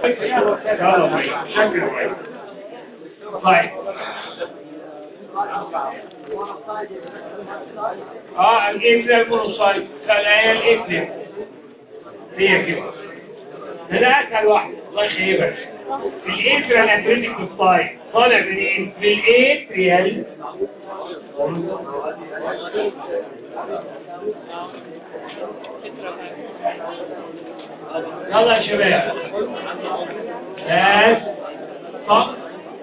يلا طيب شكل كويس طيب اه الاتريال مونوسايت خلايا الاتريال هي كده ده اسهل واحد الله يخيبك الاتريال اتريتيك سايت طالع من ايه من الاتريال يلا يا شباب بس طق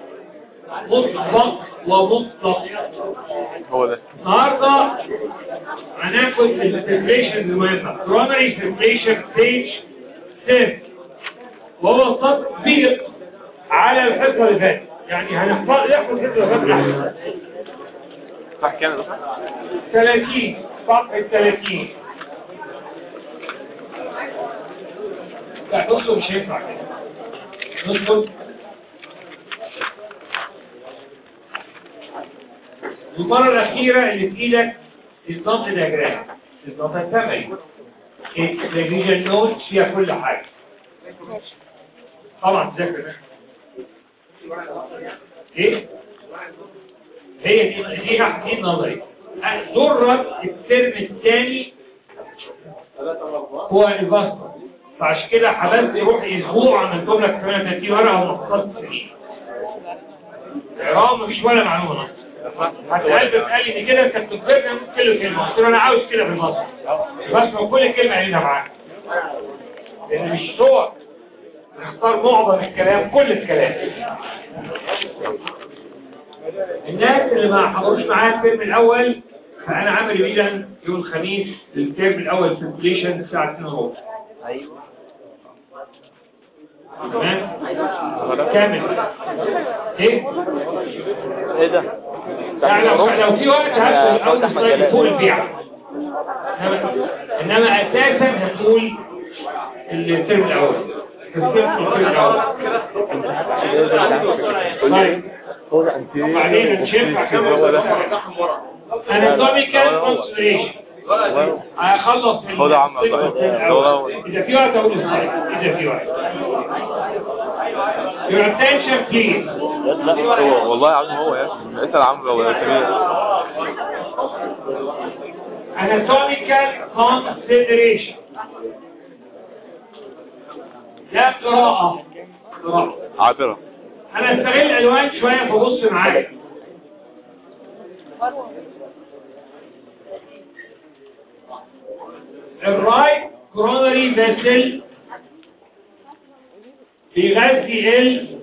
مطلق ومطلق هو ده النهارده هناخد السيركيشن المهمة primary circulation stage 6 وهو تطبيق على الحصة اللي فاتت يعني هنحفظ ناخد الحصة اللي فاتت صح كام ده 30 صفحة 30 لا بصوا مش هينفع كده بصوا المرة الأخيرة اللي في إيدك النص الأجرام النص الثمري الريجن نوت فيها كل حاجة طبعا تذكر ده. ايه هي دي دي دي النظري ذرة الترم الثاني هو البصمة فعشان كده حبلت روحي اسبوع عملتهم لك 38 ورقه ومحفظت سنين العراق مفيش ولا معلومه قلبك قال لي ان كده انت بتفرقنا من كل كلمه قلت له انا عاوز كده في المصري بسمع كل كلمه قايلينها معاك لان مش صور نختار معظم الكلام كل الكلام الناس اللي ما حضروش معايا الترم الاول فانا عامل ميلان يوم الخميس الترم الاول سيركيليشن الساعه 2 وربع تمام كامل ايه ايه ده يعني لو لو في وقت هدخل اول أحمد سلايد جلال. فوق البيع انما إنما اساسا هنقول الترم الاول الترم الاول طيب هو ده انتي وبعدين نشوف كم هو ده anatomical consideration هيخلص من هو ده عم الترم عبد الله. الأول. هو- اذا في وقت اقول السلايد اذا في وقت your attention please لا هو والله يا عم هو يا ابني اسال عمرو ولا كبير anatomical consideration ده قراءة قراءة عابرة انا استغل الالوان شوية فبص معايا الرايت كرونري فيسل بيغذي ال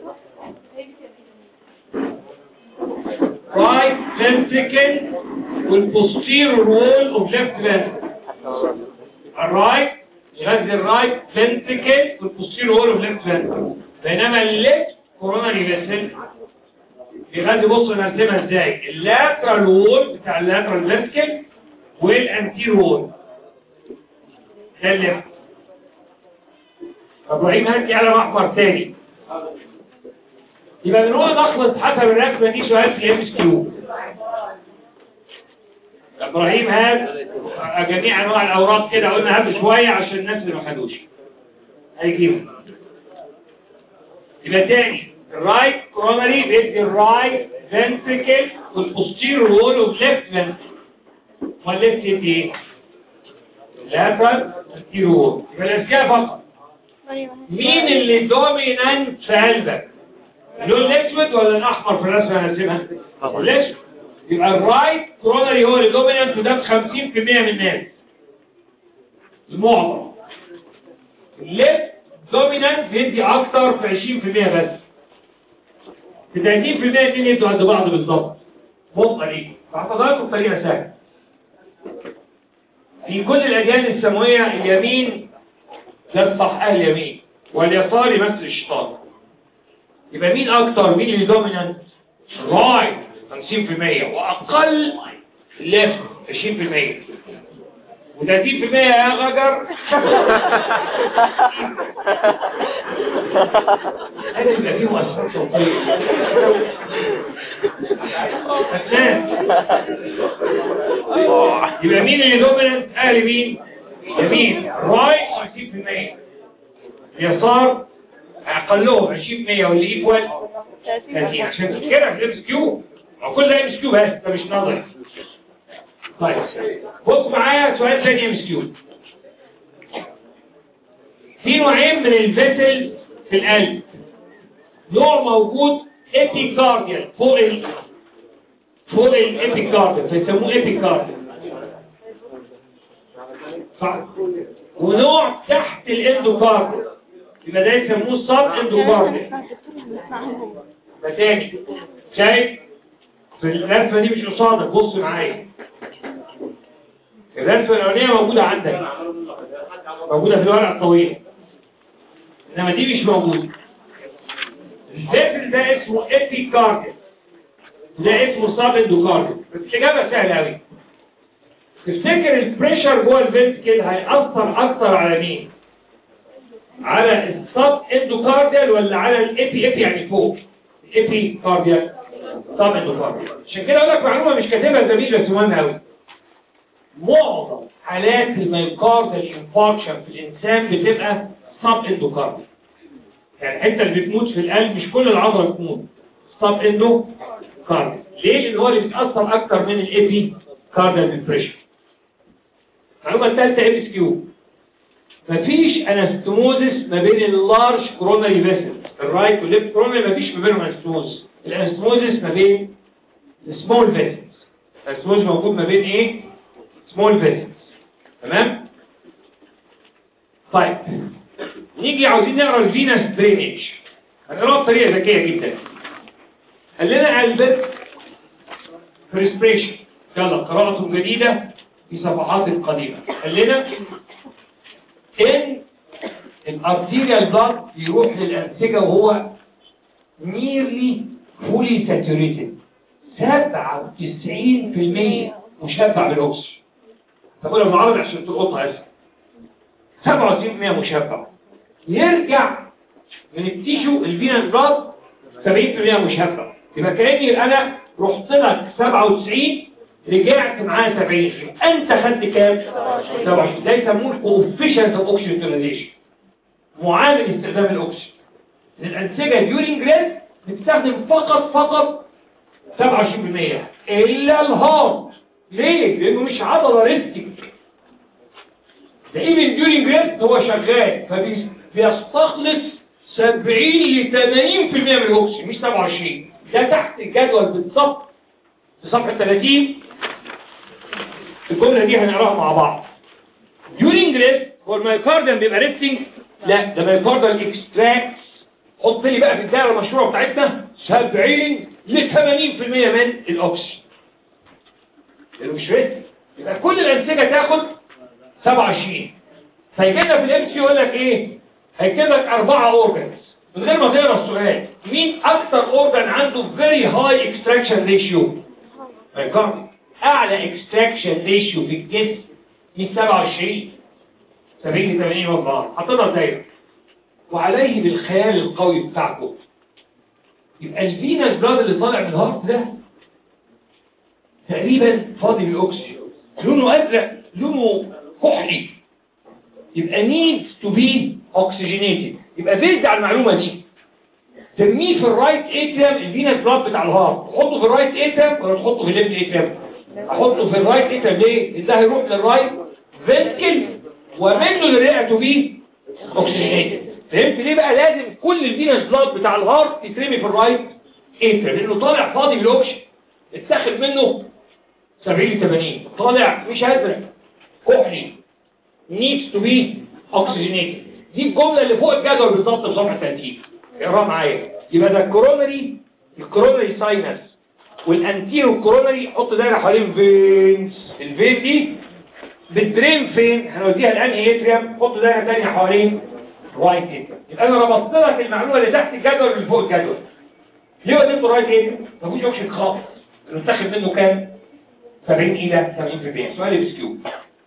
رايت فنتكل والبوستيرور وول اوف ليفت فنتكل الرايت يغذي الرايت فنتكل والبوستيرور وول اوف ليفت فنتكل بينما الليفت كوروناري فيسل بيغذي بص نرسمها ازاي اللاترال وول بتاع اللاترال فنتكل والانتير وول ده الليفت ابراهيم هات لي قلم احمر تاني يبقى بنقول نخلص حسب الرسمه دي سؤال في الام اس كيو ابراهيم هات جميع انواع الاوراق كده قلنا هات شويه عشان الناس اللي ما خدوش هيجيبوا يبقى تاني الرايت كرونري بيدي الرايت فنتريكل والبوستيرور وول اوف ليفت فنتريكل والليفت يدي ايه؟ لاترال posterior وول يبقى الاسكال فقط مين اللي دومينانت في قلبك اللون الاسود ولا الاحمر في الرسمه اللي هنرسمها الاسود يبقى الرايت كرونري هو اللي دومينانت وده في 50% من الناس المعظم الليفت دومينانت بيدي اكتر في 20% بس في 30% الاثنين يدوا عند بعض بالظبط بص دي فاعتقد بطريقه سهله في كل الاديان السماويه اليمين يصح اهل يمين واليسار يمثل الشيطان يبقى مين اكتر مين اللي دومينانت رايت 50% واقل ليفت 20% و30% يا غجر هذا يبقى فيه مؤثرات صوتيه فنان. يبقى مين اللي دومينانت اهل مين يمين رايت 50% يسار اقلهم 20% واللي ايكوال 30 عشان كده في الام كيو او كل ده ام كيو بس ده مش نظري طيب بص معايا سؤال ثاني ام كيو في نوعين من الفيسل في القلب نوع موجود ابيكارديال فوق ال فوق الابيكارديال فيسموه ابيكارديال صح ونوع تحت الاندوكارديال يبقى ده يسموه سب اندوكارديال فتاني شايف في الرسمه دي مش قصادك بص معايا الرسمه الاولانيه موجوده عندك موجوده في الورقه الطويله انما دي مش موجوده الفكر ده اسمه ابيكارديال ده اسمه سب اندوكارديال بس الاجابه سهله قوي تفتكر البريشر جوه الفنتكل هيأثر اكتر على مين على السب اندوكارديال ولا على الابي ابي يعني فوق الابي كارديال سب اندوكارديال عشان كده اقول لك معلومه مش كاتبها زميل بس مهمه قوي معظم حالات الميوكارديال انفاركشن في الانسان بتبقى سب اندوكارديال يعني الحته اللي بتموت في القلب مش كل العضله بتموت سب اندوكارديال ليه لان هو اللي بيتاثر اكتر من الابي كارديال ديبريشن المعلومه الثالثه ام اس كيو مفيش انستموزس ما بين اللارج كوروناري فيسل الرايت والليفت كوروناري مفيش ما بينهم انستموزس الانستموزس ما بين السمول فيسلز الانستموزس موجود ما بين ايه سمول فيسلز تمام طيب نيجي عاوزين نقرا الفينس درينج هنقراها بطريقه ذكيه جدا قال لنا البت بريسبريشن يلا قراءة جديدة في صفحات قديمة قال لنا ان الارتيريال بلاد يروح للانسجه وهو نيرلي فولي ساتوريتد 97% مشبع بالاكسجين طب لو نعرض عشان تلقطها اسف 97% مشبع يرجع من التيشو الفينس بلاد 70% مشبع يبقى كاني انا رحت لك 97 رجعت معاه 70 انت خدت كام 27 ده يسموه coefficient of oxygen utilization معامل استخدام الاكسجين الانسجه ديورينج ريست بتستخدم فقط فقط 27% الا الهارت ليه لانه مش عضله ريستك ده ايفن ديورينج ريست هو شغال فبيستخلص 70 ل 80% من الاكسجين مش 27 ده تحت الجدول بالظبط في صفحه 30 الجملة دي هنقراها مع بعض during rest هو الميوكارديوم بيبقى ريستنج لا ده ميوكارديال اكستراكتس حط لي بقى في الدائره المشهوره بتاعتنا 70 ل 80% من الاكسجين اللي مش ريست يبقى كل الانسجه تاخد 27 فيجي لنا في الام سي يقول لك ايه هيكتب لك اربعه اورجنز من غير ما تقرا السؤال مين اكتر اورجن عنده فيري هاي اكستراكشن ريشيو ميوكارديوم اعلى اكستراكشن ريشيو في الجسم من 27 70 ل 80 والله حطينا ازاي وعليه بالخيال القوي بتاعكم يبقى الفينس بلاد اللي طالع من الهارت ده تقريبا فاضي بالاكسجين لونه ازرق لونه كحلي يبقى needs to be oxygenated يبقى بيزد على المعلومه دي ترميه في الرايت اتريم الفينس بلاد بتاع الهارت تحطه في الرايت اتريم ولا تحطه في الليفت اتريم احطه في الرايت اتريم ليه ده هيروح للرايت فينتكل ومنه للرئه تو بي اوكسجينيتد فهمت ليه بقى لازم كل الفينس بلاد بتاع الهارت يترمي في الرايت اتريم لانه طالع فاضي بالاوكسجين اتاخد منه 70 ل 80 طالع مش ازرق كحلي needs to be oxygenated دي الجمله اللي فوق الجدول بالظبط في صفحه 30 اقراها معايا يبقى ده الكورونري الكورونري ساينس والانتيرو كورونري حط دايره حوالين فينز الفين دي بتدرين فين هنوديها الانهي اتريم حط دايره ثانيه حوالين رايت اتريم يبقى انا ربطت لك المعلومه اللي تحت الجدول اللي فوق الجدول ليه وديته رايت اتريم مفيش اوبشن خالص نتاخد منه كام 70 الى 80% سؤال بسكيو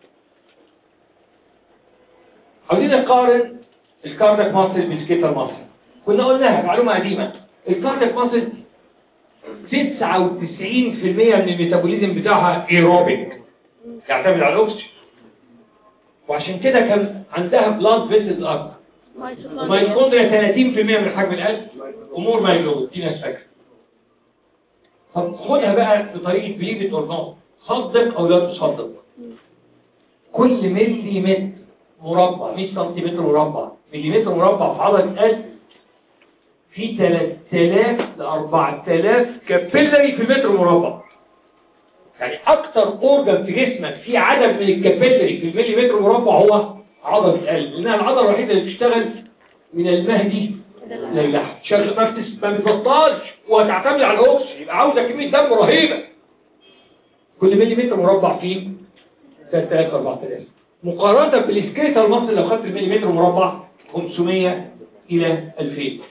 عاوزين نقارن الكاردياك ماسل بالسكيتال ماسل كنا قلناها معلومه قديمه الكاردياك ماسل 99% من الميتابوليزم بتاعها ايروبيك يعتمد على الاكسجين وعشان كده كان عندها بلاد فيسلز اكتر وميتوكوندريا 30% من حجم القلب امور مايلوبين دي ناس فاكره طب خدها بقى بطريقه بليفت اور نوت صدق او لا تصدق كل ملي متر مربع 100 سنتيمتر مربع مليمتر مربع في عضله القلب في 3000 ل 4000 كابيلاري في المتر مربع يعني اكتر اورجن في جسمك في عدد من الكابيلاري في المليمتر مربع هو عضله القلب لانها العضله الوحيده اللي بتشتغل من المهدي للحم شغل ما بتس- ما بتبطلش وهتعتمد على الاكسجين يبقى عاوزه كميه دم رهيبه كل مليمتر مربع فيه 3000 4000 مقارنه بالسكيتال مصر لو خدت المليمتر مربع 500 الى 2000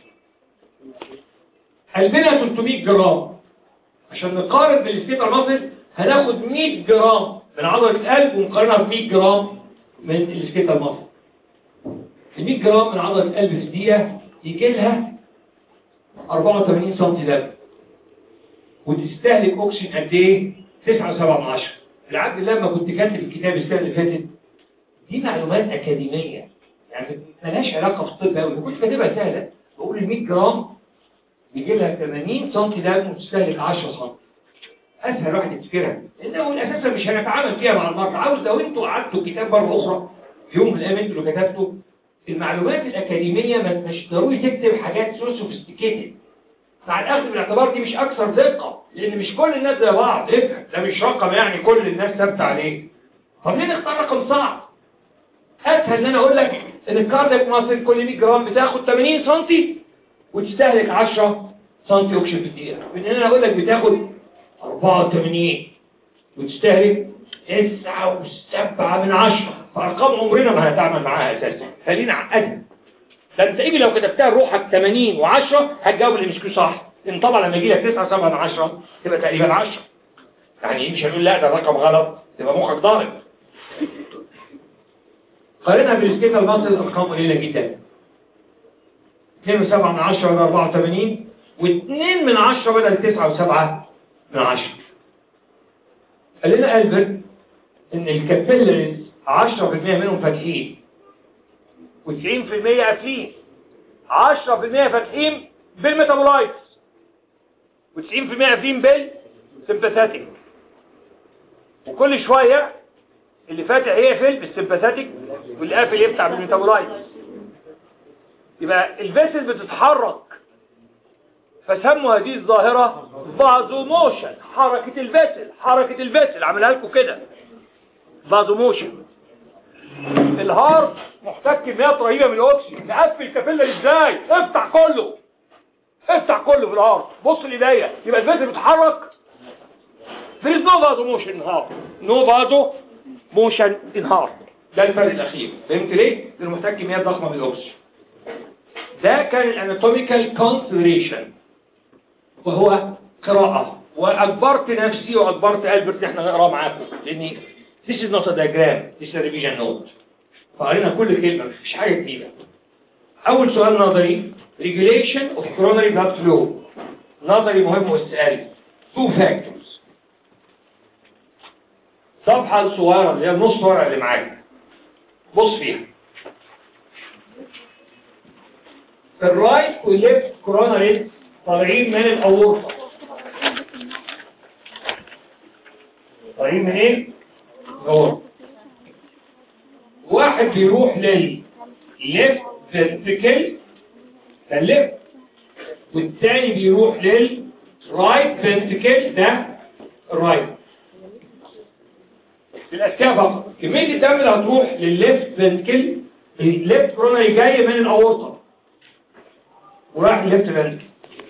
قلبنا 300 جرام عشان نقارن بالسكيتال مصر هناخد 100 جرام من عضله القلب ونقارنها ب 100 جرام من السكيتال مصر ال 100 جرام من عضله القلب في الدقيقه يجي لها 84 سم دم وتستهلك اكسجين قد ايه 9.7 من عشرة العبد لما كنت كاتب الكتاب السنه اللي فاتت دي معلومات اكاديميه يعني ملهاش علاقه في الطب قوي كنت كاتبها سهله بقول ال 100 جرام بيجي لها 80 سم دم وتستهلك 10 سم اسهل واحد يفتكرها لانه اساسا مش هنتعامل فيها مع المرضى عاوز لو انتوا قعدتوا كتاب مره اخرى في يوم من الايام انتوا اللي كتبتوا المعلومات الاكاديميه ما مش ضروري تكتب حاجات سو سوفيستيكيتد مع الاخذ بالاعتبار دي مش اكثر دقه لان مش كل الناس زي بعض افهم ده مش رقم يعني كل الناس ثابته عليه طب ليه نختار رقم صعب اسهل ان انا اقول لك ان الكاردياك ماسل كل 100 جرام بتاخد 80 سم وتستهلك 10 سم اكسجين في الدقيقه من ان انا اقول لك بتاخد 84 وتستهلك 9 من 10 فارقام عمرنا ما هنتعامل معاها اساسا خلينا عقدها ده انت ايه لو كتبتها لروحك 80 و10 هتجاوب الام اس كيو صح لان طبعا لما يجي لك 9 7 من 10 تبقى تقريبا 10 يعني ايه مش هنقول لا ده الرقم غلط تبقى مخك ضارب قارنها بالسكيتال ماسل الارقام قليله جدا 2 و7 من 10 بدل 84 و2 من 10 بدل 9 و7 من 10 قال لنا ألبرت ان الكابيلاريز 10% منهم فاتحين و90% قافلين 10% فاتحين بالميتابولايتس و90% قافلين بالسمباثاتيك وكل شوية اللي فاتح يقفل بالسمباثاتيك واللي قافل يفتح بالميتابولايتس يبقى الفيسل بتتحرك فسموا هذه الظاهرة بازو موشن حركة الفيسل حركة الفيسل عملها لكم كده بازو موشن الهارت محتاج كميات رهيبة من الاكسجين نقفل كابيلاري ازاي افتح كله افتح كله في الهارت بص الايديا يبقى الفيسل بيتحرك there is no vasomotion in heart no vasomotion in heart ده الفرق الاخير فهمت ليه؟ لانه محتاج كميات ضخمة من الاكسجين ده كان الاناتوميكال كونسيدريشن وهو قراءة واجبرت نفسي واجبرت البرت ان احنا نقرا معاكم لاني this is not a diagram this is a revision note فقرينا كل كلمة مفيش حاجة جديدة أول سؤال نظري regulation of coronary blood flow نظري مهم والسؤال two factors صفحة الصغيرة اللي هي النص ورقة اللي معاك بص فيها الرايت والليفت كوروناري طالعين من الأورطة طالعين من ايه؟ الأورطة واحد بيروح لل left ventricle ده الليفت والتاني بيروح لل right ventricle ده الرايت الأذكياء فقط كمية الدم اللي هتروح للليفت فنتكل الليفت كوروناري جاي من الأورطة وراح للليفت فنتكل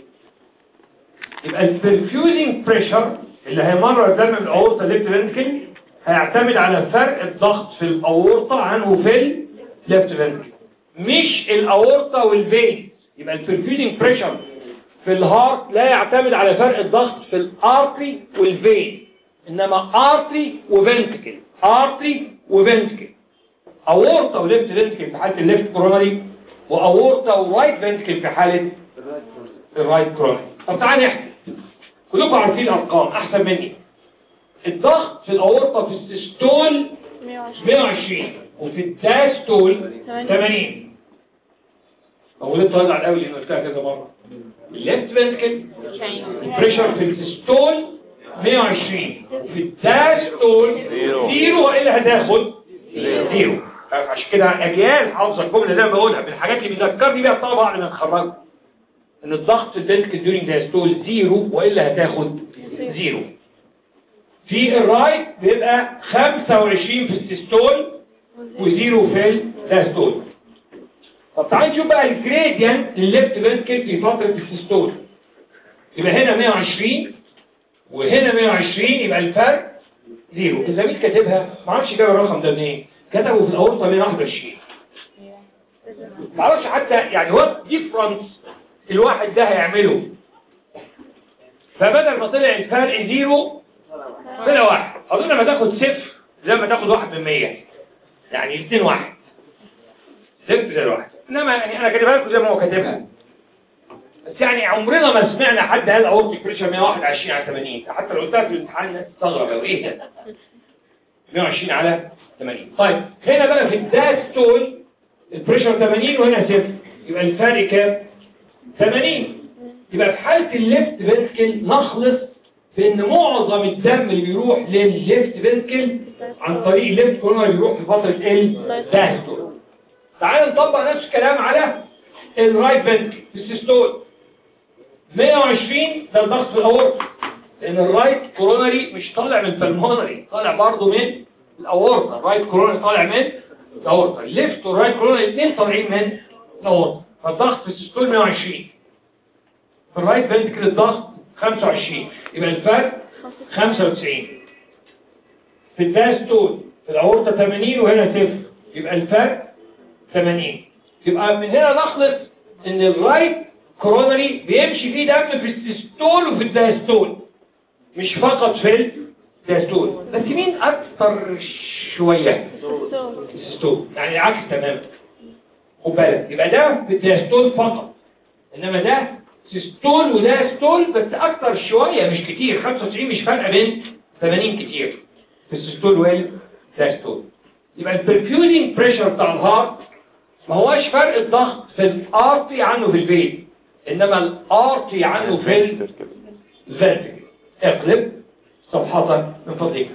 يبقى البرفيوزنج بريشر اللي هيمرر الدم من الأورطة للليفت فنتكل هيعتمد على فرق الضغط في الأورطة عنه في الليفت فنتكل مش الأورطة والفين يبقى البرفيوزنج بريشر في الهارت لا يعتمد على فرق الضغط في الارتري والفين انما ارتري وفنتكل ارتري وفنتكل اورطه وليفت فنتكل في حاله الليفت كوروناري واورطه ورايت فنتكل في حاله الرايت كوروناري طب تعالى نحكي كلكم عارفين الارقام احسن مني الضغط في الاورطه في السيستول 120 وفي الداستول 80 او ليه طالع قوي لان قلتها كذا مره الليفت فنتكل بريشر في السيستول 120 في الداستول زيرو. زيرو والا هتاخد زيرو. زيرو عشان كده اجيال حافظه الجمله زي ما بقولها من الحاجات اللي بيذكرني بيها الطلبه بعد ما نتخرج ان الضغط في الفنتكل ديورنج داستول زيرو والا هتاخد زيرو في الرايت بيبقى 25 في السيستول وزيرو في الداستول طب تعالى نشوف بقى الجريدينت للليفت فنتكل في فتره السيستول يبقى هنا 120 وهنا 120 يبقى الفرق زيرو الزميل كاتبها ما اعرفش جاب الرقم ده منين كتبه في الاورطه 121 ما اعرفش حتى يعني هو ديفرنس الواحد ده هيعمله فبدل ما طلع الفرق زيرو طلع واحد اظن لما تاخد صفر زي ما تاخد واحد من 100 يعني الاثنين واحد صفر زي الواحد انما يعني انا كاتبها لكم زي ما هو كاتبها بس يعني عمرنا ما سمعنا حد قال اورتيك بريشر 121 على 80 حتى لو قلتها في الامتحان الناس تستغرب او ايه ده 120 على 80 طيب هنا بقى في الداستول البريشر 80 وهنا صفر يبقى الفرق كام 80 يبقى في حالة الليفت فنتكل نخلص في ان معظم الدم اللي بيروح للليفت فنتكل عن طريق الليفت كورنر بيروح في فترة الداستول تعال نطبق نفس الكلام على الرايت فنتكل في السيستول 120 ده الضغط في الاورطه لان الرايت كورونري مش طالع من البلمونري طالع برضه من الاورطه الرايت كورونري طالع من الاورطه الليفت والرايت كورونري الاثنين طالعين من الاورطه فالضغط في السيستول 120 في الرايت فنتكل الضغط 25 يبقى الفرق 95 في الداستول في الاورطه 80 وهنا صفر يبقى الفرق 80 يبقى من هنا نخلص ان الرايت كورونري بيمشي فيه دم في السيستول وفي الداستول مش فقط في الداستول بس مين اكثر شوية السيستول يعني العكس تماما خد بالك يبقى ده في الداستول فقط انما ده سيستول وده ستول بس اكتر شوية مش كتير 95 مش فرق بين 80 كتير في السيستول والداستول يبقى البرفيوزنج بريشر بتاع الهارت ما هوش فرق الضغط في الارتي عنه في البيت انما الارتي عنه في الفيرتيكال اقلب صفحتك من فضلك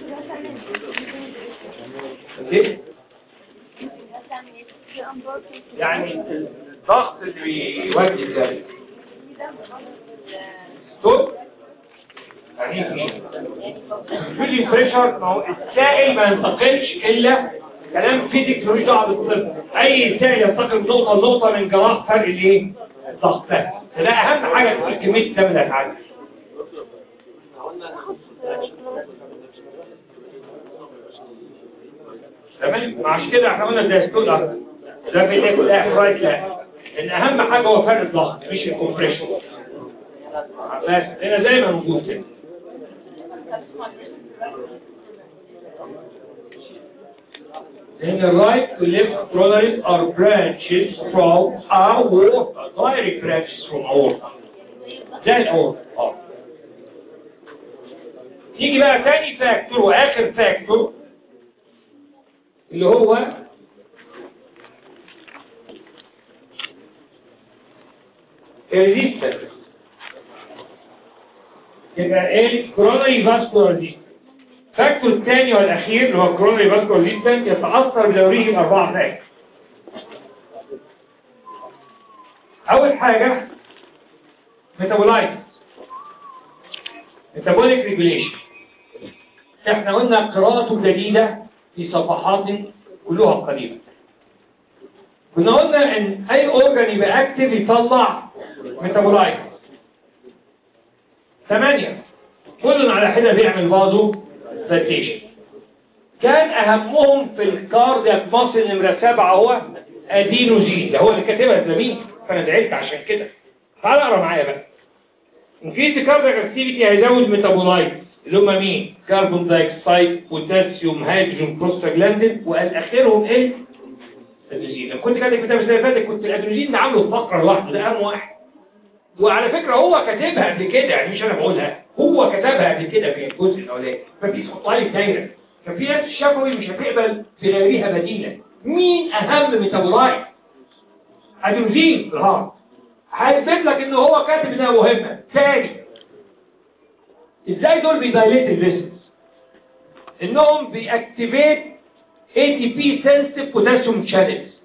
إيه؟ يعني الضغط اللي بيودي ده ستول يعني ايه الفيزيك بريشر ما هو السائل ما ينتقلش الا كلام فيزيك ملوش دعوه بالطب اي سائل ينتقل من نقطه لنقطه من جراح فرق الايه الضغط بس ده اهم حاجه تقول كميه الدم اللي هتعدي تمام عشان كده احنا قلنا ده ستول ده في الليك لا رايت لا ان اهم حاجه هو فرق الضغط مش الكومبريشن بس هنا زي ما موجود كده In the right to left coronary are branches from aorta, direct branches from aorta. ده الاورتا اه نيجي بقى تاني فاكتور واخر فاكتور اللي هو الريزيستنس يبقى ايه كرونري فاسكولار ريزيستنس الفاكتور الثاني والاخير اللي هو كرونري فاسكولار ريزيستنس يتاثر بدوريه الاربعه فاكتور اول حاجه ميتابولايت ميتابوليك ريجوليشن احنا قلنا قراءته جديده في صفحات كلها قريبه كنا قلنا ان اي اورجان يبقى اكتف يطلع ميتابولايت ثمانية كل على حدة بيعمل بازو فلتيشن كان اهمهم في الكاردياك ماسل نمرة سبعة هو ادينوزين ده هو اللي كاتبها الزميل فانا زعلت عشان كده تعال اقرا معايا بقى انكريز كاردياك اكتيفيتي هيزود ميتابولايت اللي هم مين كربون دايوكسيد بوتاسيوم هيدروجين بروستاجلاندين وقال اخرهم ايه الادرينالين لو كنت كاتب كتاب السنه اللي فاتت كنت الادرينالين ده عامله فقره لوحده ده اهم واحد وعلى فكره هو كاتبها قبل كده يعني مش انا بقولها هو كتبها قبل كده في الجزء الاولاني ففي تحطها لي دايره كان في ناس الشفوي مش هتقبل بغيرها بديلا مين اهم ميتابولايت ادينوزين في الهارت هيثبت لك ان هو كاتب انها مهمه ثاني ازاي دول بيدايليت الفيسلز انهم بيأكتيفيت ATP sensitive potassium channels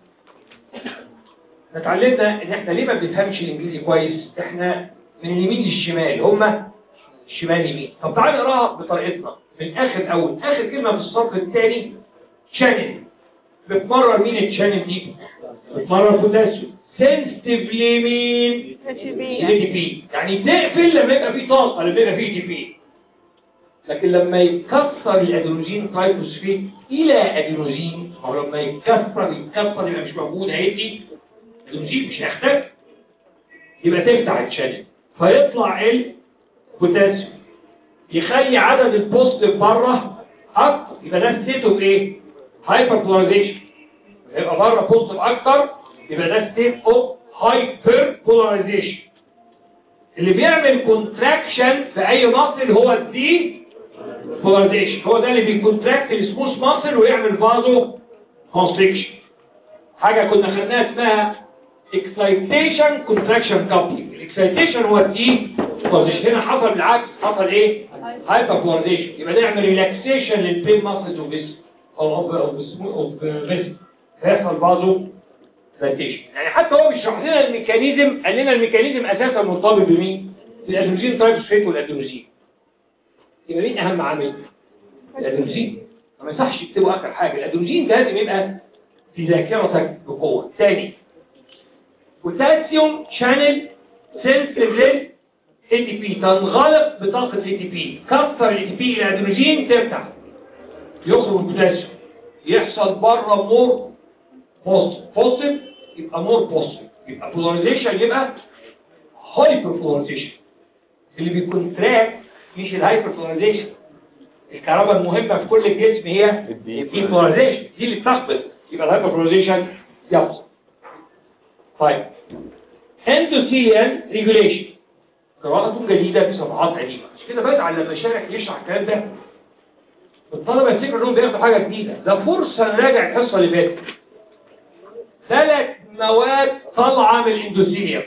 احنا اتعلمنا ان احنا ليه ما بنفهمش الانجليزي كويس احنا من اليمين للشمال هما الشمال يمين طب تعالى نقراها بطريقتنا من اخر اول اخر كلمه في الصف الثاني channel بتمرر مين الشانل دي بتمرر بوتاسيوم سنسيتيفلي مين الاي دي بي يعني تقفل لما يبقى فيه طاقه لما يبقى فيه دي بي لكن لما يتكسر الادينوزين ترايفوسفيت الى ادينوزين او لما يتكسر يتكسر يبقى مش موجود هيدي ادينوزين مش هيختفي يبقى تفتح الشانل فيطلع البوتاسيوم يخلي عدد البوزيتيف بره اكتر يبقى ده ستيت اوف ايه هايبر بولاريزيشن يبقى بره بوزيتيف اكتر يبقى ده ستيت اوف هايبر بولاريزيشن اللي بيعمل كونتراكشن في اي مصل هو الدي بولاريزيشن هو ده اللي بيكونتراكت السموث مصل ويعمل فازو كونستريكشن حاجه كنا خدناها اسمها اكسايتيشن كونتراكشن كابلنج الاكسايتيشن هو الدي بولاريزيشن هنا حصل بالعكس حصل ايه هايبر بولاريزيشن يبقى نعمل ريلاكسيشن للبين ماسلز وبس او او او بس هيحصل بعضه فلاتيشن يعني حتى هو بيشرح لنا الميكانيزم قال لنا الميكانيزم اساسا مرتبط بمين الادينوزين ترايفوسفيت والادينوزين يبقى مين اهم عامل الادينوزين ما يصحش يكتبوا اخر حاجه الادينوزين ده لازم يبقى في ذاكرتك بقوه ثاني بوتاسيوم شانل سنسيتيف لل اي تي بي تنغلق بطاقه اي تي بي كسر الاي تي بي الى ادينوزين تفتح يخرج البوتاسيوم يحصل بره مور بوزيتيف بوزيتيف يبقى مور بوزيتيف يبقى بولاريزيشن يبقى هايبر بولاريزيشن اللي بيكونتراكت مش الهايبر بولاريزيشن الكهرباء المهمه في كل الجسم هي الدي بولاريزيشن دي اللي بتخبط يبقى الهايبر بولاريزيشن يحصل طيب اندوثيليان ريجوليشن قراءة جديدة في صفحات قديمة مش كده بزعل لما شارح يشرح الكلام ده الطلبة يفتكروا انهم بياخدوا حاجة جديدة ده فرصة نراجع الحصة اللي فاتت ثلاث مواد طالعة من الاندوثيليوم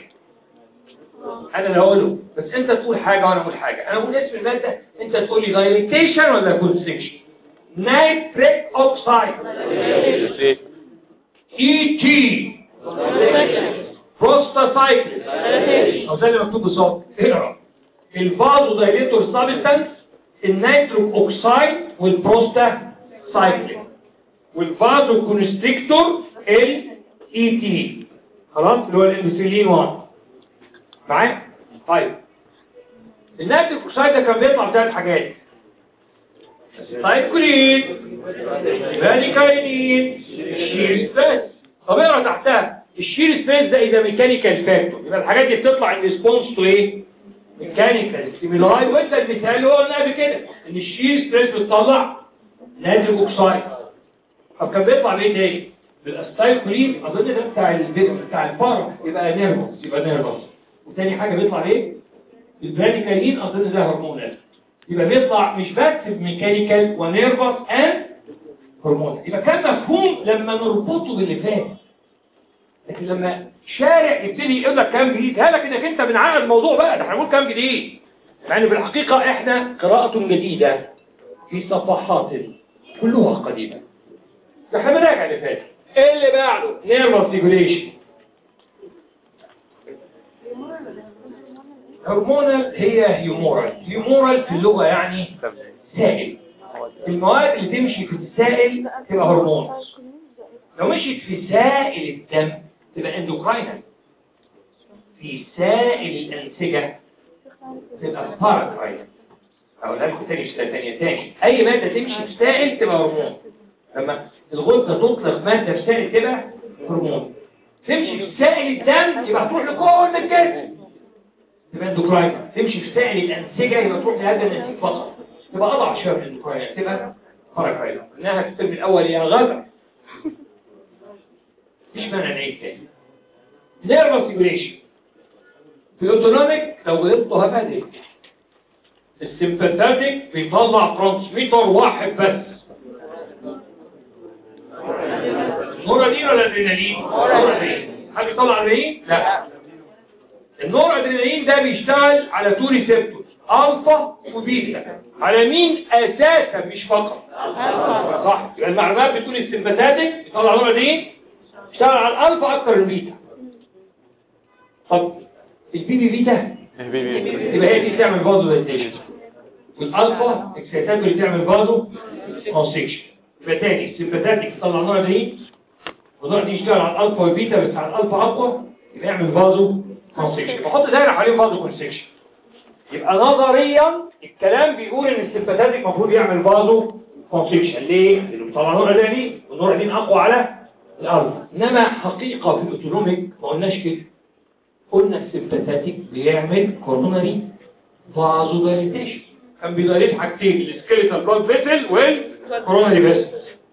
انا اللي هقوله بس انت تقول حاجة وانا اقول حاجة انا اقول اسم المادة انت تقول لي دايليتيشن ولا كونستريكشن نايتريك اوكسايد اي تي بروستاسايكل او زي اللي مكتوب بالظبط اقرا الفازو دايليتور سابستانس النيتروك اوكسايد والبروستا سايكلين والفازو كونستريكتور ال اي تي خلاص اللي هو الانسولين 1 معايا طيب النيتروك اوكسايد ده كان بيطلع ثلاث حاجات سايكلين فاليكاينين شير سبيس طب اقرا تحتها الشير سبيس ده اذا ميكانيكال فاكتور يبقى الحاجات دي بتطلع ان ريسبونس تو ايه ميكانيكال ستيمولاي وانت المثال اللي هو قلنا قبل كده ان الشير ستريس بتطلع نيتروك اوكسايد طب كان بيطلع بايه تاني بالاستايكولين اظن ده بتاع البيت بتاع الفار يبقى نيرفوس يبقى نيرفوس وتاني حاجه بيطلع ايه البرانيكالين اظن ده هرمونال يبقى بيطلع مش بس ميكانيكال ونيرفوس اند هرمونال يبقى كان مفهوم لما نربطه باللي فات لكن لما شارع يبتدي يقول لك كلام جديد هلك انك انت بنعقد الموضوع بقى ده هنقول كلام جديد مع ان في الحقيقة احنا قراءة جديدة في صفحات كلها قديمة احنا بنراجع اللي فات ايه اللي بعده نيرفس ريجوليشن هرمونال هي هيومورال هيومورال في اللغة يعني سائل المواد اللي تمشي في السائل تبقى هرمون لو مشيت في سائل الدم تبقى اندوكراينال في سائل الأنسجة تبقى باراكراينال أقولها لكم تاني شتاء تانية تاني أي مادة تمشي في سائل تبقى هرمون لما الغدة تطلق مادة في سائل تبقى هرمون تمشي في سائل الدم يبقى تروح لكل الجسم تبقى اندوكراينال تمشي في سائل الأنسجة يبقى تروح لهذا النسيج فقط تبقى أضعف شوية من الاندوكراينال تبقى باراكراينال إنها في الترم الأول يا غدر مش معنى نعيد تاني نيرفس سيجوليشن في الاوتونوميك لو غلطوا هبادئ السيمباتيك بيطلع ترانسميتر واحد بس نورالين ولا ادرينالين؟ نورالين حد يطلع ادرينالين لا النور ادرينالين ده بيشتغل على تو ريسبتورز الفا وبيتا على مين اساسا مش فقط صح يبقى المعلومات بتقول السمباتاتيك يطلع نور ادرينالين يشتغل على الالفا اكتر من البيتا طب البي بي بي ده يبقى هي دي تعمل فازو دايليتيشن والالفا اكسيتاتوري تعمل فازو كونستريكشن يبقى تاني السمباتاتيك يطلع نوع دي والنوع دي يشتغل على الالفا والبيتا بس على الالفا اقوى يبقى يعمل فازو كونستريكشن بحط دايره حوالين فازو كونستريكشن يبقى نظريا الكلام بيقول ان السمباتاتيك المفروض يعمل فازو كونستريكشن ليه؟ لانه بيطلع نوع دي والنوع دي اقوى على الالفا انما حقيقه في الاوتونوميك ما قلناش كده قلنا السمباتاتيك بيعمل كوروناري فازو دايليتيشن كان بيدايليت حاجتين السكيليتال بلاد فيسل والكوروناري فيسل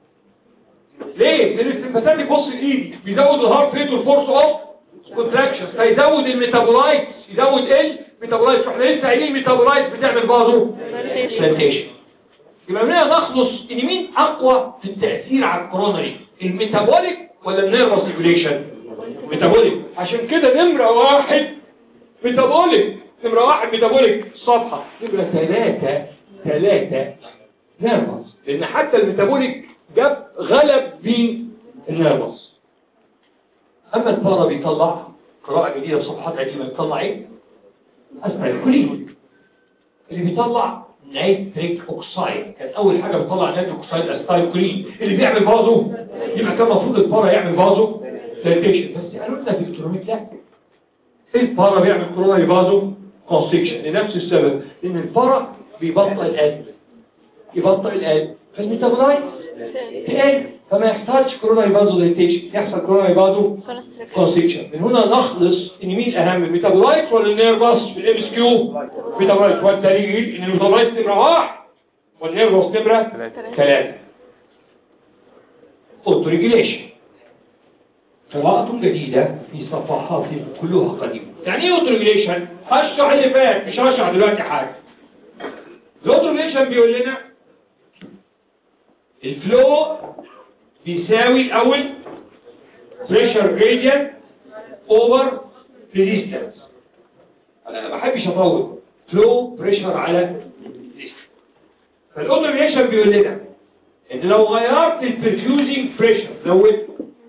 ليه؟ لان السمباتاتيك بص الايدي بيزود الهارت ريت والفورس اوف كونتراكشن فيزود الميتابولايت يزود الميتابولايت واحنا لسه قايلين الميتابولايت بتعمل فازو دايليتيشن يبقى من هنا نخلص ان مين اقوى في التاثير على الكوروناري الميتابوليك ولا النيرفس ريجوليشن ميتابوليك عشان كده نمرة واحد ميتابوليك نمرة واحد ميتابوليك صفحة نمرة ثلاثة ثلاثة نيرفس لأن حتى الميتابوليك جاب غلب مين النيرفس أما البارا بيطلع قراءة جديدة في صفحات قديمة بيطلع إيه؟ أسبريكولين اللي بيطلع نيتريك أوكسايد كان أول حاجة بيطلع نيتريك أوكسايد أسبريكولين اللي بيعمل فازو يبقى كان المفروض البارا يعمل فازو دايليتيشن بس قالوا لنا في الكترونيك لا البارا بيعمل كورونا فازو كونستريكشن لنفس السبب لان البارا بيبطئ القلب يبطئ القلب فالميتابولايت تقل فما يحصلش كورونا فازو دايليتيشن يحصل كورونا فازو كونستريكشن من هنا نخلص ان مين اهم الميتابولايت ولا النيرفس في الام اس كيو ميتابولايت والدليل ان الميتابولايت نمره واحد والنيرفس نمره ثلاثه اوتو ريجيليشن قراءة جديدة في صفحات كلها قديمة يعني ايه اوتوريجليشن؟ هشرح اللي فات مش هشرح دلوقتي حاجة الاوتوريجليشن بيقول لنا الفلو بيساوي الاول بريشر جريدينت اوفر ريزيستنس انا ما بحبش اطول فلو بريشر على فالاوتوريجليشن بيقول لنا ان لو غيرت البرفيوزنج بريشر زودت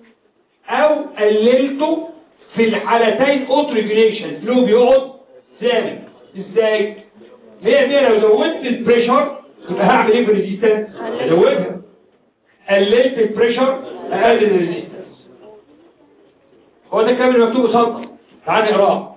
او قللته في الحالتين اوت ريجوليشن فلو بيقعد ثابت ازاي هي دي لو زودت البريشر يبقى هعمل ايه في الريزيستنس ازودها قللت البريشر اقلل الريزيستنس هو ده الكلام اللي مكتوب قصادنا تعال نقراه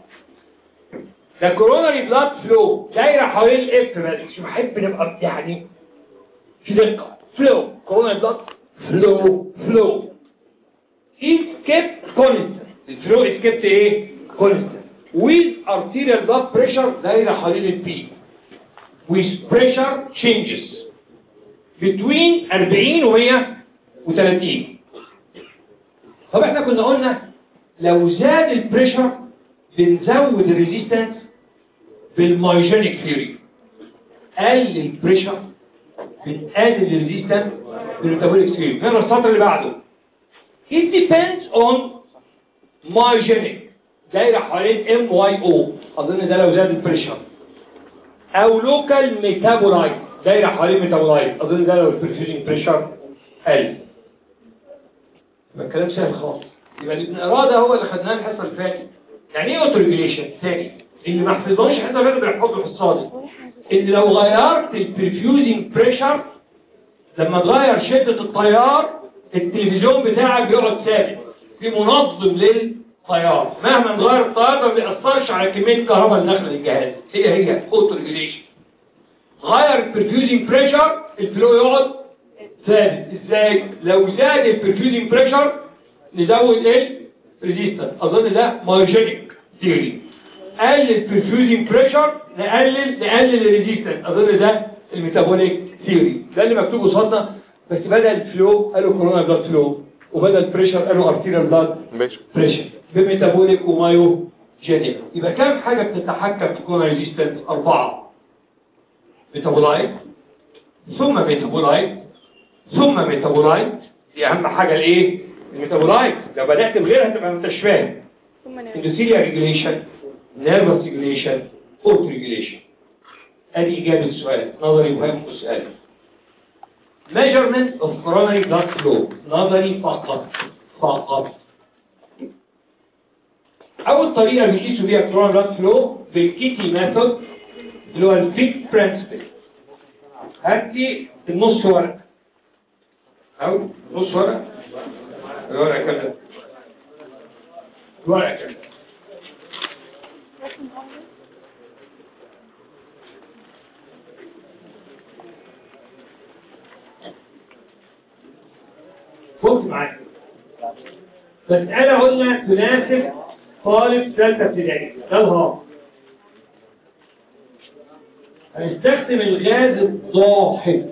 ده كوروناري بلاد فلو دايره حوالين الاف بس مش بحب نبقى يعني في دقه فلو كوروناري بلاد فلو فلو is kept constant الفلو is kept ايه constant with arterial blood pressure دايره حوالين البي with pressure changes between 40 و 130 طب احنا كنا قلنا لو زاد البريشر بنزود الريزيستنس بالمايجينيك ثيوري قل البريشر بنقلل الريزيستنس بالميتابوليك ثيوري نقرا السطر اللي بعده It depends on myogenic دايرة حوالين MYO أظن ده لو زاد البريشر أو local metabolite دايرة حوالين ميتابولايت أظن ده لو البرفيوزنج بريشر قل يبقى الكلام سهل خالص يبقى الإرادة ده هو اللي خدناه الحصة اللي فاتت يعني إيه أوتو ريجوليشن ثاني اللي ما حفظناش احنا غير بنحفظه في الصادق إن لو غيرت البرفيوزنج بريشر لما تغير شدة التيار التلفزيون بتاعك بيقعد ثابت في منظم للتيار مهما نغير التيار ما بيأثرش على كمية الكهرباء اللي داخله الجهاز هي هي اوتو ريجوليشن غير البرفيوزنج بريشر الفلو يقعد ثابت ازاي لو زاد البرفيوزنج بريشر نزود ايه ريزيستنس اظن ده مايوجينيك ثيوري قلل البرفيوزنج بريشر نقلل نقلل الريزيستنس اظن ده الميتابوليك ثيوري ده اللي مكتوب قصادنا بس بدل الفلو قالوا كورونا بلاد فلو وبدل بريشر قالوا ارتيريال بلاد ماشي بريشر بميتابوليك ومايو جينيك يبقى كام حاجة بتتحكم في كورونا ريزيستنس أربعة ميتابولايت ثم ميتابولايت ثم ميتابولايت دي أهم حاجة الإيه الميتابولايت لو بدات بغيرها تبقى ما انتش فاهم ثم نعمل اندوثيليا ريجوليشن نيرفس ريجوليشن اوت ريجوليشن ادي اجابه السؤال نظري مهم السؤال measurement of coronary blood flow نظري فقط فقط اول طريقه بيقيسوا بيها coronary blood flow بالكيتي ميثود اللي هو الفيك برنسبل هات لي النص ورقه او نص ورقه الورقه كده الورقه كده فوت معايا مسألة قلنا تناسب طالب ثالثة ابتدائي ده الهار هنستخدم الغاز الضاحك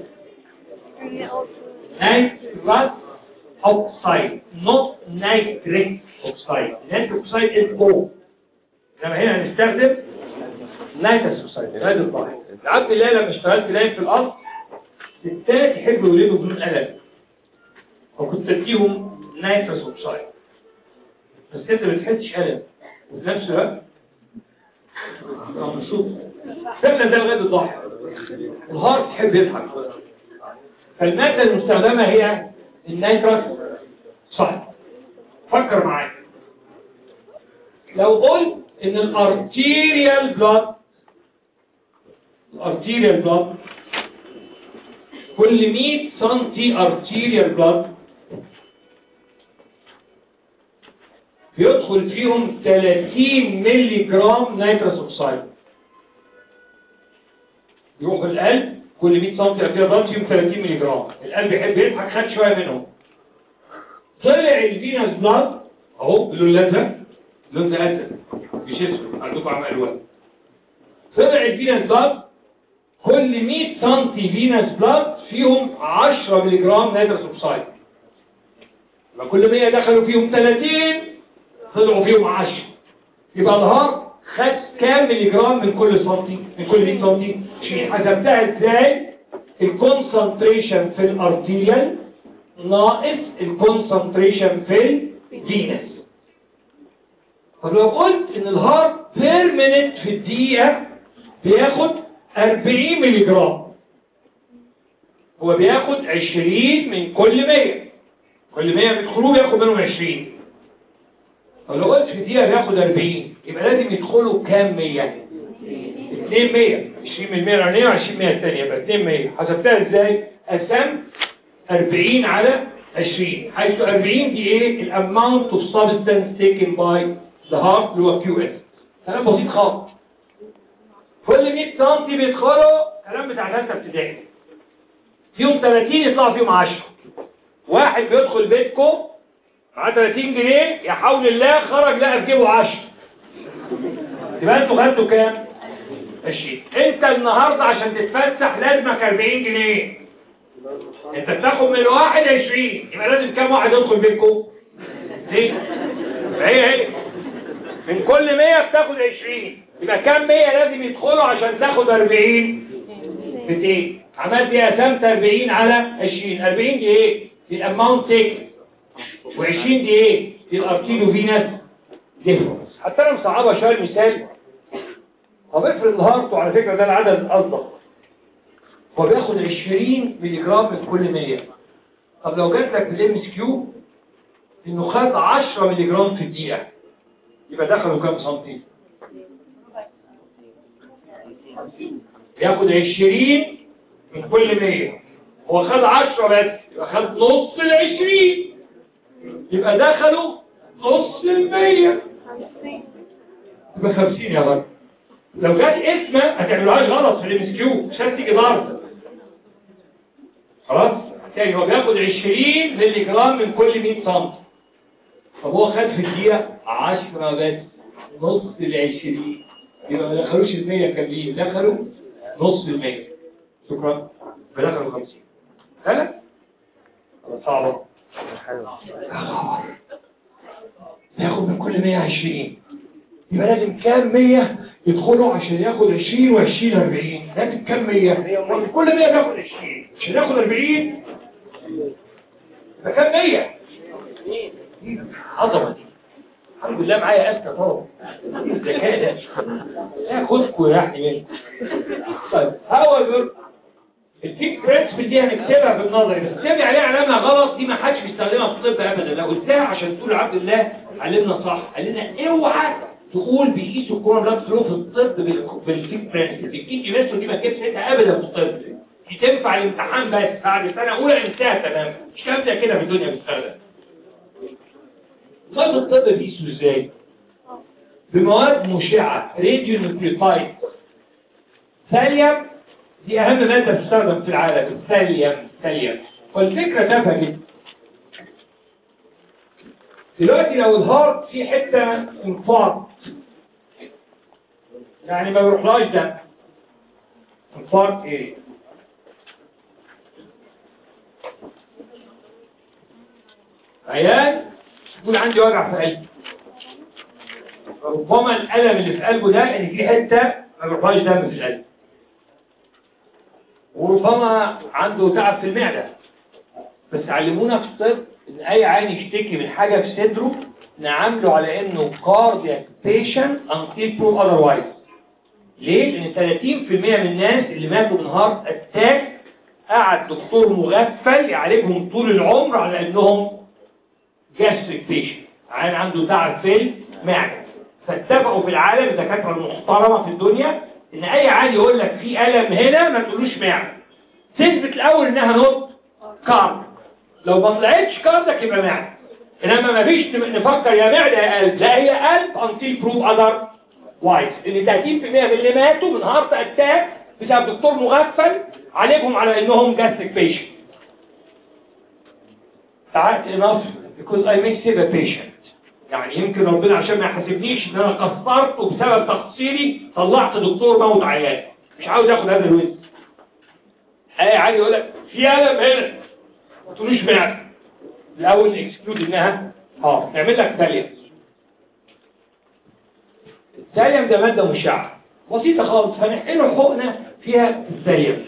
نيترات اوكسايد نوت نيتريك اوكسايد نيتريك اوكسايد از او انما هنا هنستخدم نيتريك اوكسايد الغاز الضاحك عبد الله لما اشتغلت لايف في الارض ستات يحبوا يولدوا بدون قلم فكنت اديهم نيترس اوكسايد بس انت ما بتحسش الم وفي نفس الوقت تبقى مبسوط فعلا ده الغاز الضاحك الهارت تحب يضحك فالماده المستخدمه هي النيترس صح فكر معايا لو قلت ان الارتيريال بلاد الارتيريال بلاد كل 100 سنتي ارتيريال بلاد بيدخل فيهم 30 ملي جرام نيترس اوكسايد يروح القلب كل 100 سم ارتيريال بلاد فيهم 30 ملي جرام القلب يحب يضحك خد شويه منهم طلع الفينس بلاد اهو اللون الازرق اللون ده ازرق مش اسود عندكم عم الوان طلع الفينس بلاد كل 100 سم فينس بلاد فيهم 10 ملي جرام نيترس اوكسايد يبقى كل 100 دخلوا فيهم 30 طلعوا فيهم 10 يبقى الهارت خد كام ملي جرام من كل سنتي من كل 100 سنتي عشان حسبتها ازاي الكونسنتريشن في الارتيريال ناقص الكونسنتريشن في الفينس طب لو قلت ان الهارت بير مينيت في الدقيقه بياخد 40 ملي جرام هو بياخد 20 من كل 100 كل 100 بيدخلوا بياخد منهم 20 طب لو قلت في دقيقة بياخد 40 يبقى لازم يدخلوا كام 100 2 100 20 من 100 الاولانيه و20 100 الثانيه يبقى 2 100 حسبتها ازاي قسمت 40 على 20 حيث 40 دي ايه الاماونت اوف سبستانس تيكن باي ذا هارت اللي هو كيو اس كلام بسيط خالص كل 100 سم بيدخلوا كلام بتاع ثالثه ابتدائي فيهم 30 يطلعوا فيهم 10 واحد بيدخل بيتكم معاه 30 جنيه يا حول الله خرج لقى في جيبه 10 يبقى انتوا خدتوا كام 20 انت النهارده عشان تتفسح لازمك 40 جنيه انت بتاخد من الواحد 20 يبقى لازم كام واحد يدخل بيتكم ليه هي هي من كل 100 بتاخد 20 يبقى كام 100 لازم يدخلوا عشان تاخد 40 200 عملت ايه قسمت 40 على 20 40 دي ايه دي الاماونت تيك و20 دي ايه دي الارتيلو فينس ديفرنس حتى انا مصعبها شويه المثال طب افرض الهارت وعلى فكره ده العدد الاصدق هو بياخد 20 ملي جرام من كل 100 طب لو جات لك بالام اس كيو انه خد 10 ملي جرام في الدقيقه يبقى دخلوا كام سنتي ياخد 20 من كل 100 هو خد 10 بس يبقى خد نص ال 20 يبقى دخلوا نص ال 100 يبقى 50 يا راجل لو جات اسمه ما تعملوهاش غلط في الام اس كيو عشان تيجي ضرب خلاص تاني هو بياخد 20 مللي جرام من كل 100 سم طب هو خد في الدقيقه 10 بس نص ال 20 يبقى ما دخلوش ال 100 كاملين دخلوا نص ال 100 شكرا بدخلوا 50 هلا صعبه ياخد من كل 120 يبقى لازم كام 100 يدخلوا عشان ياخد 20 و20 40 لازم كام 100 ومن كل 100 ياخد 20 عشان ياخد 40 يبقى كام 100 عظمه دي الحمد لله معايا اذكى طبعا الذكاء ده لا خدكوا يعني منه طيب هاو الفيك برنسبل دي هنكتبها بالنظري بس تبني عليها علامه غلط دي ما حدش بيستخدمها في الطب ابدا لو قلتها عشان تقول عبد الله علمنا صح قال لنا اوعى تقول بيقيسوا الكورونا بلاد فلو في الطب بال- بالفيك برنسبل الكينجي بيستو دي ما تجيبش ساعتها ابدا في الطب دي تنفع الامتحان بس بعد سنه اولى انتهى تمام مش كلام زي كده في الدنيا بيستخدم امال الطب بيقيسوا ازاي؟ بمواد مشعه راديو نيوكليوتايد ثاليوم دي اهم ماده بتستخدم في العالم الثاليوم ثاليوم والفكره تافهه جدا دلوقتي لو الهارت في حته انفاركت يعني ما بيروحلاش ده انفاركت ايه عيان يقول عندي وجع في قلبي ربما الالم اللي في قلبه ده ان في حته ما بيروحلاش دم في القلب وربما عنده تعب في المعدة بس علمونا في الطب ان اي عين يشتكي من حاجة في صدره نعامله على انه cardiac patient until proved otherwise ليه؟ لان 30% من الناس اللي ماتوا من هارت اتاك قعد دكتور مغفل يعالجهم طول العمر على انهم gastric patient عين عنده تعب في المعدة فاتفقوا في العالم الدكاتره المحترمة في الدنيا ان اي عيل يقول لك في الم هنا ما تقولوش معده تثبت الاول انها نوت كارد لو ما طلعتش كاردك يبقى معده انما ما فيش نفكر يا معده يا قلب لا هي قلب انتي بروف اذر وايز ان 30% من اللي ماتوا من هارت اتاك بسبب دكتور مغفل عليهم على انهم جاستريك بيشنت تعال enough because I may save a patient يعني يمكن ربنا عشان ما يحاسبنيش ان انا قصرت وبسبب تقصيري طلعت دكتور موت عيان مش عاوز اخد هذا الوزن اي عادي يقول لك في الم هنا ما تقولوش معده الاول اكسكلود انها اه نعمل لك تاليوم التاليوم ده ماده مشعه بسيطه خالص هنحقنه حقنه فيها التاليوم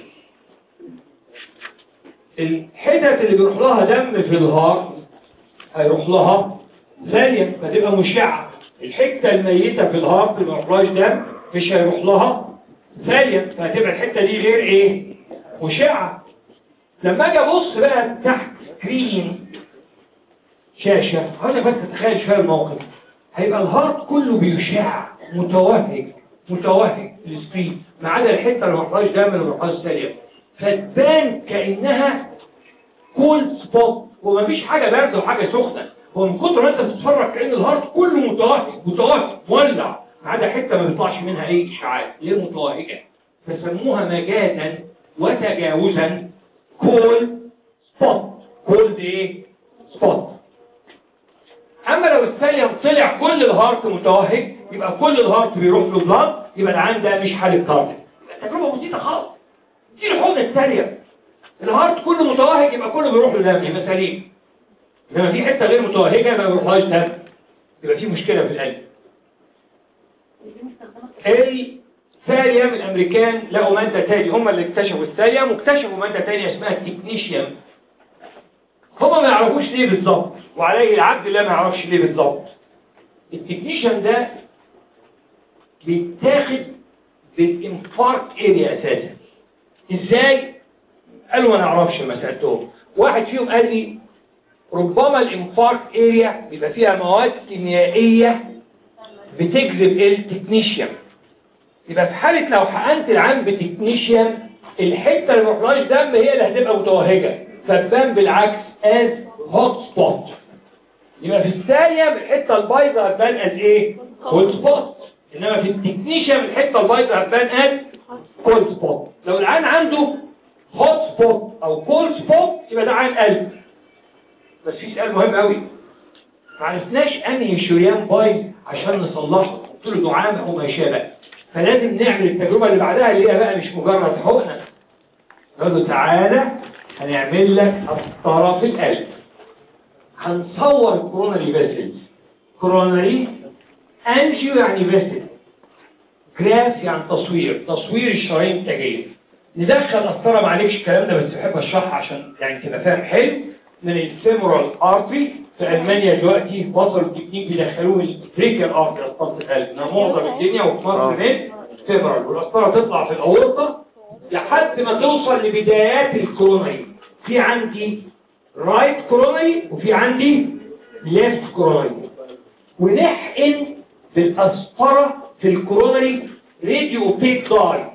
الحتت اللي بيروح لها دم في الهارت هيروح لها ثانيا فتبقى مشعة الحتة الميتة في الهارت اللي ما يروحلهاش دم مش هيروح لها ثانيا فهتبقى الحتة دي غير ايه مشعة لما اجي ابص بقى تحت سكرين شاشة عايزك بس تتخيل شوية الموقف هيبقى الهارت كله بيشع متوهج متوهج في السكرين ما عدا الحتة اللي ما يروحلهاش دم اللي ما يروحلهاش ثانيا فتبان كأنها كولد سبوت ومفيش حاجة باردة وحاجة سخنة هو من كتر ما انت بتتفرج كأن الهارت كله متوهج متوهج مولع ما عدا حتة ما بيطلعش منها اي اشعاعات ليه متوهجة فسموها مجازا وتجاوزا كول سبوت كولد ايه سبوت اما لو الثانية طلع كل الهارت متوهج يبقى كل الهارت بيروح له بلاد يبقى العام ده مش حالة كارديو تجربة بسيطة خالص دي الحقنة الثانية الهارت كله متوهج يبقى كله بيروح له دم يبقى سليم لما في حتة غير متوهجة ما بيروحهاش دم يبقى في مشكلة في القلب الثاليوم الامريكان لقوا مادة تاني هم اللي اكتشفوا الثاليوم واكتشفوا مادة تانية اسمها التكنيشيوم هم ما يعرفوش ليه بالظبط وعليه العبد لا ما يعرفش ليه بالظبط التكنيشيوم ده بيتاخد بالانفاركت اريا اساسا ازاي قالوا ما نعرفش ما سالتهم واحد فيهم قال لي ربما الانفاركت اريا بيبقى فيها مواد كيميائيه بتجذب التكنيشيوم يبقى في حاله لو حقنت العام بتكنيشيوم الحته اللي ما فيهاش دم هي اللي هتبقى متوهجه فتبان بالعكس از هوت سبوت يبقى في الثانيه الحته البيضاء هتبان از ايه هوت سبوت انما في التكنيشيوم الحته البيضاء هتبان از كولد سبوت لو العين عنده هوت سبوت او كولد سبوت يبقى ده عين قلب بس في سؤال مهم قوي ما عرفناش انهي شريان بايظ عشان نصلحه قلت له دعامه او ما شابه فلازم نعمل التجربه اللي بعدها اللي هي بقى مش مجرد حقنه قال له تعالى هنعمل لك قسطره في القلب هنصور الكوروناري فيسلز كوروناري انجيو يعني فيسل جراف يعني تصوير تصوير الشرايين التاجيه ندخل قسطره معلش الكلام ده بس بحب اشرحها عشان يعني تبقى فاهم حلو من الفيمورال ارتري في المانيا دلوقتي وصلوا التكنيك بيدخلوه البريكر ارت اسطره القلب انها معظم الدنيا وفي مصر آه. هناك فيبرال والاسطره تطلع في الاورطه لحد ما توصل لبدايات الكورونري في عندي رايت كورونري وفي عندي ليفت كورونري ونحقن بالاسطره في الكورونري راديو بيك داي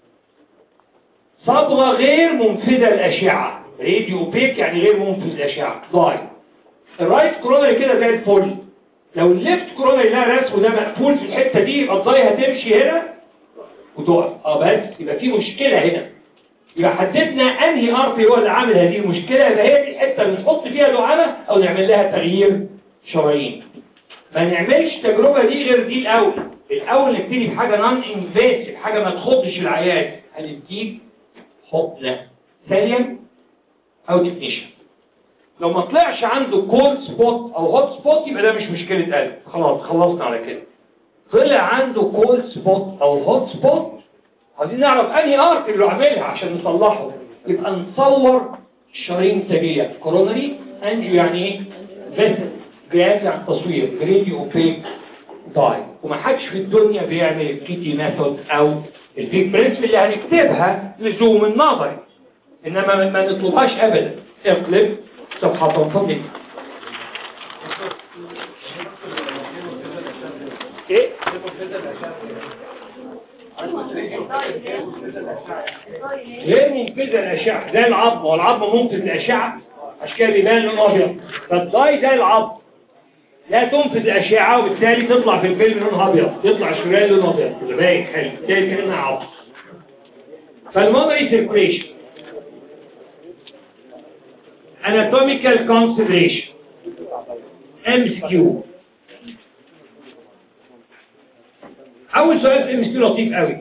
صبغه غير منفذه للاشعه راديو بيك يعني غير منفذ للاشعه داي الرايت كورونري كده زي الفل لو الليفت كورونري لها رسم وده مقفول في الحته دي يبقى الضاي هتمشي هنا وتقف اه بس يبقى في مشكله هنا يبقى حددنا انهي ارتي هو اللي عامل هذه المشكله يبقى هي دي الحته اللي نحط فيها دعامه او نعمل لها تغيير شرايين ما نعملش التجربه دي غير دي الاول الاول نبتدي بحاجه نون انفيسيف حاجه ما تخضش العيان هنديك حقنه ثانيا او ديفنيشن لو ما طلعش عنده كولد سبوت او هوت سبوت يبقى ده مش مشكله قلب خلاص خلصنا على كده طلع عنده كولد سبوت او هوت سبوت عايزين نعرف انهي ارت اللي عاملها عشان نصلحه يبقى نصور شرايين تاجيه كورونري انجيو يعني ايه فيسل جهاز عن تصوير جريدي اوبيك داي وما حدش في الدنيا بيعمل الكيتي ميثود او البيك برنسبل اللي هنكتبها لزوم النظري انما ما- ما نطلبهاش ابدا اقلب صفحه فضلك ايه غير منفذة الأشعة زي العظم والعظم منفذ الأشعة عشان كده بيبان لونه أبيض فالضاي زي العظم لا تنفذ الأشعة وبالتالي تطلع في الفيلم لونها أبيض يطلع الشريان لونه أبيض يبقى باين حلو بالتالي كأنها عظم فالمونري سيركوليشن anatomical consideration MSQ أول سؤال في MSQ لطيف قوي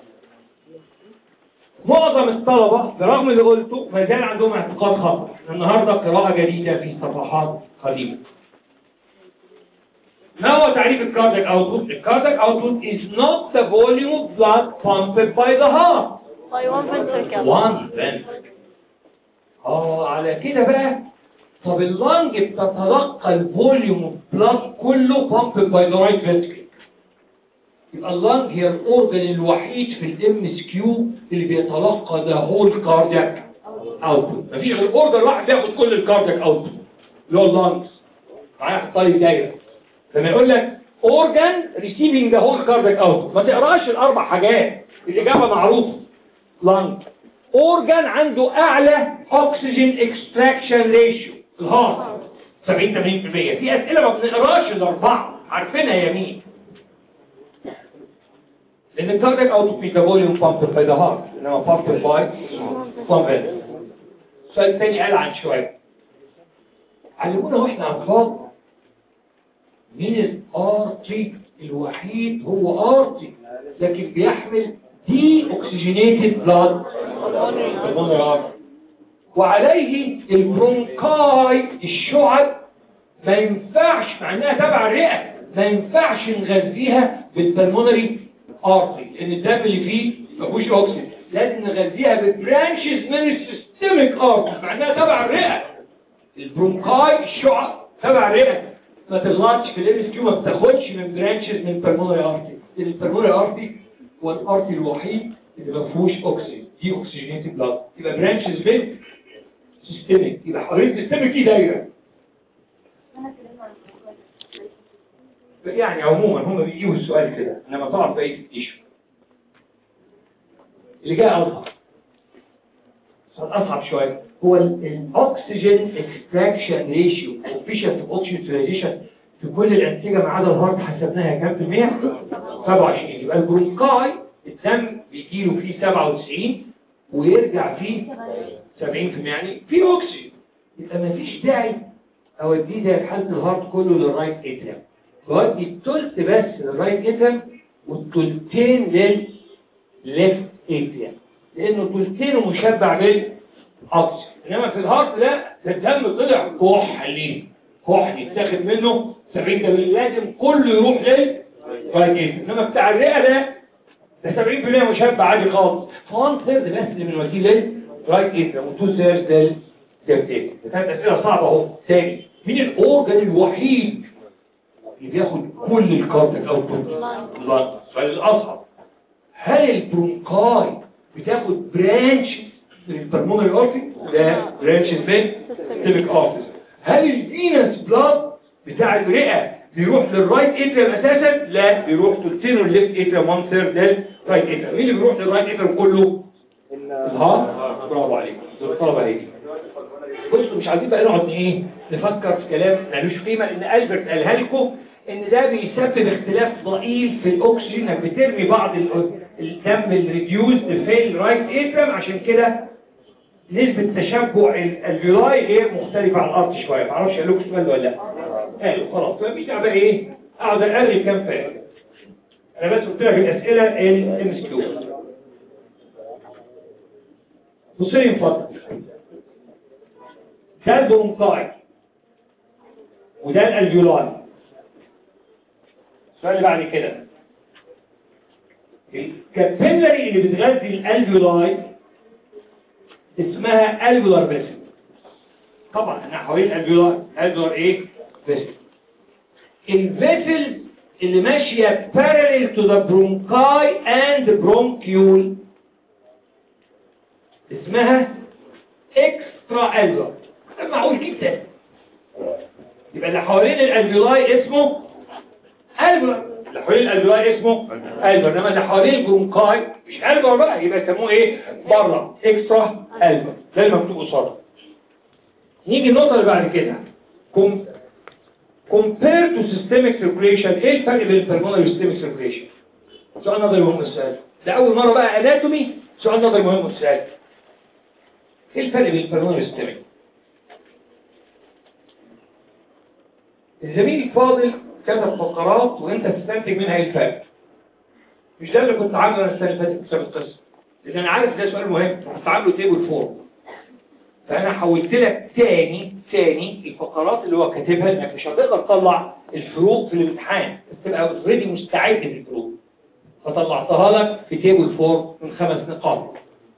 معظم الطلبة برغم اللي قلته ما زال عندهم اعتقاد خطأ النهاردة قراءة جديدة في صفحات قديمة ما هو تعريف الكاردياك اوتبوت؟ الكاردياك اوتبوت is not the volume of blood pumped by the heart by one ventricle. one ventricle اه على كده بقى طب اللنج بتتلقى الفوليوم بلاد كله pumped by the right ventricle يبقى اللنج هي الاورجن الوحيد في الام اس كيو اللي بيتلقى ذا هول كاردياك اوتبوت مفيش غير اورجن واحد بياخد كل الكاردياك اوتبوت اللي هو اللنجز معايا حط لي دايره لما يقول لك اورجن ريسيفنج ذا هول كاردياك اوتبوت ما تقراش الاربع حاجات الاجابه معروفه لنج اورجن عنده اعلى اكسجين اكستراكشن ريشيو الهارت 70 80% في اسئله ما بنقراش الاربعه عارفينها يا مين لان الكاردياك اوتبوت ميتابوليوم بامب باي ذا هارت انما بامب باي بامب السؤال الثاني قال عن شويه علمونا واحنا اطفال مين الارتي الوحيد هو ارتي لكن بيحمل دي اوكسجينيتد بلاد وعليه البرونكاي الشعب ما ينفعش مع انها تبع الرئه ما ينفعش نغذيها بالبلمونري ارتري لان الدم اللي فيه ما فيهوش اكسجين لازم نغذيها ببرانشز من السيستميك ارتري مع انها تبع الرئه البرونكاي الشعب تبع الرئه ما تغلطش في الام اس كيو ما بتاخدش من برانشز من البلمونري ارتري لان البلمونري ارتري هو الارتري الوحيد اللي ما فيهوش اكسجين دي اوكسجينيتد بلاد يبقى برانشز من سيستميك يبقى حوالين سيستميك دي دايره يعني عموما هم بيجيبوا السؤال كده انما طبعا بقيه التيشو اللي جاي اصعب سؤال اصعب شويه هو الاكسجين اكستراكشن ريشيو كوفيشنت اوف اوكسجين يوتيلايزيشن في كل الانسجه ما عدا الهارت حسبناها كام في المية 27 يبقى البرونكاي الدم بيجيله فيه 97 ويرجع فيه 70% يعني في اكسجين يبقى مفيش داعي اوديه زي في حاله الهارت كله للرايت اتريم بودي التلت بس للرايت اتريم والتلتين للليفت اتريم لانه تلتينه مشبع بالاكسجين انما في الهارت لا ده الدم طلع كحلي كحلي يتاخد منه 70 ده لازم كله يروح للرايت اتريم انما بتاع الرئه ده ده 70% مشبع عادي خالص فوان ثيرد بس اللي بنوديه للرايت اتريم وتو ثيرد للليفت اتريم ده كانت اسئله صعبه اهو تاني مين الاورجن الوحيد اللي بياخد كل الكارتك اوتبوت اللنج السؤال الاصعب هل البرونكاي بتاخد برانش من البلمونري اورفي لا برانش من سيستميك اوفيس هل الفينس بلاد بتاع الرئه بيروح للرايت اتريم اساسا لا بيروح تلتين الليفت اتريم 1 ثيرد للرايت اتريم مين اللي بيروح للرايت اتريم كله الهارت برافو عليك الطلبه هيك بصوا مش عايزين بقى نقعد ايه نفكر في كلام ملوش قيمه لان البرت قالها لكم ان ده بيسبب اختلاف ضئيل في الاكسجين انك بترمي بعض ال- الدم الريديوزد في الرايت اتريم عشان كده نسبة تشبع ال- الفيولاي ايه مختلفة عن الارض شوية معرفش قال لكم السؤال ده ولا لا قالوا خلاص مفيش داعي بقى ايه اقعد اقرب كام فارق انا بس قلت لك الاسئلة الام اس كيو بص لي نفضل ده البرونكاي وده الالفيولاي السؤال اللي بعد كده الكابيلاري اللي بتغذي الالفيولاي اسمها الفيولار فيسل طبعا احنا حوالين الالفيولار الفيولار ايه فيسل الفيسل اللي ماشيه parallel to the bronchi and bronchiole اسمها اكسترا الفيولار معقول جدا يبقى اللي حوالين الالفيولاي اسمه الفيولار اللي حوالين الالفيولاي اسمه الفيولار انما اللي حوالين البرونكاي مش الفيولار بقى يبقى يسموه ايه بره اكسترا الفيولار ده المكتوب قصاده نيجي النقطه اللي بعد كده كم compared to systemic circulation ايه الفرق بين البلمونري systemic circulation سؤال نظري مهم السؤال ده اول مره بقى اناتومي سؤال نظري مهم السؤال ايه الفرق بين البلمونري systemic الزميل الفاضل كتب فقرات وانت تستنتج منها ايه الفرق مش ده اللي كنت عامله انا السنه اللي فاتت في القصه لان انا عارف ده سؤال مهم كنت عامله تيبل فور فانا حولت لك تاني تاني الفقرات اللي هو كاتبها انك مش هتقدر تطلع الفروق في الامتحان بس تبقى اوريدي مستعد للفروق فطلعتها لك في تيبل فور من خمس نقاط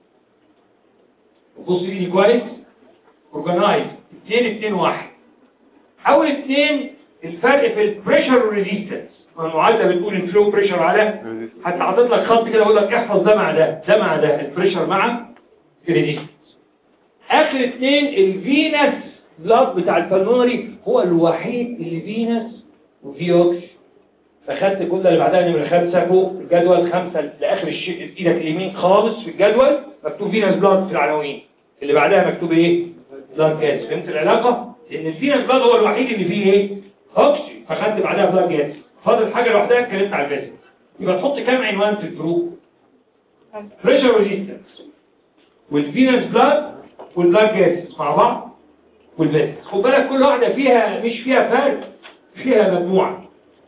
بص لي كويس اورجنايز 2 2 1 اول اثنين الفرق في البريشر والريزيستنس المعادله بتقول الفلو بريشر على حتى حاطط لك خط كده اقول لك احفظ ده مع ده ده مع ده البريشر مع الريزيستنس اخر اثنين الفينس بلاد بتاع البلمونري هو الوحيد اللي فينس وفي اوكس فخدت كل اللي بعدها نمره خمسه فوق الجدول خمسه لاخر الشيء ايدك اليمين خالص في الجدول مكتوب فينس بلاد في العناوين اللي بعدها مكتوب ايه بلاد جاز فهمت العلاقه لان الفينس بلاد هو الوحيد اللي فيه ايه اوكسي فخدت بعدها بلاد جاز فاضل حاجه لوحدها اتكلمت على الفيزيك يبقى تحط كام عنوان في الجروب بريشر ريزيستنس والفينس بلاد والبلاد جاز مع بعض والفيزيك خد بالك كل واحده فيها مش فيها فرق فيها مجموعه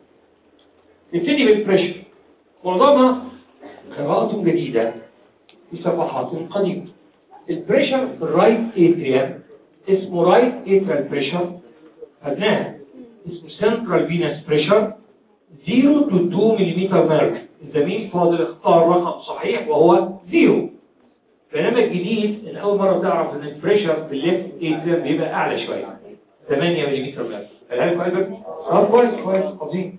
نبتدي بالبريشر معظمها قراءة جديدة في صفحات قديمة البريشر في الرايت اتريم اسمه رايت اتريال بريشر خدناها اسمه سنترال فينس بريشر 0 to 2 ملم ميركوري الزميل فاضل اختار رقم صحيح وهو 0 بينما الجديد ان اول مره تعرف ان البريشر في الليفت اتريم بيبقى اعلى شويه 8 ملم ميركوري هل لكم قلبك؟ اه كويس كويس عظيم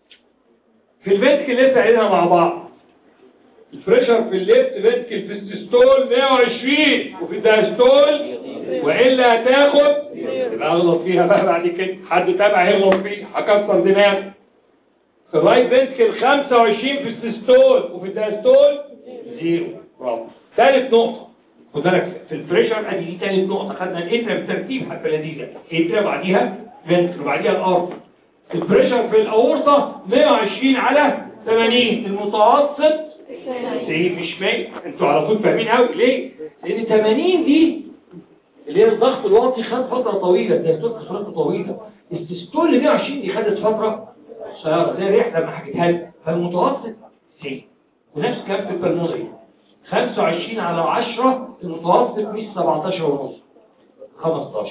في الفنتكل لسه قايلينها مع بعض البريشر في الليفت فنتكل في السيستول 120 وفي الدايستول والا هتاخد يبقى اغلط فيها بقى بعد كده حد تابع يغلط فيه هكسر دماغ في الرايت فنتكل 25 في السيستول وفي الدايستول زيرو برافو ثالث نقطه خد بالك في البريشر ادي دي ثالث نقطه خدنا الاترا بترتيب حتى لذيذه اترا بعديها فنتكل وبعديها الارض البريشر في الاورطه 120 على 80 المتوسط 90 مش 100 انتوا على طول فاهمين قوي ليه لان 80 دي اللي هي الضغط الواطي خد فتره طويله الدستور خد فتره طويله السيستول اللي 120 دي خدت فتره قصيره زي الريح لما حكيتها لك فالمتوسط 90 ونفس الكلام في البلمونري 25 على 10 المتوسط مش 17 ونص 15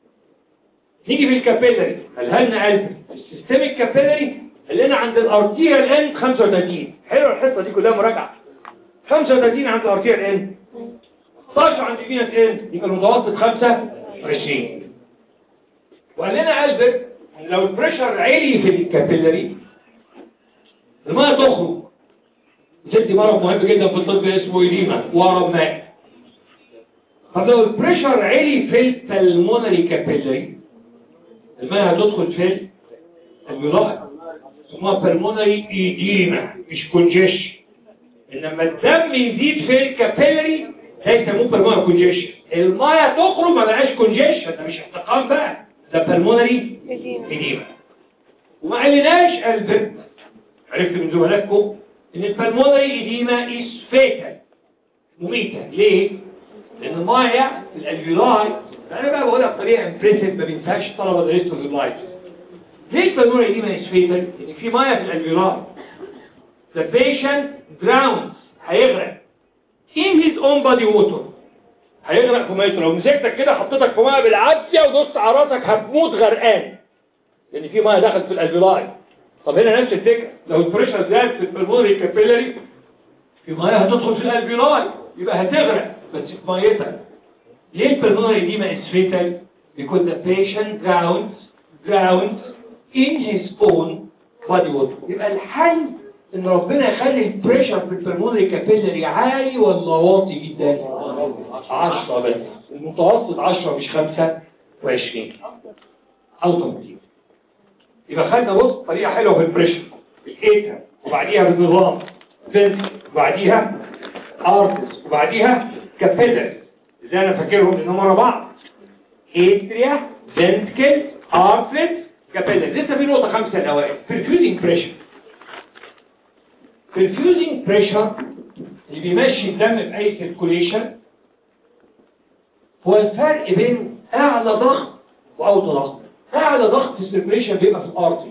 نيجي في الكابيلاري الهلنا قلب السيستميك كابيلاري اللي انا عند الارتيريال اند 35 حلو الحصه دي كلها مراجعه 35 عند الارتيريال اند 16 عند الفينس اند يبقى المتوسط 25 وقال لنا ألبرت إن لو البريشر عالي في الكابيلاري الماء تخرج وتدي مرض مهم جدا في الطب اسمه إديمة ورم ماء طب لو البريشر عالي في البلمونري كابيلاري الماء هتدخل في الولاء اسمها بلمونري إديمة مش كونجيشن انما الدم يزيد في الكابيلاري ده يسموه بلمونري كونجيشن المايه تخرج ما بقاش كونجيشن ده مش احتقان بقى ده بلمونري إديمة وما قالناش قلب عرفت من زملائكم ان البلمونري إديمة is fatal مميتة ليه؟ لان المايه في الالفيولاي انا بقى بقولها بطريقه امبريسيف ما بينفعش الطلبه درسته في اللايف ليه البلمونري إديمة is fatal؟ لان في مايه في الالفيولاي the patient drowns هيغرق in his own body water هيغرق في ميته لو مسكتك كده حطيتك في ميه بالعافيه ودوست على راسك هتموت غرقان لان في ميه دخلت في الالفيولاي طب هنا نفس الفكره لو البريشر زاد في البلمونري كابيلاري في ميه هتدخل في الالفيولاي يبقى هتغرق بس في ميتك ليه البلمونري دي ما اسفيتال because the patient drowns drowns in his own body water يبقى الحل ان ربنا يخلي البريشر في البلمونري كابيلاري عالي ولا واطي جدا 10 بس المتوسط 10 مش 25 او 80 يبقى خدنا بص طريقه حلوه في البريشر الايتا وبعديها بالنظام فينس وبعديها ارتس وبعديها كابيلاري ازاي انا فاكرهم انهم ورا بعض اتريا فنتكل ارتس كابيلاري لسه في نقطه خمسه الاوائل perfusing بريشر perfusing بريشر اللي بيمشي الدم في اي سيركوليشن هو الفرق بين اعلى ضغط واوطى ضغط اعلى ضغط في السيركوليشن بيبقى في الارتري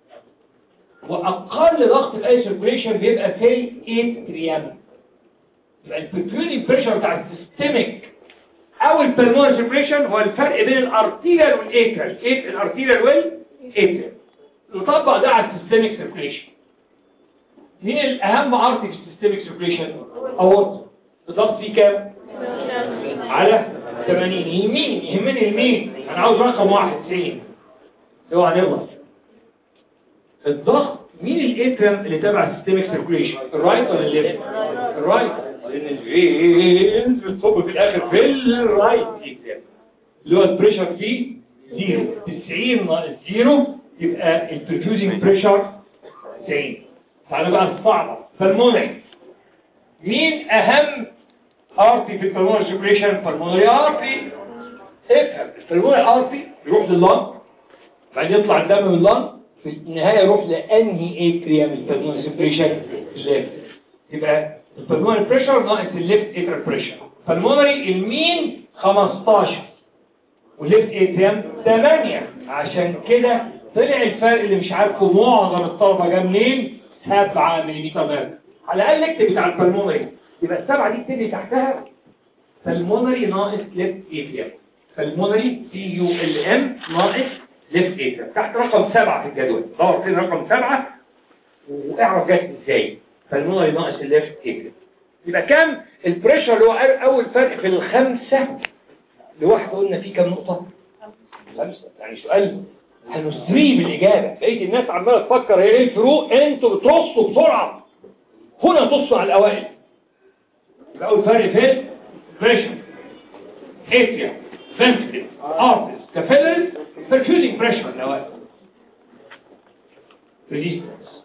واقل ضغط في اي سيركوليشن بيبقى في الاتريم يبقى البرفيوزنج بريشر بتاع السيستميك او البلمونري سيركوليشن هو الفرق بين الارتيريال والاتريال ايه الارتيريال والاتريال نطبق ده على السيستميك سيركوليشن مين الاهم ارتي في السيستميك سيركوليشن اورط الضغط فيه كام على 80 يمين يهمني المين انا عاوز رقم 91 اوعى نغلط الضغط مين الاترم اللي تبع السيستميك سيركوليشن الرايت ولا الليفت الرايت لان الفين بتصب في الاخر في الرايت اترم اللي هو البريشر فيه زيرو 90 ناقص زيرو يبقى البرفيوزنج بريشر 90 تعالى بقى الصعبه فالمونري مين اهم ارتي في البلمونري سيركوليشن بالمونري ارتي افهم البلمونري ارتي يروح لللنج بعدين يطلع الدم من اللنج في النهايه يروح لانهي اتريم البلمونري سيركوليشن الليفت يبقى البلمونري بريشر ناقص الليفت اتريال بريشر فالمونري المين 15 والليفت اتريم 8 عشان كده طلع الفرق اللي مش عارفه معظم الطلبه جه منين 7 ملم مرة على الاقل اكتب بتاع البلمونري يبقى السبعة دي تبني تحتها فالمونري ناقص ليفت اتريم فالمونري سي يو ال ام ناقص ليفت اتريم تحت رقم سبعة في الجدول دور فين رقم سبعة واعرف جت ازاي فالمونري ناقص الليفت اتريم يبقى كام البريشر اللي هو اول فرق في الخمسة لواحد قلنا فيه كام نقطة خمسة يعني سؤال هنسري بالإجابة لقيت الناس عمالة تفكر هي ايه الفروق انتوا بترصوا بسرعة هنا تصوا على الأوائل يبقى أول فرق فين بريشر اتريا فنتري ارتس كافيلرز برفيوزنج بريشر الأوائل ريزيستنس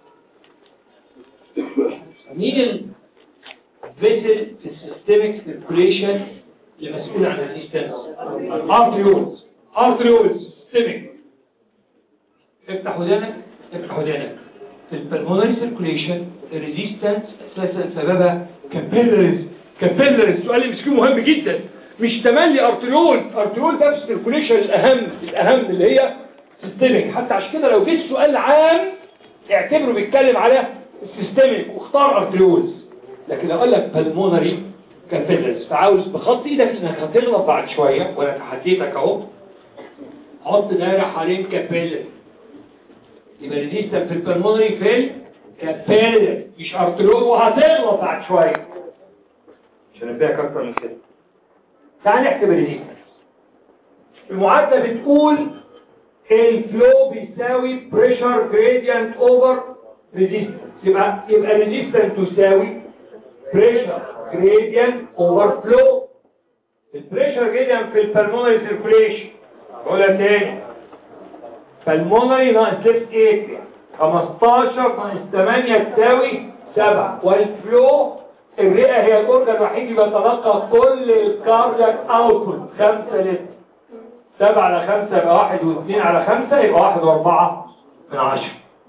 مين الفيسل في السيستميك سيركوليشن اللي مسؤول عن الريزيستنس ارتريولز ارتريولز سيستميك افتح ودانك افتح ودانك في البلمونري سيركوليشن الريزيستنس اساسا سببها كابيلرز كابيلرز السؤال اللي مسكين مهم جدا مش تملي ارتريول ارتريول ده في السيركوليشن الاهم الاهم اللي هي سيستميك حتى عشان كده لو جه سؤال عام اعتبره بيتكلم على السيستميك واختار ارتريولز لكن لو قال لك بالمونري كابيلرز فعاوز بخط ايدك انك هتغلط بعد شويه وانا تحديتك اهو حط دايره حوالين كابيلر يبقى ريزيستنس في البلمونري في الكابيلر مش ارتريول وهتغلط بعد شويه مش هنبيعك اكتر من كده تعال نحسب الريزيستنس المعادله بتقول الفلو بيساوي بريشر جريدينت اوفر ريزيستنس يبقى يبقى ريزيستنس تساوي بريشر جريدينت اوفر فلو البريشر جريدينت في البلمونري سيركوليشن اقولها تاني فالمونري ناقص ليفت اتريا 15 ناقص 8 تساوي 7 والفلو الرئة هي الأورجن الوحيد اللي بيتلقى كل الكاردياك اوتبوت 5 لتر 7 على 5 يبقى 1 و2 على 5 يبقى 1 و4 من 10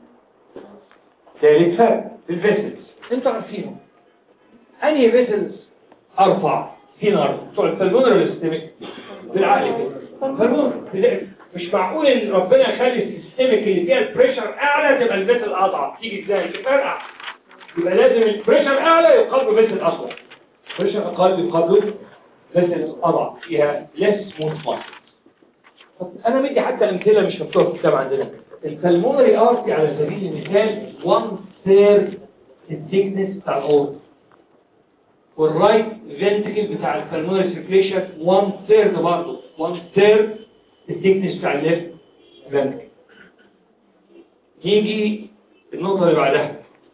ثالث فرق في الفيسلز انتوا عارفينه انهي فيسلز ارفع هنا ارفع بتوع البلمونر والسيستميك بالعقل كده البلمونر مش معقول ان ربنا يخلي السيستميك اللي فيها البريشر اعلى تبقى الفيسل اضعف تيجي ازاي تفرقع يبقى لازم البريشر اعلى يقابله فيسل اقوى بريشر اقل يقابله فيسل اضعف فيها ليس سموث ماسل انا مدي حتى امثله مش مكتوبه في الكتاب عندنا البلمونري ارتي على سبيل المثال 1 ثيرد الثيكنس بتاع الاورت والرايت فينتكل بتاع البلمونري سيركيليشن 1 ثيرد برضه 1 ثيرد الثيكنس بتاع الليفت فينتكل نيجي النقطه اللي بعدها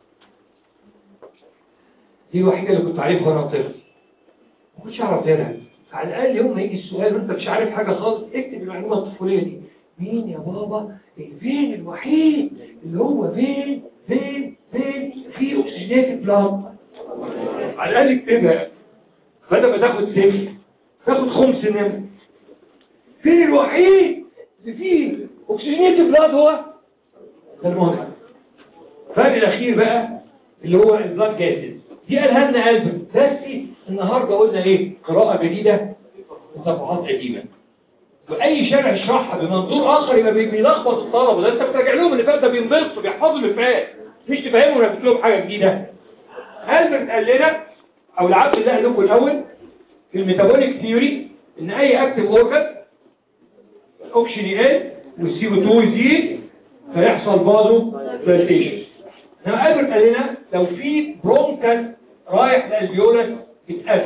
دي الوحيده اللي كنت عارفها وانا طفل ما كنتش اعرف غيرها على الاقل يوم ما يجي السؤال وانت مش عارف حاجه خالص اكتب المعلومه الطفوليه دي مين يا بابا الفين الوحيد اللي هو فين فين فين في اكسجينات بلاد على الاقل اكتبها بدل ما تاخد صفر تاخد خمس نمر فين الوحيد اللي فيه اكسجينات بلاد هو المهم الفرق الاخير بقى اللي هو البلاد جاسز دي قالها لنا قلب بس النهارده قلنا ايه قراءه جديده وصفحات قديمه واي شارع يشرحها بمنظور اخر يبقى بيلخبط الطلبه ده انت بتراجع لهم اللي فات ده بينبسطوا بيحفظوا اللي فات مش تفهموا ولا لهم حاجه جديده هالبرت قال لنا او العبد اللي قال لكم الاول في الميتابوليك ثيوري ان اي اكتف اورجن الاوكسجين يقل والسي او 2 يزيد فيحصل بازو دايليتيشن انما البرت قال لنا لو في برونكال رايح للالفيولس اتقفل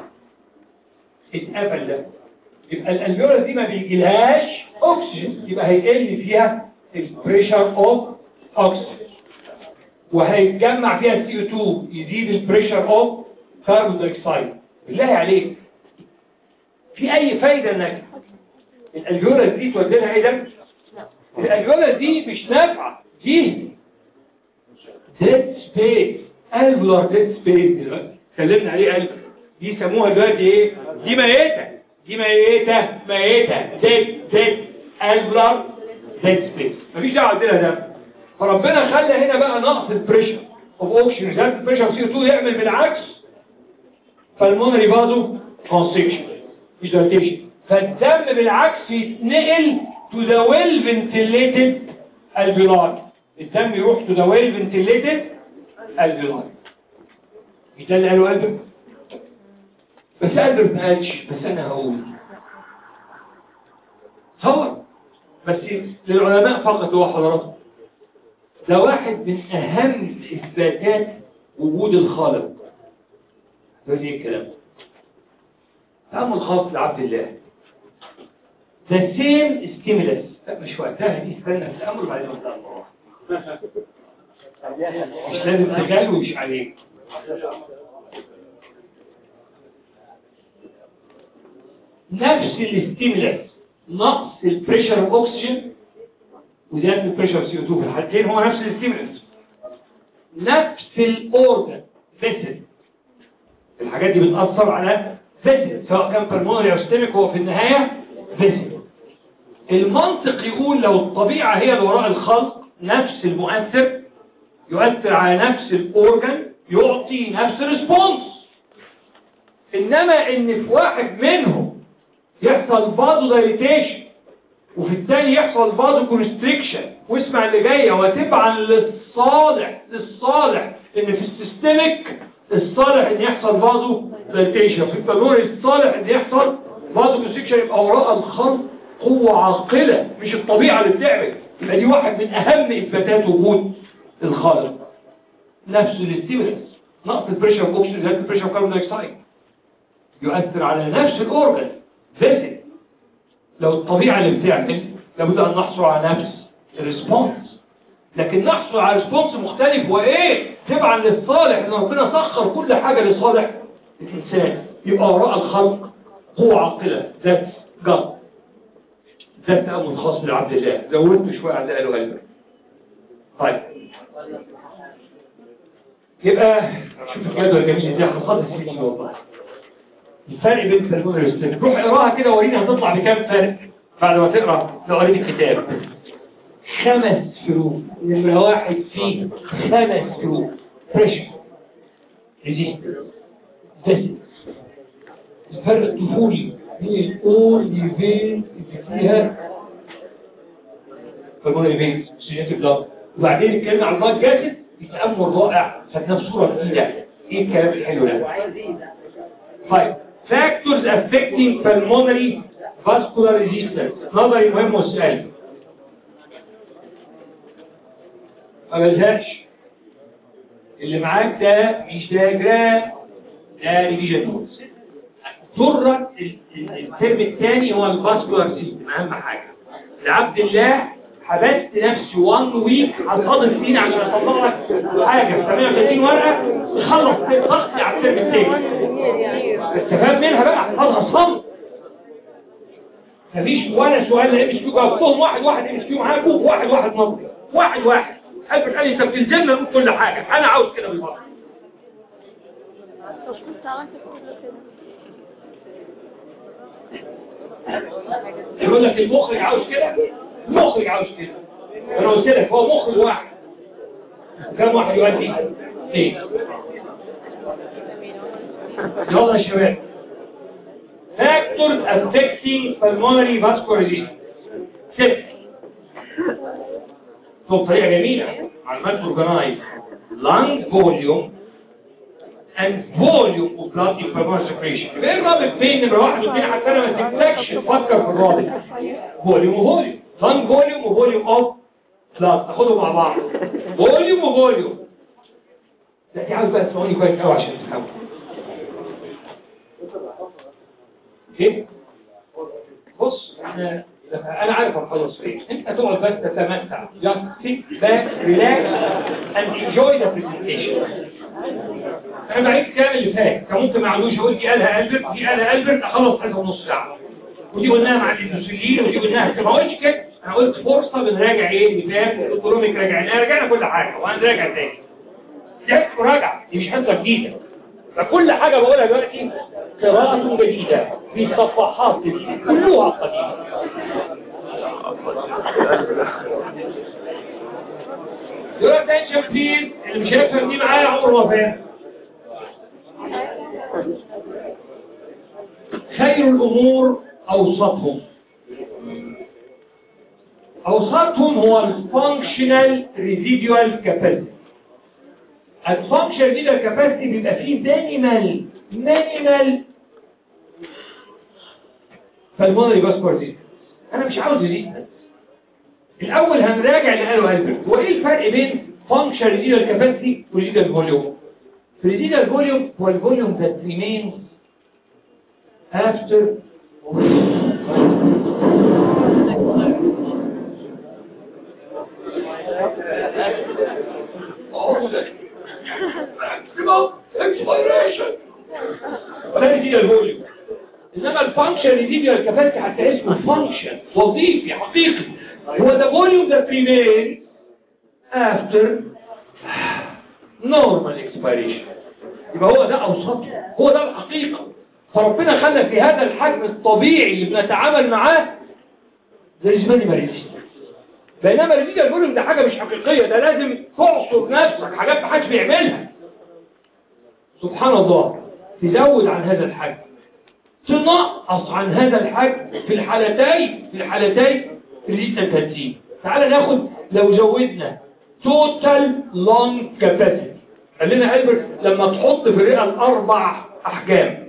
اتقفل ده يبقى الالفيولس دي ما بيجيلهاش اكسجين يبقى هيقل فيها البريشر اوف اكسجين وهيتجمع فيها السي او 2 يزيد البريشر اوف كاربون دايوكسيد بالله عليك في اي فايده انك الالفيولس دي تودي لها ايه ده الالفيولس دي مش نافعه دي ديد سبيس الفولار ديد سبيس دلوقتي اتكلمنا عليه قلب دي يسموها دلوقتي ايه دي ميته دي ميته ميته ديد ديد الفولار ديد سبيس مفيش دعوه عندنا ده فربنا خلى هنا بقى نقص البريشر اوف اوكسجين زاد البريشر سي 2 يعمل بالعكس فالمونري بازو كونستريكشن مش دايتيشن فالدم بالعكس يتنقل تو ذا ويل فنتليتد الفيولار الدم يروح تو ذا ويل فنتليتد الفيولار مش ده اللي قاله قلبك بس قلبك ما قالش بس انا هقول تصور بس للعلماء فقط هو حضراتهم ده واحد من اهم اثباتات وجود الخالق هذه الكلام تأمل خاص لعبد الله the same stimulus لا مش وقتها دي استنى التأمل بعدين ما الله مش لازم تجلوش عليك نفس الاستيمولس نقص البريشر اوكسجين وزيادة البريشر سي او 2 في الحالتين هو نفس الاستيمولس نفس الاورجن فيسل الحاجات دي بتأثر على فيسل سواء كان بالمونري او ستيميك هو في النهاية فيسل المنطق يقول لو الطبيعة هي اللي وراء الخلق نفس المؤثر يؤثر على نفس الاورجن يعطي نفس الريسبونس انما ان في واحد منهم يحصل بازو دايليتيشن وفي الثاني يحصل بازو كونستريكشن واسمع اللي جايه وتبعا للصالح للصالح ان في السيستميك الصالح ان يحصل بازو دايليتيشن في البالوري الصالح ان يحصل بازو كونستريكشن يبقى وراء الخلق قوة عاقلة مش الطبيعة اللي بتعمل يبقى دي واحد من اهم اثباتات وجود الخالق نفس الاستيمولس نقص البريشر اوف اوكسجين زائد البريشر اوف كاربون دايوكسيد يؤثر على نفس الاورجن فيزل لو الطبيعة اللي بتعمل لابد ان نحصل على نفس الريسبونس لكن نحصل على ريسبونس مختلف وايه تبعا للصالح ان ربنا سخر كل حاجه لصالح الانسان يبقى وراء الخلق قوه عاقله ذات جد ذات تامل خاص بالعبد الله زودت شويه على اللي قاله قلبك طيب يبقى شوف الجدول الجميل ازاي هنخلص فيه والله الفرق بين التليفون والستيك روح اقراها كده وريني هتطلع بكام فرق بعد ما تقرا لو قريت الكتاب خمس فروق نمرة واحد فيه خمس فروق بريشر ريزيستنس فيسل الفرق الطفولي هي الاول ليفين اللي فيها فالمون ليفين سيجنت بلاد وبعدين الكلمة على البلاد جاسد بتأمل رائع خدناه بصورة جديدة ايه الكلام الحلو ده طيب factors affecting pulmonary vascular resistance نظري مهم وسؤال ما بلهاش اللي معاك ده مش دياجرام ده ريفيجن نوتس ضرك الترم الثاني هو الفاسكولار سيستم اهم حاجه لعبد الله حبست نفسي 1 ويك هتفضل سنين عشان اطلع لك حاجه في 38 ورقه تخلص ضغطي على الترم الثاني استفاد منها بقى احفظها صم مفيش ولا سؤال لا مش جاوبتهم واحد واحد مش فيه معاكم واحد واحد نظري واحد واحد قلبك قال لي انت بتلزمنا نقول كل حاجه انا عاوز كده بالمره يقول لك المخرج عاوز كده المخرج عاوز كده انا قلت لك هو مخرج واحد كم واحد يؤدي اثنين يلا يا شباب factors affecting pulmonary vascular disease ست بطريقة جميلة معلومات organized lung volume and volume of blood in pulmonary secretion يبقى ايه الرابط بين نمرة واحد واثنين حتى انا ما تفتكش تفكر في الرابط فوليوم وفوليوم lung volume وفوليوم of blood تاخدهم مع بعض فوليوم وفوليوم لا دي عاوز بقى تسمعوني كويس قوي عشان تفهموا ايه بص احنا انا عارف هنخلص فين انت تقعد بس تتمتع just sit back relax and enjoy the presentation انا بعيد الكلام اللي فات كان ممكن ما عندوش اقول دي قالها البرت دي قالها البرت اخلص حاجه ونص ساعه ودي قلناها مع الاندوسيلين ودي قلناها ما قلتش كده انا قلت فرصه بنراجع ايه اللي فات الاوتونوميك راجعناها راجعنا كل حاجه وهنراجع تاني دي مراجعه دي مش حته جديده فكل حاجه بقولها دلوقتي قراءة جديدة في صفحات جديدة كلها قديمة دلوقتي ده شايفين اللي مش هيفهم دي معايا عمره ما فاهم خير الأمور أوسطهم أوسطهم هو الفانكشنال ريزيديوال كاباسيتي الفانكشنال ريزيديوال كاباسيتي بيبقى فيه مينيمال مينيمال فالمونري فاسكولار ريزيستنس انا مش عاوز ريزيستنس الاول هنراجع اللي قاله البرت هو ايه الفرق بين فانكشن ريزيديوال كاباسيتي وريزيديوال فوليوم ريزيديوال فوليوم هو الفوليوم that remains after expiration وده ريزيديوال فوليوم انما الفانكشن ريزيديوال كاباسيتي حتى اسمه فانكشن وظيفي حقيقي هو the volume that remains after normal expiration يبقى هو ده اوسطه هو ده الحقيقة فربنا خلى في هذا الحجم الطبيعي اللي بنتعامل معاه there is minimal resistance بينما الريزيديوال فوليوم ده حاجة مش حقيقية ده لازم تعصر نفسك حاجات محدش بيعملها سبحان الله تزود عن هذا الحجم تنقص عن هذا الحجم في الحالتين في الحالتين ريزيستنس هتزيد تعال ناخد لو زودنا توتال لونج كاباسيتي قال لنا البرت لما تحط في الرئه الاربع احجام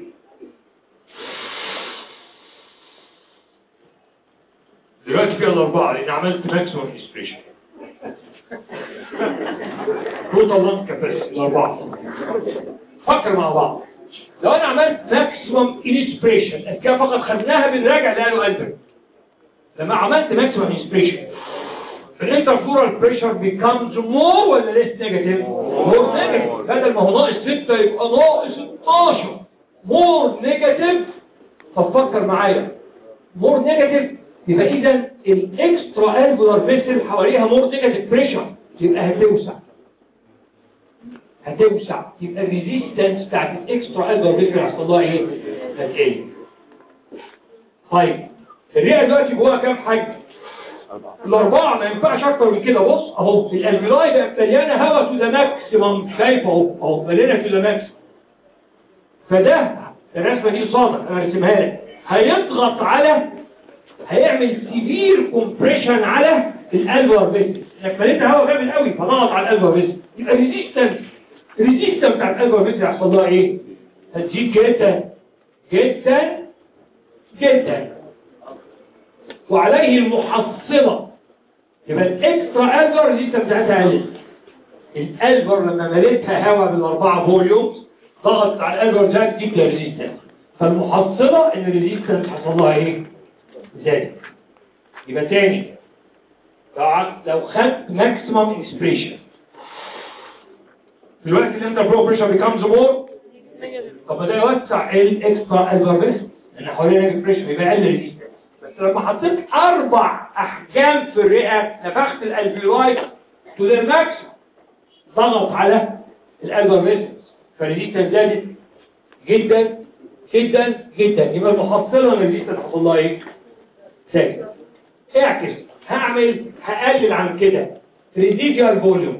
دلوقتي فيها الاربعه لان عملت ماكسيموم اسبريشن توتال لونج كاباسيتي الاربعه فكر مع بعض لو انا عملت ماكسيموم انسبريشن كده فقط خدناها بنراجع لقاله البرت لما عملت ماكسيمم انسبريشن الانترفلورال بريشر بيكمز مور ولا ليس نيجاتيف مور نيجاتيف بدل ما هو ناقص 6 يبقى ناقص 12 مور نيجاتيف ففكر معايا مور نيجاتيف يبقى اذا الاكسترا الفولار فيسل حواليها مور نيجاتيف بريشر يبقى هتوسع هتوسع يبقى الريزيستنس بتاعت الاكسترا الفولار فيسل هيحصل لها ايه هتقل طيب الرئه دلوقتي جواها كام حاجه الأربعة ما ينفعش أكتر من كده بص أهو الألفيلاي بقت مليانة هواء تو ذا ماكسيمم شايف أهو أهو مليانة تو ذا ماكسيمم فده الرسمة دي صادق أنا رسمها لك هيضغط على هيعمل سيفير كومبريشن على الألفر فيسس إنك مليت هواء جامد قوي فضغط على الألفر فيسس يبقى ريزيستنس ريزيستنس بتاع الألفر فيسس هيحصل لها إيه؟ هتزيد جدا جدا جدا وعليه المحصلة يبقى الاكسترا الفر دي بتاعتها قلت الالفر لما مليتها هواء بالاربعه فوليومز ضغط على الالفر زاد دي ريزيستنس فالمحصلة ان الريزيستنس حصل لها ايه؟ زاد يبقى تاني لو ع- لو خدت ماكسيمم اكسبريشن في الوقت اللي انت برو بريشر بيكمز مور طب ما ده يوسع الاكسترا الفر بس ان حوالين الاكسبريشن يبقى اقل ريزيستنس بس لما حطيت اربع احجام في الرئه نفخت الالفيولاي تو ذا ماكس ضغط على الالفر فيسس فالريزيستنس زادت جدا جدا جدا يبقى المحصله من الريزيستنس حصل لها ايه؟ زادت اعكس هعمل هقلل عن كده ريزيديال فوليوم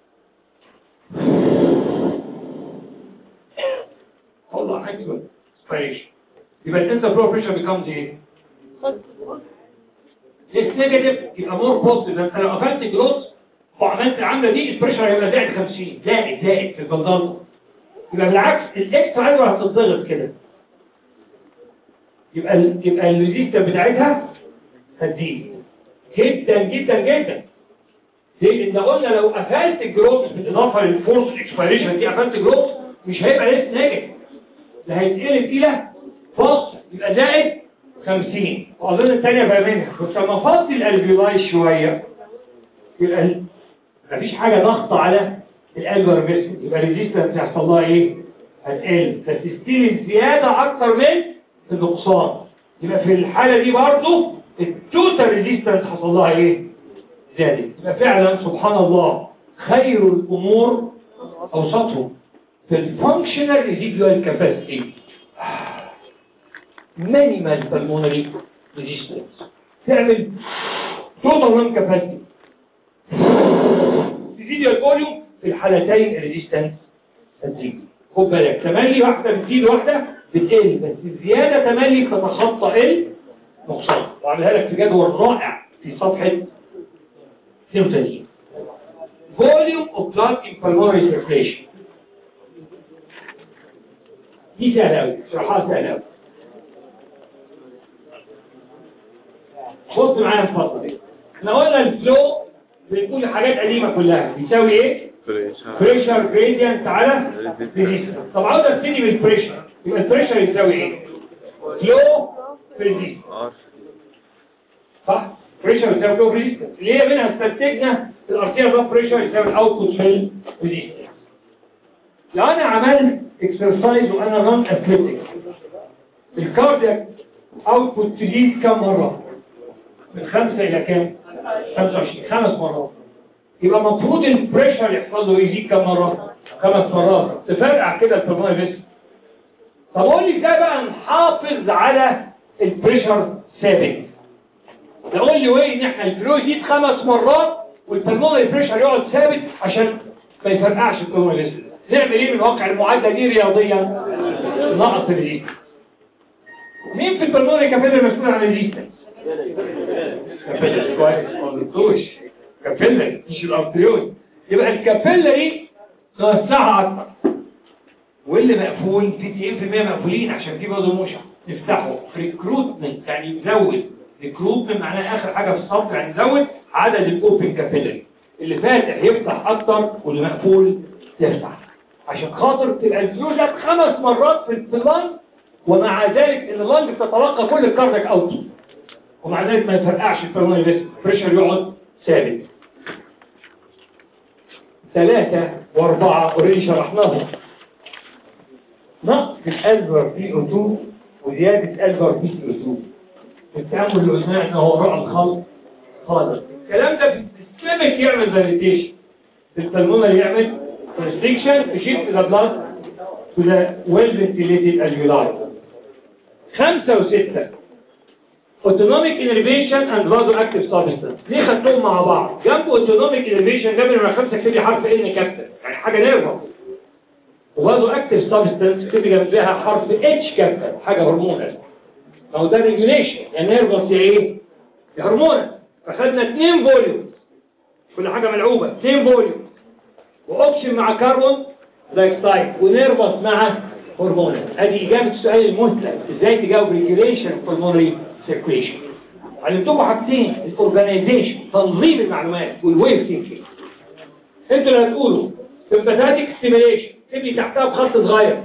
والله اكسبل سبايريشن يبقى الانتر فلو بريشر بيكمز ايه؟ ليس نيجاتيف يبقى مور بوزيتيف انت لو قفلت جروس وعملت العمله دي البريشر هيبقى زائد 50 زائد زائد في البلدان يبقى بالعكس الاكسترا ايوه هتتضغط كده يبقى ال يبقى الريزيستنس بتاعتها هتزيد جدا جدا جدا ليه؟ لان قلنا لو قفلت الجروس بالاضافه للفورس اكسبيريشن دي قفلت جروس مش هيبقى ليس نيجاتيف ده هيتقلب الى فاصل يبقى زائد 50 واظن الثانيه بقى منها بس لما افضي الالفيولاي شويه يبقى ال- مفيش حاجه ضغط على الالفر فيسل يبقى الريزيستنس هيحصل لها ايه هتقل بس ستيل الزياده اكتر من النقصان يبقى في الحاله دي برضه التوتال ريزيستنس حصل لها ايه زادت يبقى فعلا سبحان الله خير الامور اوسطهم في الفانكشنال ريزيدوال كاباسيتي minimal pulmonary resistance تعمل total lung capacity تزيد الفوليوم في الحالتين الريزيستنس هتزيد خد بالك تملي واحدة بتزيد واحدة بتقل بس الزيادة تملي تتخطى النقصان وعملها لك في جدول رائع في صفحة 32 volume of blood in pulmonary circulation دي سهلة أوي شرحها سهلة أوي بص معايا الفضل احنا قلنا الفلو بنقول حاجات قديمة كلها بيساوي ايه؟ بريشر جريدينت على ريزيستنس طب عاوز ابتدي بالبريشر يبقى البريشر يساوي ايه؟ فلو في ريزيستنس صح؟ بريشر يساوي فلو في ريزيستنس اللي هي منها استنتجنا الارتيال بلاد بريشر يساوي الاوتبوت في الريزيستنس لو انا عملت اكسرسايز وانا ران اثليتيك الكاردياك اوتبوت تزيد كم مره؟ من خمسة إلى كام؟ 25 خمس مرات يبقى المفروض البريشر يحصل له يزيد كم مرة؟ خمس مرات تفرقع كده البرمونة بس طب قول لي ازاي بقى نحافظ على البريشر ثابت تقول لي ايه ان احنا الفلو يزيد خمس مرات والبرمونة بريشر يقعد ثابت عشان ما يفرقعش البرمونة بس نعمل ايه من واقع المعادلة دي رياضيا؟ نقص الريزيستنس مين في البرمونة كابيلر مسؤول عن الريزيستنس؟ كابيلاري كويس ما قلتوش كابيلاري مش الارتريول يبقى الكابيلاري نوسعها اكتر واللي مقفول في 90% مقفولين عشان في برضه موشع نفتحه ريكروتمنت يعني نزود ريكروتمنت معناه اخر حاجه في الصف يعني نزود عدد الاوبن كابيلاري اللي فاتح يفتح اكتر واللي مقفول يفتح عشان خاطر تبقى الفلوجة خمس مرات في اللنج ومع ذلك ان اللنج بتتلقى كل الكاردياك اوتبوت ومع ذلك ما يفرقعش البلمونري فيسل بريشر يقعد ثابت ثلاثة وأربعة اوريدي شرحناهم نقص الألفر في أوتو وزيادة ألفر في أوتو التأمل اللي قلناه إن هو رأى الخلق خالص الكلام ده في السيستمك يعمل فاليديشن في البلمونري يعمل constriction to shift the blood to the well ventilated alveoli خمسة وستة autonomic innervation and vasoactive substance ليه خدتهم مع بعض جنب autonomic innervation جنب نمرة خمسة اكتب لي حرف ان كابتن يعني حاجة نيرفر وvasoactive substance اكتب لي جنبها حرف اتش كابتن حاجة هرمونال ما هو ده ريجوليشن يعني نيرفس ايه؟ يا هرمونال فخدنا اثنين فوليوم كل حاجة ملعوبة اثنين فوليوم واوبشن مع كربون دايكسايد ونيرفس مع هرمونال ادي اجابه السؤال المثلث ازاي تجاوب ريجوليشن pulmonary سيركيشن علمتكم حاجتين الاورجانيزيشن تنظيم المعلومات والويف ثينكينج انتوا اللي هتقولوا سمباثاتيك ستيميليشن تبني تحتها بخط صغير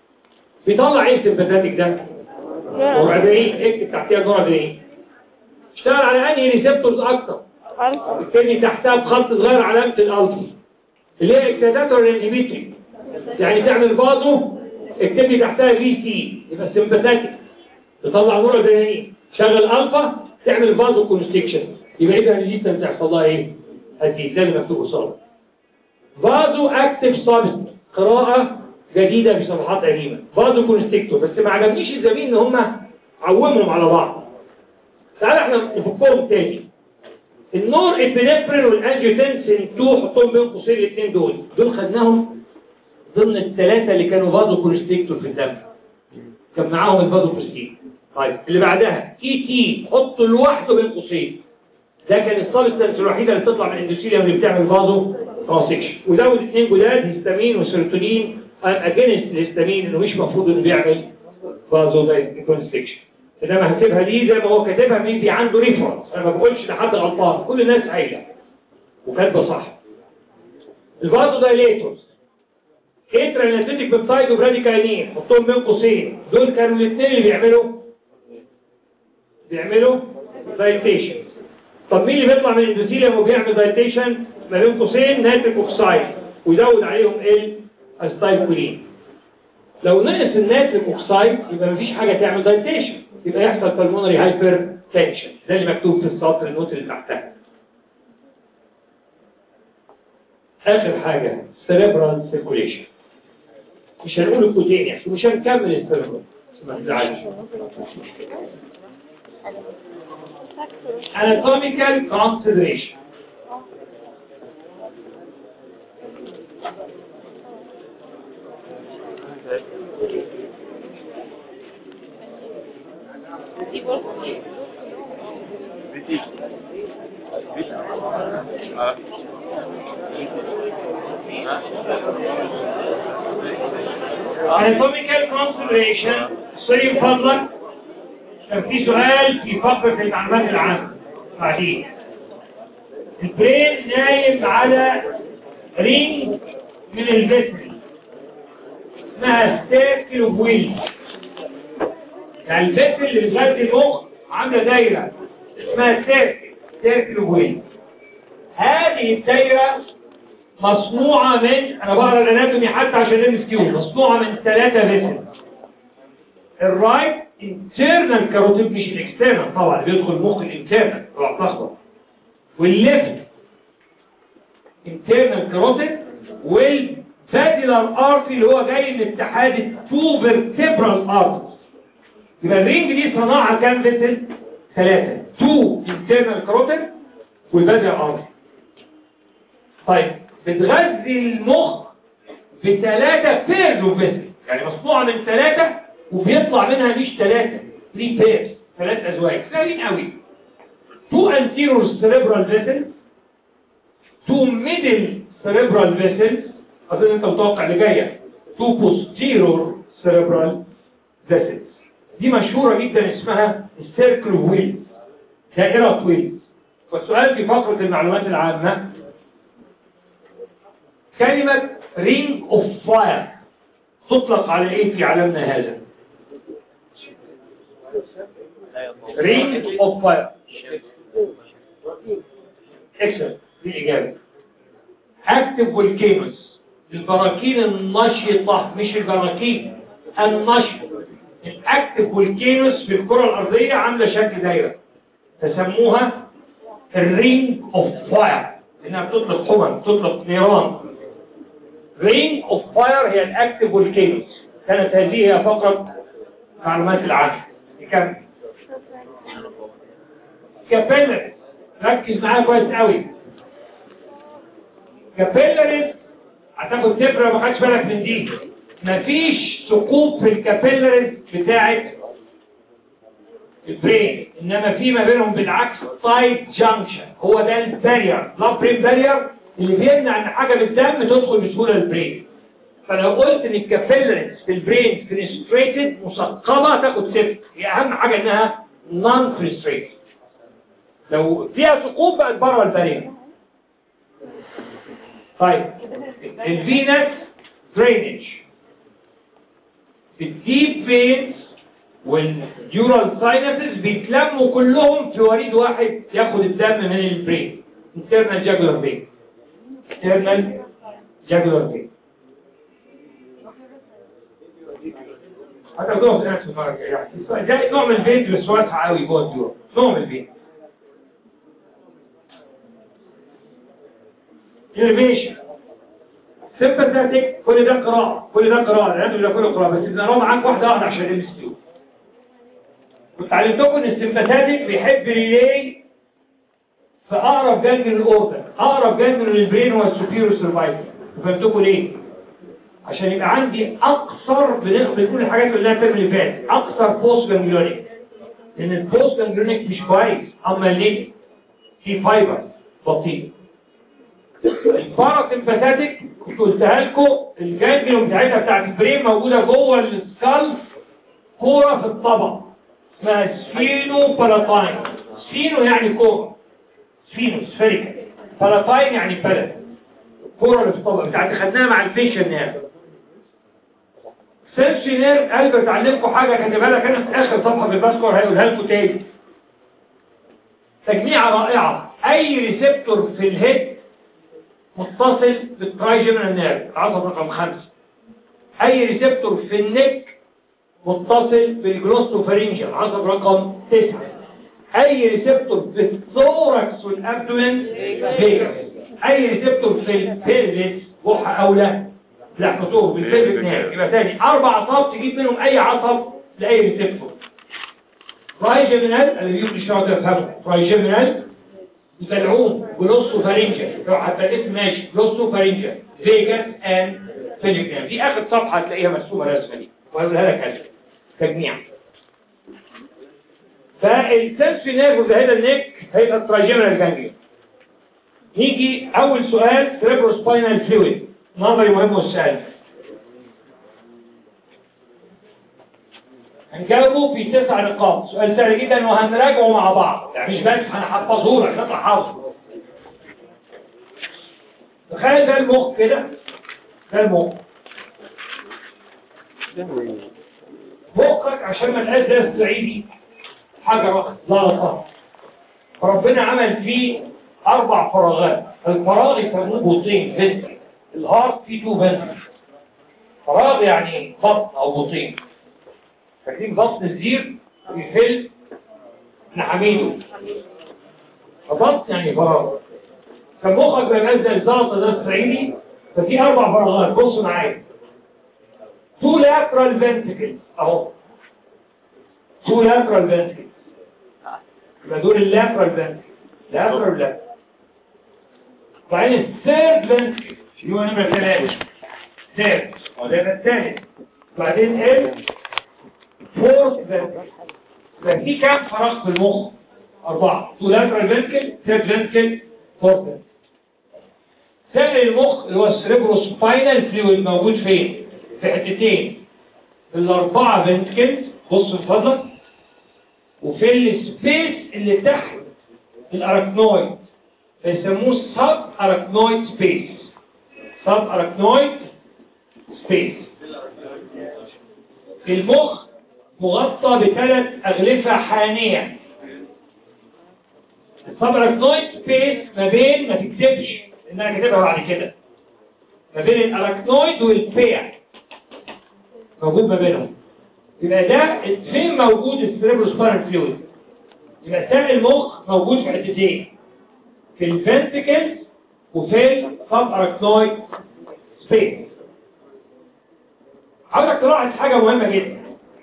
بيطلع ايه السمباثاتيك ده؟ نورادرين اكتب تحتها نورادرين اشتغل على انهي ريسبتورز اكتر تبني تحتها بخط صغير علامه الالفا اللي هي اكسيداتور انهبيتري يعني تعمل بازو اكتب لي تحتها في سي يبقى سمباثاتيك تطلع نور ادرينالين شغل الفا تعمل بازو كونستكشن يبقى اذا الريزيستنس تحصل لها ايه هتزيد لازم مكتوب قصاد بازو اكتيف سابستنس قراءه جديده في صفحات قديمه بازو كونستكتور بس ما عجبنيش الزميل ان هم عومهم على بعض تعالى احنا نفكهم تاني النور ابنفرين والانجيوتنسين 2 حطهم بين قوسين الاثنين دول دول خدناهم ضمن الثلاثه اللي كانوا بازو كونستكتور في الدم كان معاهم البازو كونستكتور طيب اللي بعدها اي تي حطه لوحده بين قوسين ده كان السبستنس الوحيده اللي بتطلع من الاندوثيليوم اللي بتعمل بازو ترانسكشن وزود اثنين جداد هيستامين وسيروتونين اجينست الهيستامين انه مش المفروض انه بيعمل بازو كونستكشن انما هسيبها ليه زي ما هو كاتبها مين دي عنده ريفرنس انا ما بقولش لحد غلطان كل الناس قايله وكاتبه صح البازو دايليتورز اترانيتيك بيبتايد وبراديكاينين حطهم بين قوسين دول كانوا الاثنين اللي بيعملوا بيعملوا دايتيشن طب مين اللي بيطلع من الاندوثيليوم وبيعمل دايتيشن ما بين قوسين ناتريك اوكسايد ويزود عليهم ال استايكولين لو نقص الناتريك اوكسايد يبقى مفيش حاجه تعمل دايتيشن يبقى يحصل pulmonary هايبر تنشن ده اللي مكتوب في السطر النوت اللي تحتها اخر حاجه cerebral circulation مش هنقول الكوتينيوس ومش هنكمل السيرفر ما تزعلش anatomical consideration anatomical consideration سوري من فضلك كان في سؤال في فقرة المعلومات العامة بعدين البرين نايم على رينج من الفيتري اسمها ستيركل اوف ويل يعني الفيتري اللي بتغذي المخ عامله دايره اسمها ستيركل ستيركل اوف ويل هذه الدايره مصنوعه من انا بقرا الاناتومي حتى عشان ام كيو مصنوعه من ثلاثه فيتري الرايت internal كاروتيد مش الاكسترنال طبعا بيدخل المخ الانترنال اوعى تلخبط والليفت internal كاروتيد والفاديلار ارتي اللي هو جاي من اتحاد التو فيرتبرال ارتي يبقى الرينج دي صناعه كام فيتل؟ ثلاثه تو internal كاروتيد والفاديلار ارتي طيب بتغذي المخ بثلاثه بيرز اوف فيتل يعني مصنوعه من ثلاثه وبيطلع منها مش ثلاثة 3 بيرز ثلاث أزواج سهلين قوي تو anterior cerebral vessels تو middle cerebral vessels أظن أنت متوقع اللي جاية تو posterior cerebral vessels دي مشهورة جدا اسمها السيركل ويل دائرة ويل والسؤال في فقرة المعلومات العامة كلمة ring of fire تطلق على ايه في عالمنا هذا رينج اوف فاير اكسل دي الاجابه اكتف فولكينوس البراكين النشطه مش البراكين النشطه الاكتف فولكينوس في الكره الارضيه عامله شكل دايره تسموها الرينج اوف فاير انها بتطلق حمم بتطلق نيران رينج اوف فاير هي الاكتف فولكينوس كانت هذه هي فقط معلومات العالم نكمل كابيلاريز ركز معايا كويس قوي كابيلاريز هتاخد تبرة ما خدش بالك من دي مفيش ثقوب في الكابيلاريز بتاعت البرين انما في ما بينهم بالعكس تايت جانكشن هو ده البارير لا برين بارير اللي بيمنع ان حاجه بالدم تدخل بسهوله البرين فلو قلت ان الكابيلاريز في البرين فينستريتد مثقبه تاخد صفر هي اهم حاجه انها نون فينستريتد لو فيها ثقوب بقت بره البرين طيب الفينس درينج الديب فينز والنيورال ساينسز بيتلموا كلهم في وريد واحد ياخد الدم من البرين internal jugular vein internal jugular vein هتاخدوها في نفس المرة الجاية ده نوع من الفين بس واسع قوي جوه الديور نوع من الفين انرفيشن سيمباثيك كل ده قراءة كل ده قراءة لازم ده كله قراءة بس نقرا معاك واحدة واحدة عشان نلبس فيه كنت علمتكم ان السيمباثيك بيحب ريلي في اقرب جانب للاورجن اقرب جانب للبرين هو السوبيرو سيرفايفل فهمتكم ليه عشان يبقى عندي اقصر بنقدر كل الحاجات اللي قلناها الترم اللي فات اقصر بوست جانجلونيك لان البوست جانجلونيك مش كويس اما ليه في فايبر بطيء الباراسمباتيك كنت قلتها لكم الجانجليون بتاعتها بتاعت البرين موجوده جوه السكال كوره في الطبق اسمها سفينو بالاتاين سفينو يعني كوره سفينو سفيريكال بالاتاين يعني بلد الكوره اللي في الطبق بتاعت خدناها مع الفيشن نيرف سنسي نيرف قلب اتعلمكم حاجه كاتبها لك انا في اخر صفحه في الباسكور هيقولها لكم تاني تجميعه رائعه اي ريسبتور في الهيد متصل بالترايجيمنال نيرف عصب رقم خمسة اي ريسبتور في النك متصل بالجلوستوفارينجيال عصب رقم تسعة اي ريسبتور في الثوركس والابدومين فيجاس اي ريسبتور في البيلفيس بحة او لا لا حطوه بالبيلفيس نيرف يبقى تاني اربع عصب تجيب منهم اي عصب لاي ريسبتور ترايجيمنال اللي يمكن الشعر تفهمه ترايجيمنال يتلعون جلوسو فارنجا لو حتى الاسم ماشي جلوسو فارنجا فيجاس اند فيجيكام دي اخر صفحه هتلاقيها مرسومه رسمه دي وهقولها لك هذا تجميع فالسنسي نيرف ده هنا النك هيبقى الترايجيمنال جانجليون نيجي اول سؤال سيريبروسباينال فلويد نظري مهم والسؤال هنجاوبه في تسع نقاط سؤال سهل جدا وهنراجعه مع بعض يعني مش بس هنحفظه لك نطلع حافظه تخيل ده المخ كده ده المخ مخك عشان ما تقاس ده الصعيدي حاجة واحدة لا فربنا عمل فيه أربع فراغات الفراغ يسموه بطين فنتري الهارت فيه تو فنتري فراغ يعني بطن أو بطين فاكرين بطن الزير يفل نحميده فبطن يعني فراغ فمخك بينزل الزلطة ده الصعيدي ففي أربع فراغات بصوا معايا تو لاترال فنتكل اهو تو لاترال فنتكل يبقى دول اللاترال فنتكل لاترال لاترال وبعدين الثيرد فنتكل اللي هو نمرة ثلاثة ثيرد اه ده الثالث بعدين ال فورث فنتكل يبقى في كام فراغ في المخ؟ أربعة تو لاترال فنتكل ثيرد فنتكل فورث فنتكل ثاني المخ اللي هو السريبروسباينال فلويد موجود فين؟ في حتتين في الأربعة فنتكلز بص من فضلك وفي السبيس اللي تحت الأراكنويد فيسموه سب أراكنويد سبيس سب أراكنويد سبيس المخ مغطى بثلاث أغلفة حانية السبراكنويد سبيس ما بين ما تكتبش لان انا كاتبها بعد كده ما بين الاراكنويد والبيع موجود ما بينهم يبقى ده فين موجود السيربروسبارن فلويد يبقى سائل المخ موجود في حتتين في الفنتكلز وفي السب اراكنويد سبيس عاوزك تلاحظ حاجه مهمه جدا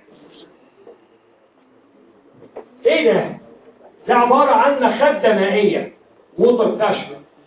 ايه ده ده عبارة عن مخدة مائية ووتر كاشف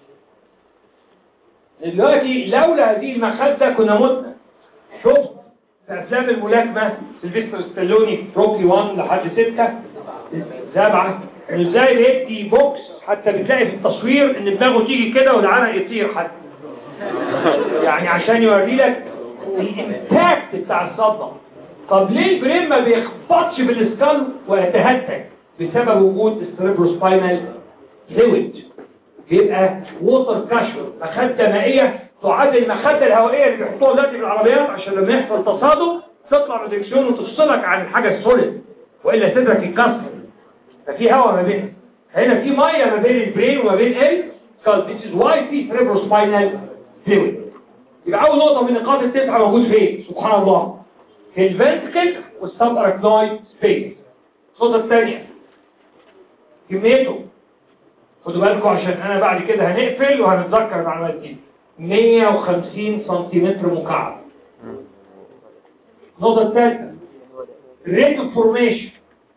دلوقتي لولا هذه المخدة كنا متنا شفت في أفلام الملاكمة سيلفستر ستالوني روكي 1 لحد 6 سبعة انه ازاي بيدي بوكس حتى بتلاقي في التصوير ان دماغه تيجي كده والعرق يطير حتى يعني عشان يوري لك الامباكت بتاع الصدمة طب ليه البرين ما بيخبطش في الاسكال ويتهتك بسبب وجود السيربروسباينال فلويد بيبقى ووتر كاشر مخدة مائية تعادل المخدة الهوائية اللي بيحطوها دلوقتي في العربيات عشان لما يحصل تصادم تطلع من الدركسيون وتفصلك عن الحاجة السوليد وإلا صدرك يتكسر ففي هواء ما بينهم هنا في مية ما بين البرين وما بين ال skull this is why في cerebrospinal fluid يبقى أول نقطة من نقاط التسعة موجود فين سبحان الله في الفنتكل والسب أراكنويد سبيس النقطة الثانية كميته خدوا بالكم عشان انا بعد كده هنقفل وهنتذكر المعلومات دي 150 سنتيمتر مكعب النقطة الثالثة الريت اوف فورميشن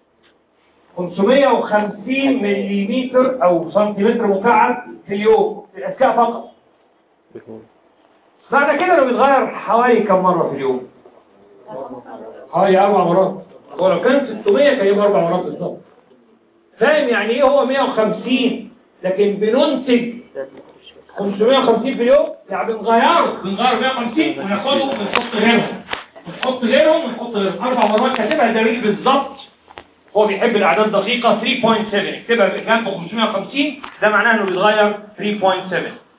550 مليمتر او سنتيمتر مكعب في اليوم في الاذكاء فقط معنى كده انه بيتغير حوالي كم مرة في اليوم حوالي اربع مرات هو لو كان 600 كان يبقى اربع مرات بالظبط فاهم يعني ايه هو 150 لكن بننتج 550 في اليوم يعني بنغيره بنغير 150 وناخدهم ونحط غيرهم ونحط غيرهم ونحط غيرهم اربع مرات كاتبها الدريج بالظبط هو بيحب الاعداد دقيقة 3.7 اكتبها جنبه 550 ده معناه انه بيتغير 3.7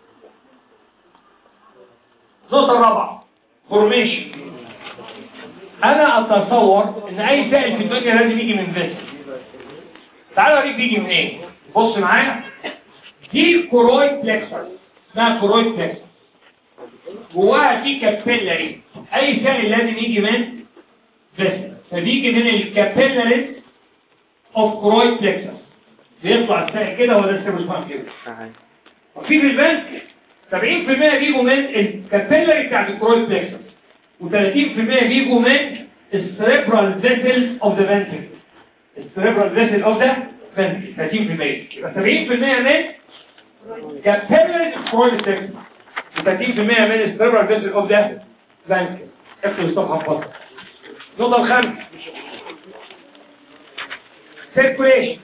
النقطة الرابعة فورميشن انا اتصور ان اي سائل في الدنيا لازم يجي من فيسل تعالوا اوريك بيجي منين إيه؟ بص معايا دي كورويد بلكسر اسمها كورويد بلكسر جواها في كابيلاري اي سائل لازم يجي من فيسل فبيجي من الكابيلاريز اوف كورويد بلكسر بيطلع السائل كده هو ده السيروسمان كده وفي بالبنك 70% بيجوا من الكابيلاري بتاع الكورويد بلكسر و30% بيجوا من السريبرال فيسل اوف ذا فنتريكل السريبرال فيسل اوف ذا فنتريكل 30% يبقى 70% من كابيلاري كورويد بلكسر و30% من السريبرال فيسل اوف ذا فنتريكل اكتب الصفحه فقط النقطه الخامسه سيركوليشن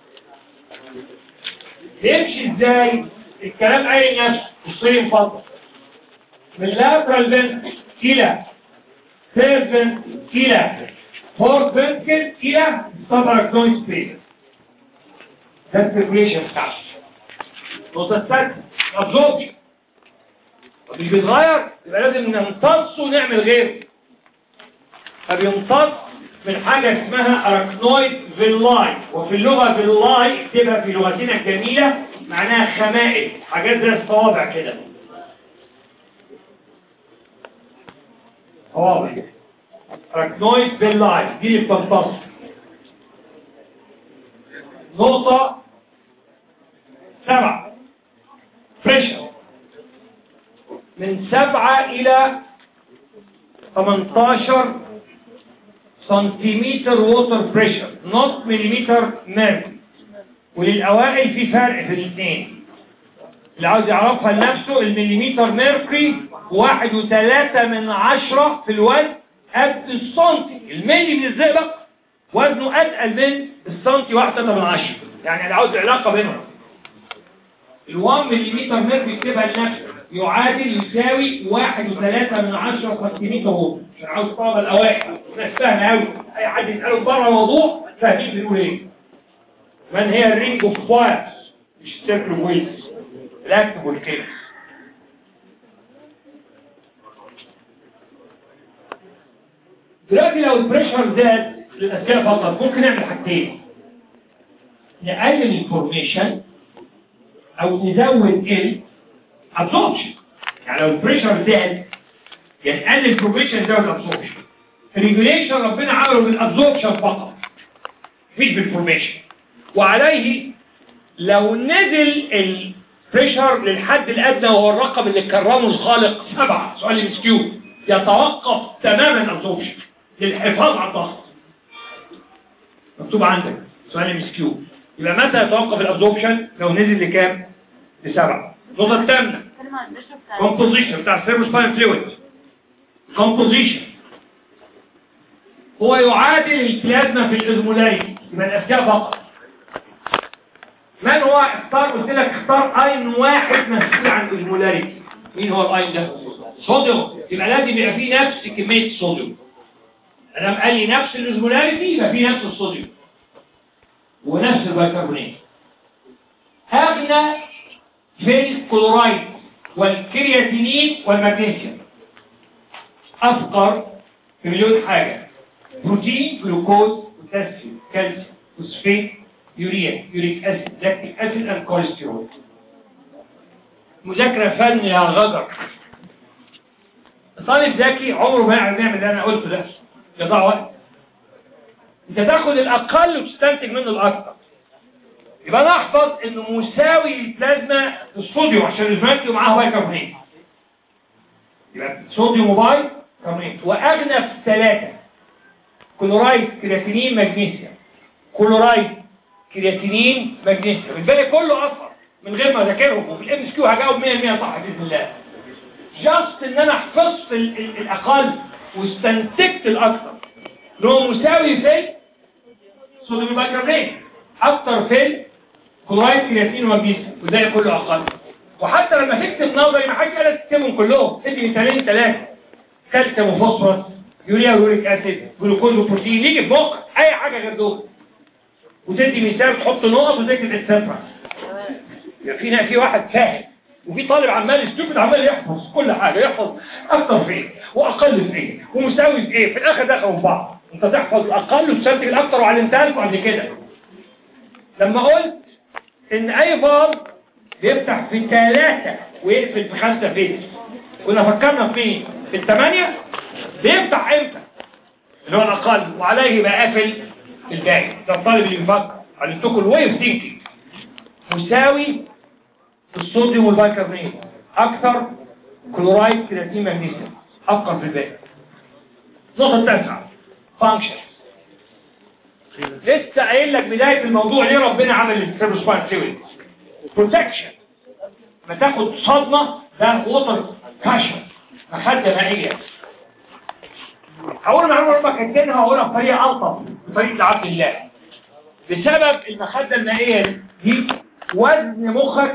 يمشي ازاي الكلام قايل نفسه الصير مفضل من لاترال فنتريكل الى سيرفن الى فور فنتكل الى سبراكنويد سبيس ده السيركوليشن بتاعه نقطة الثالثة ابزوربشن مش بيتغير يبقى لازم نمتصه ونعمل غيره فبيمتص من حاجة اسمها اراكنويد فيلاي وفي اللغة فيلاي اكتبها في لغتنا الجميلة معناها خمائل حاجات زي الصوابع كده واضح اراكنويد فيلاي دي اللي بتمتص نقطة سبعة بريشر من سبعة إلى 18 سنتيمتر ووتر بريشر نص مليمتر ميركوري وللأوائل في فرق في الاثنين اللي عاوز يعرفها لنفسه المليمتر ميركوري واحد وثلاثة من عشرة في الوزن قد السنتي الملي من الزئبق وزنه أتقل من السنتي واحد من عشرة يعني اللي عاوز علاقة بينهم الوان مليمتر ميركوري يكتبها لنفسه يعادل يساوي واحد وثلاثة من عشرة سنتيمتر هو عشان عاوز طابة الأوائل ناس فاهمة أوي أي حد يسأله بره موضوع فاهمين بنقول إيه من هي الرينج اوف فايرز مش سيركل ويلز الاكتب والكيس دلوقتي لو البريشر زاد للاذكياء فقط ممكن نعمل حاجتين نقلل الفورميشن او نزود ال absorption يعني لو البريشر زاد يعني نقلل الفورميشن نزود الابسوربشن الريجوليشن ربنا عمله بالابسوربشن فقط مش بالفورميشن وعليه لو نزل البريشر للحد الادنى وهو الرقم اللي كرمه الخالق سبعة سؤال مسكيو يتوقف تماما الابسوربشن للحفاظ على الضغط مكتوب عندك سؤال مسكيو يبقى متى يتوقف الابسوربشن لو نزل لكام لسبعة النقطة الثامنة كلمة عن البشرة بتاع composition بتاع السيرفوسباين فلويد composition هو يعادل البلازما في الازمولاري يبقى الاشياء فقط من هو اختار قلت لك اختار اين واحد مسؤول عن الازمولاري مين هو الاين ده صوديوم يبقى لازم يبقى فيه نفس كميه الصوديوم انا قال لي نفس الازمولاريتي يبقى فيه نفس الصوديوم ونفس البيكربونات اغنى في الكلورايد والكرياتينين والمغنيسيوم افقر في مليون حاجه بروتين جلوكوز بوتاسيوم كالسيوم فوسفات يوريا يوريك اسيد لاكتيك اسيد اند كوليسترول مذاكره فن يا غجر طالب ذكي عمره ما يعرف يعمل اللي انا قلته ده يضيع وقت انت تاخد الاقل وتستنتج منه الاكثر يبقى انا احفظ انه مساوي البلازما الصوديوم عشان الفانتيو معاه بايكربونات يبقى صوديوم وباي كربونات واغنى في ثلاثه كلورايد كرياتينين مغنيسيوم كلورايد كرياتينين مغنيسيوم الباقي كله اصفر من غير ما اذاكرهم وفي الام اس كيو هجاوب 100% صح باذن الله جاست ان انا حفظت ال- ال- الاقل واستنتجت الاكثر لو مساوي في صوديوم بايكربونات اكتر في كلورايد كرياتين ومغنيسيوم والباقي كله اقل وحتى لما تكتب نظري ما حدش قال تكتبهم كلهم ادي مثالين ثلاثه كالسيوم وفوسفورس يوريا ويوريك اسيد جلوكوز وبروتين يجي في مخك اي حاجه غير دول وتدي مثال تحط نقط وتكتب السفره يبقى في في واحد فاهم وفي طالب عمال ستوبد عمال يحفظ كل حاجه يحفظ اكتر في ايه واقل في ايه ومساوي في ايه في الاخر دخلوا في بعض انت تحفظ الاقل وتستنتج الاكتر وعلمتها لكم قبل كده لما قلت ان اي فالف بيفتح في ثلاثة ويقفل في خمسة فيز كنا فكرنا في مين في الثمانية بيفتح امتى اللي هو الاقل وعليه يبقى قافل الباقي ده الطالب اللي بيفكر علمتكم الواي اوف ثينكينج مساوي الصوديوم والبيكربونات اكثر كلورايد كرياتين مغنيسيوم افقر في الباقي النقطة التاسعة فانكشن لسه قايل لك بداية الموضوع ليه ربنا عمل السيرفوسباين فلويد بروتكشن ما تاخد صدمة ده ووتر كاشن مخدة مائية هقول معلومة ربك كاتبينها هقولها بطريقة ألطف بطريقة عبد الله بسبب المخدة المائية دي وزن مخك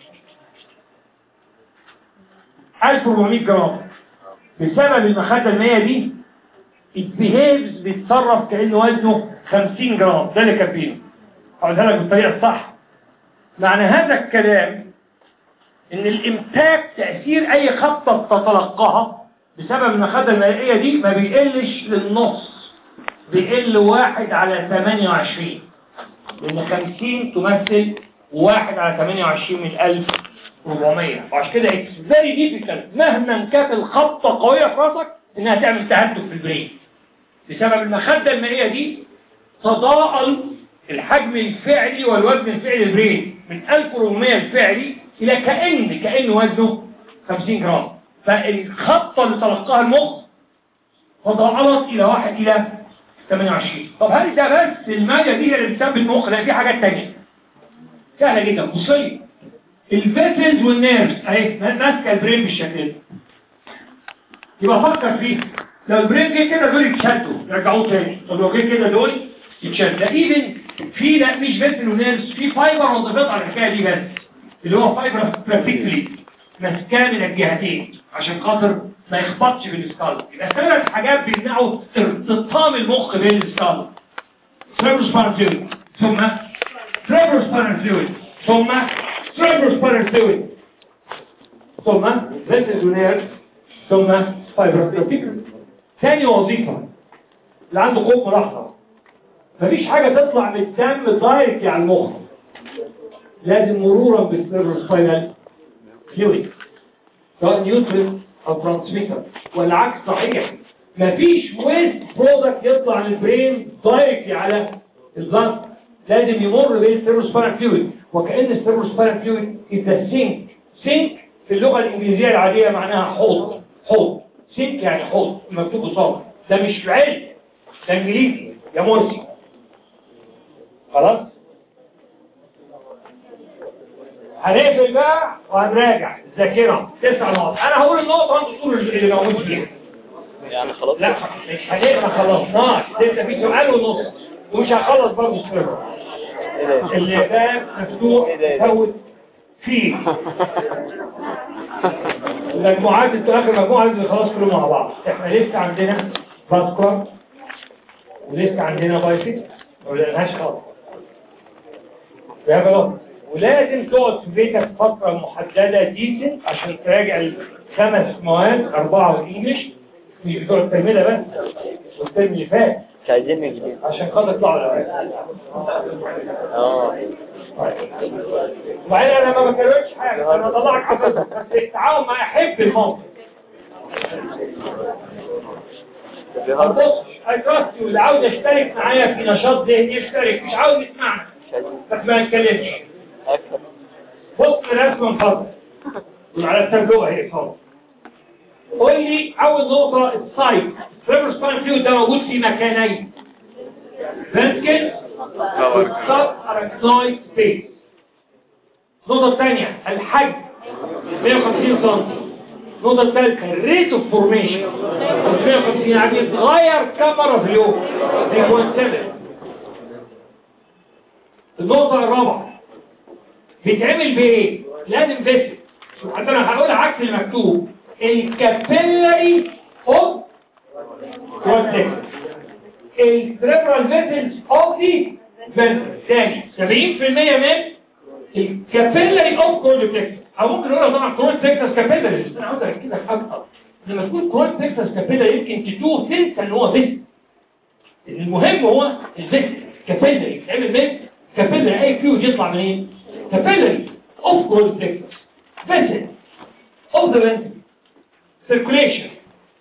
1400 جرام بسبب المخدة المائية دي البيهيفز بيتصرف كأنه وزنه 50 جرام ده اللي كاتبينه هقولها لك بالطريقة الصح معنى هذا الكلام ان الامتاك تأثير اي خطة تتلقاها بسبب المخدة المائية دي ما بيقلش للنص بيقل واحد على 28 لان 50 تمثل واحد على 28 من 1400 وعشان كده it's very difficult مهما كانت الخطة قوية في راسك انها تعمل تهدف في البرين بسبب المخدة المائية دي تضاءل الحجم الفعلي والوزن الفعلي للبرين من 1400 الفعلي إلى كأن كأن وزنه 50 جرام فالخطة اللي تلقاها المخ تضاءلت إلى واحد إلى 28 طب هل ده بس المادة دي اللي بتسبب المخ لا في حاجات تانية سهلة جدا بصي الفيسلز والنيرفز اهي ماسكة البرين بالشكل ده يبقى فكر فيه لو البرين جه كده دول يتشدوا يرجعوه تاني طب لو جه كده دول يتشد ده ايفن في لا مش بس ونيرفز في فايبر وظيفتها على الحكايه دي بس اللي هو فايبر بيرفكتلي ماسكاه من الجهتين عشان خاطر ما يخبطش في السكال يبقى ثلاث حاجات بيمنعوا ارتطام المخ بين السكال سيربروسبانال فلويد ثم سيربروسبانال فلويد ثم سيربروسبانال فلويد ثم فيسلز ونيرفز ثم فايبر بيرفكتلي ثاني وظيفه اللي عنده قوة ملاحظة مفيش حاجة تطلع من الدم دايركت على المخ لازم مرورا بالسيرفوسباينال فلويد سواء نيوترين او ترانسميتر والعكس صحيح مفيش ويست برودكت يطلع من البرين دايركت على البلد لازم يمر بالسيرفوسباينال فلويد وكأن السيرفوسباينال فلويد إذا سينك سينك في اللغة الإنجليزية العادية معناها حوض حوض سينك يعني حوض مكتوب قصاد ده مش علم ده انجليزي يا مرسي خلاص هنقفل بقى وهنراجع الذاكرة تسع نقط انا هقول النقطة وانتوا تقولوا اللي موجود فيها يعني خلاص لا مش هنقرا خلصناش لسه في سؤال ونص ومش هخلص برضه السيرفر ايه ده اللي باب مفتوح إيه ده؟ إيه ده؟ فوت فيه المجموعات انتوا اخر مجموعه لازم خلاص كلهم مع بعض احنا لسه عندنا باسكوار ولسه عندنا بايسك ما بدأناش خالص يا غلط ولازم تقعد في بيتك فترة محددة ديسنت عشان تراجع الخمس مواد أربعة والإنجليش مش بتوع الترم ده بس والترم اللي فات مش عايزين من جديد عشان خاطر يطلعوا الأوائل اه وبعدين انا ما بكلمش حاجه انا بطلعك حضرتك بس التعاون معايا حب الموقف ما تبصش ايتراست اللي عاوز يشترك معايا في نشاط ذهني يشترك مش عاوز يسمعنا مش عايزين بس ما نتكلمش اكثر بص الرسمه من فضلك وعلى التابلوه اهي خالص قول لي اول نقطه السايت السيرفر سباين فيو ده موجود في مكانين فانسكن والسب اركنويد سبيس النقطة الثانية الحجم 150 سم النقطة الثالثة الريت اوف فورميشن 150 يعني يتغير كم مرة في اليوم 3.7 النقطة الرابعة بيتعمل بايه؟ لازم بس حتى انا هقول عكس المكتوب الكابيلاري اوف كوانتكس السريبرال فيسلز اوف دي ثاني 70% من الكابيلاري اوف كورتكس او ممكن نقولها طبعا كورتكس كابيلاري بس انا عاوز اركزك اكتر لما تقول كورتكس كابيلاري يمكن تتوه تنسى ان هو فيسل المهم هو الفيسل كابيلاري بيتعمل من كابيلاري اي فيوج يطلع منين؟ كابيلاري اوف كورتكس فيسل اوف ذا فيسل circulation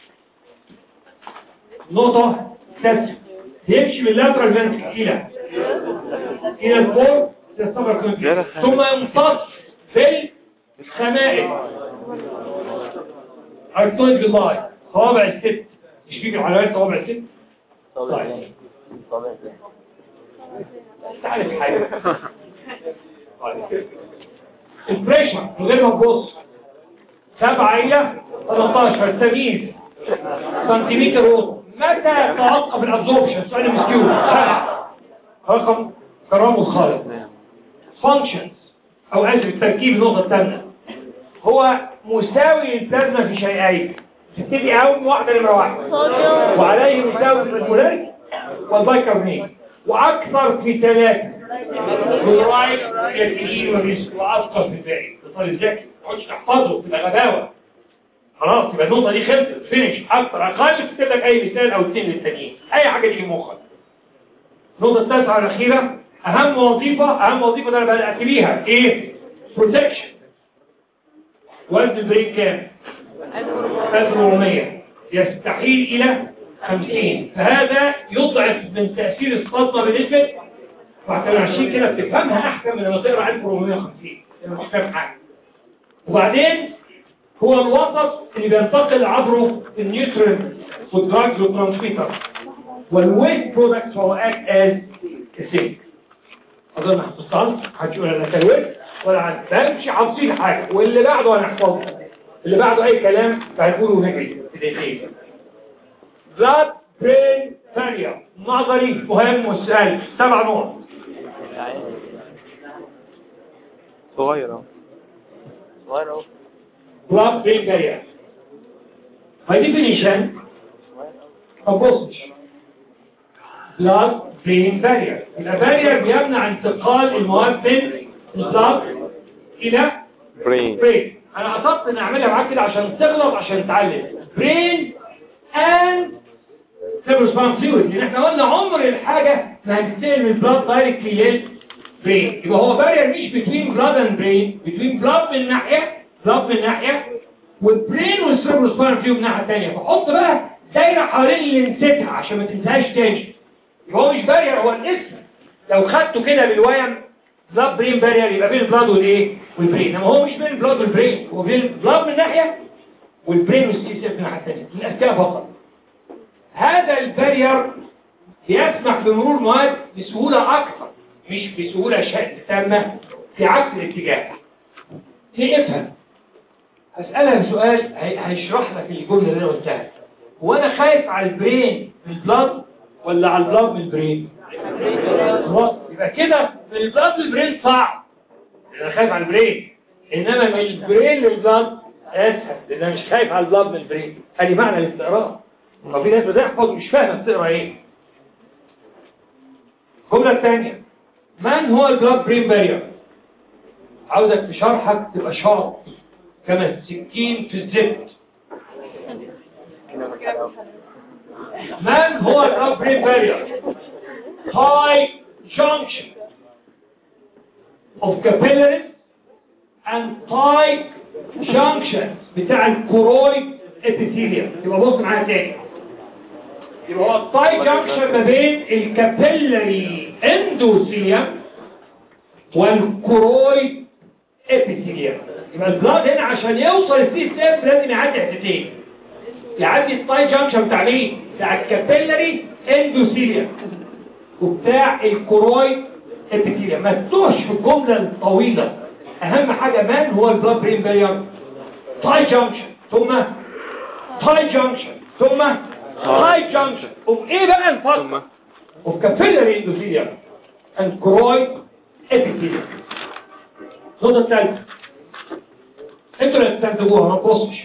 نقطة ستة يمشي من اللاترال فنتريكل إلى إلى الفور تستمر كونتي ثم يمتص في الخمائل أرتويد بالله صوابع الست مش فيك الحلوات صوابع الست طبعا طبعا تعرف حاجة البريشر من غير ما تبص سبعة إلى 13 تمييز سنتيمتر وسط متى توقف الابزوربشن سؤال مسكيو رقم كرامه خالص فانكشنز او اسف التركيب النقطه الثانيه هو مساوي للبلازما في شيئين تبتدي اهم واحده نمره واحد وعليه يساوي الفولاريتي والبايكربونات واكثر في ثلاثه كلورايد كاتيين وريسك واكثر في الباقي طالب ذكي ما تقعدش تحفظه تبقى غباوه خلاص يبقى النقطة دي خلصت فينش أكتر أقل تكتب لك أي مثال أو اثنين للتانيين أي حاجة تيجي مخك النقطة التاسعة الأخيرة أهم وظيفة أهم وظيفة ده أنا بدأت بيها إيه؟ بروتكشن وزن البريك كام؟ 1400 يستحيل إلى 50 فهذا يضعف من تأثير الصدمة بنسبة 21 كده بتفهمها أحسن من لما تقرأ 1450 لأنه مش فاهم حاجة وبعدين هو الوسط اللي بينتقل عبره النيوترين والدراجز والترانسميتر والويست برودكت هو اكت از سينك اظن هتستعرض هتقول انا كالويست ولا عن بمشي حافظين حاجه واللي بعده هنحفظه اللي بعده اي كلام فهنقوله ونجري في دقيقتين بلاد برين ثانية نظري مهم وسؤال سبع نقط صغير اهو صغير اهو بلاد برين بارير by definition ما تبصش بلاد برين بارير البارير بيمنع انتقال المواد من البلاد الى برين برين انا قصدت ان اعملها معاك كده عشان تغلط عشان تتعلم برين اند سيرفوسبان فلويد لان احنا قلنا عمر الحاجه ما هتستلم البلاد دايركتلي للبرين يبقى هو بارير مش بتوين بلاد اند برين بتوين بلاد من ناحيه بلاد من ناحيه والبرين والسيرفوسبان فلويد من الناحيه الثانيه فحط بقى دايره حوالين اللي نسيتها عشان ما تنساهاش تاني يبقى هو مش بارير هو الاسم لو خدته كده بالويم بلاد برين بارير يبقى بين البلاد والايه والبرين انما هو مش بين البلاد والبرين هو بين البلاد من ناحيه والبرين والسي سي من الناحيه الثانيه الاذكياء فقط هذا البارير بيسمح بمرور مواد بسهوله اكثر مش بسهوله شا- تامه في عكس الاتجاه في افهم هسألها سؤال هي- هيشرح لك الجمله اللي انا قلتها هو انا خايف على البرين من البلاد ولا على البلاد من البرين خلاص يبقى كده من البلاد للبرين صعب انا خايف على البرين انما من البرين للبلاد اسهل لان انا مش خايف على البلاد من البرين ادي معنى الاستقراء طب في ناس بتحفظ مش فاهمه بتقرا ايه الجمله الثانيه من هو البلاد برين بارير عاوزك في شرحك تبقى شاطر كما السكين في الزفت من هو البلاد برين بارير high junction of capillaries and tight junctions بتاع الكورويد epithelium يبقى بص معايا تاني يبقى هو التاي جانكشن ما بين الكابيلاري اندوثيليوم والكورويد ابيثيليوم يبقى البلاد هنا عشان يوصل السي ستيب لازم يعدي حتتين يعدي التاي جانكشن بتاع مين؟ بتاع الكابيلاري اندوثيليوم وبتاع الكورويد ابيثيليوم ما تتوهش في الجمله الطويله اهم حاجه من هو البلاد برين بارير تاي جانكشن ثم تاي جانكشن ثم تاي جانكشن وايه بقى الفرق ثم of capillary endothelium and choroid epithelium النقطة الثالثة انتوا اللي تستخدموها ما تبصش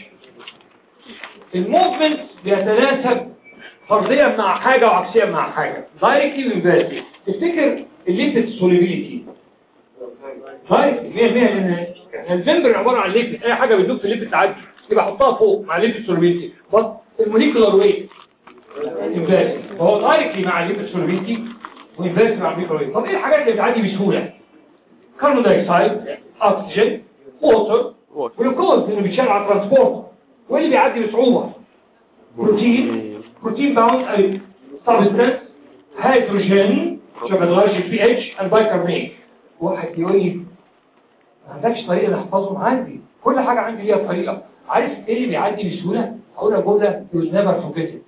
الموفمنت بيتناسب فرديا مع حاجة وعكسيا مع حاجة دايركتلي وانفيرسلي تفتكر الليبت سوليبيليتي دايركتلي 100% لان الفمبر عبارة عن ليبت اي حاجة بتدوب في الليبت تعدي يبقى حطها فوق مع الليبت سوليبيليتي بس الموليكولار ويت انفيرس فهو دايركتلي مع الليبت سوليبيليتي وانفيرس مع الميكروويف طب ايه الحاجات اللي بتعدي بسهولة كربون دايوكسيد اكسجين ووتر ووتر. جلوكوز اللي بيتشال على الترانسبورت واللي بيعدي بصعوبة بروتين بروتين باوند اي سبستانس هيدروجين عشان ما تغيرش البي اتش البايكربونات واحد يقول لي ما عندكش طريقه نحفظهم عندي كل حاجه عندي ليها طريقه عارف ايه اللي بيعدي بسهوله هقول لك جمله you'll never forget it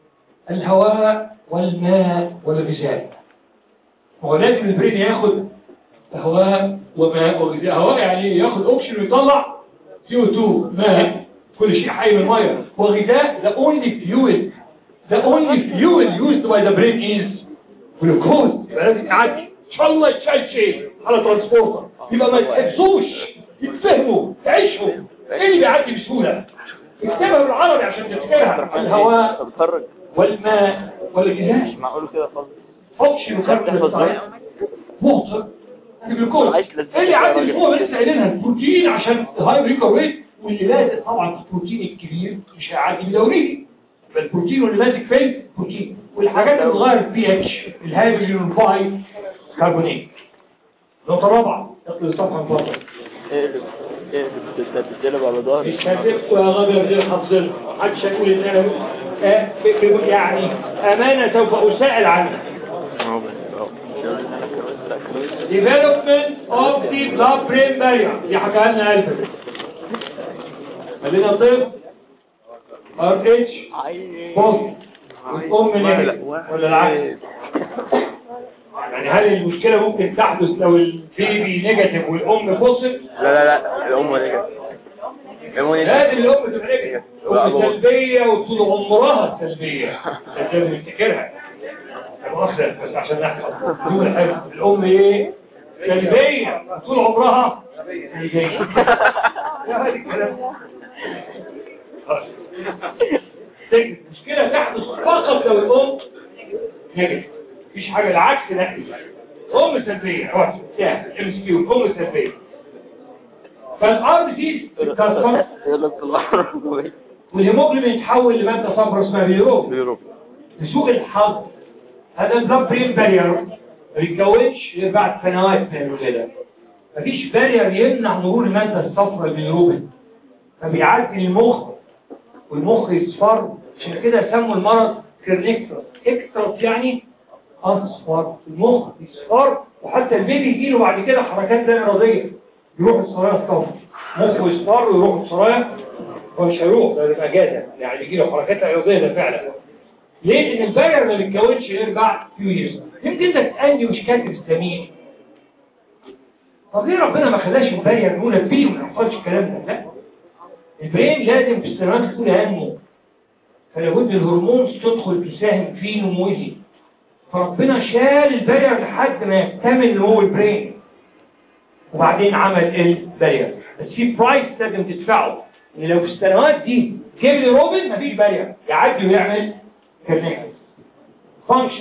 الهواء والماء والغذاء هو لازم البرين ياخد هواء وماء وغذاء هواء يعني ياخد اوكسجين ويطلع CO2 ماء كل شيء حي من الميه وغذاء the only fuel the only fuel used by the brain is glucose يبقى لازم يعدي ان شاء الله يتشال شيء على ترانسبورتر يبقى ما يتحفظوش يتفهموا تعيشوا ايه اللي بيعدي بسهوله اكتبها بالعربي عشان تفتكرها الهواء بتفرج والماء والغذاء مش معقول كده خالص اوكسجين وكربون دايوكسيد ووتر الجلوكوز عايش لازم اللي يا عندي راجل. الاسبوع لسه قايلينها البروتين عشان هاي ريكا ويت واللي لازق طبعا البروتين الكبير مش هيعدي بدوريه يبقى البروتين واللي ماسك فين بروتين والحاجات اللي بتغير البي اتش الهيدروجين والباي كربونات نقطة رابعة اقلب الصفحة من فضلك اقلب اقلب انت بتقلب على ظهري مش هتبقى يا غدر دي حافظينها محدش هيقول ان انا آه، ب- ب- يعني امانة سوف اسأل عنها اهو اهو development of the blood brain barrier دي حكاها لنا ألف خلينا طب ار اتش بوست والام نيجاتيف ولا العكس يعني هل المشكلة ممكن تحدث لو البيبي نيجاتيف والام بوزيتيف لا لا لا الام نيجاتيف الام نيجاتيف لازم الام تبقى نيجاتيف الام سلبية وطول عمرها سلبية لازم نفتكرها مؤخر بس عشان نحفظ دون حفظ الام ايه سلبية طول عمرها سلبية يا هذه الكلام خلاص. مشكلة تحدث فقط لو الام نيجاتيف مفيش حاجة العكس لا ام سلبية واحد سهل ام اس كيو ام سلبية فالارض دي تتكسر يقلب في الغرب والهيموجلوبين يتحول لمادة صفراء اسمها بيروب بيروب لسوء الحظ هذا البلاد برين بارير ما بيتكونش غير بعد سنوات من الولاده مفيش بارير يمنع مرور الماده الصفراء بالروبين فبيعدي المخ والمخ يصفر عشان كده سموا المرض كيرنيكترس اكترس يعني اصفر المخ يصفر وحتى البيبي يجيله بعد كده حركات لا اراديه يروح السرايا الصفر مخه يصفر ويروح السرايا هو مش هيروح ده يبقى جاده يعني يجيله حركات لا اراديه ده فعلا ليه؟ لان البارير ما بيتكونش غير بعد فيو ييرز يمكن انت تسالني مش كاتب الزميل طب ليه ربنا ما خلاش البارير نقول فيه وما يحصلش الكلام ده لا البرين لازم في السنوات الاولى ينمو فلابد الهرمون تدخل تساهم في نموه فربنا شال البارير لحد ما يكتمل نمو البرين وبعدين عمل البارير بس في برايس لازم تدفعه ان لو في السنوات دي جيب لي روبن مفيش بارير يعدي ويعمل كونكت فانكشن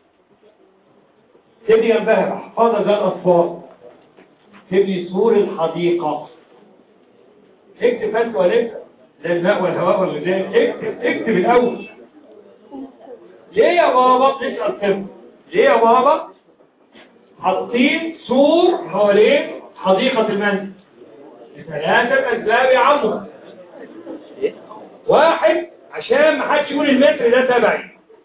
تبني جنبها محفظه زي الاطفال تبني سور الحديقه اكتب بس ولسه زي الماء والهواء والغذاء اكتب اكتب الاول ليه يا بابا نسال كده ليه يا بابا حاطين سور حوالين حديقه المنزل ثلاثه اسباب يا عمو واحد عشان ما حدش يقول المتر ده تبعي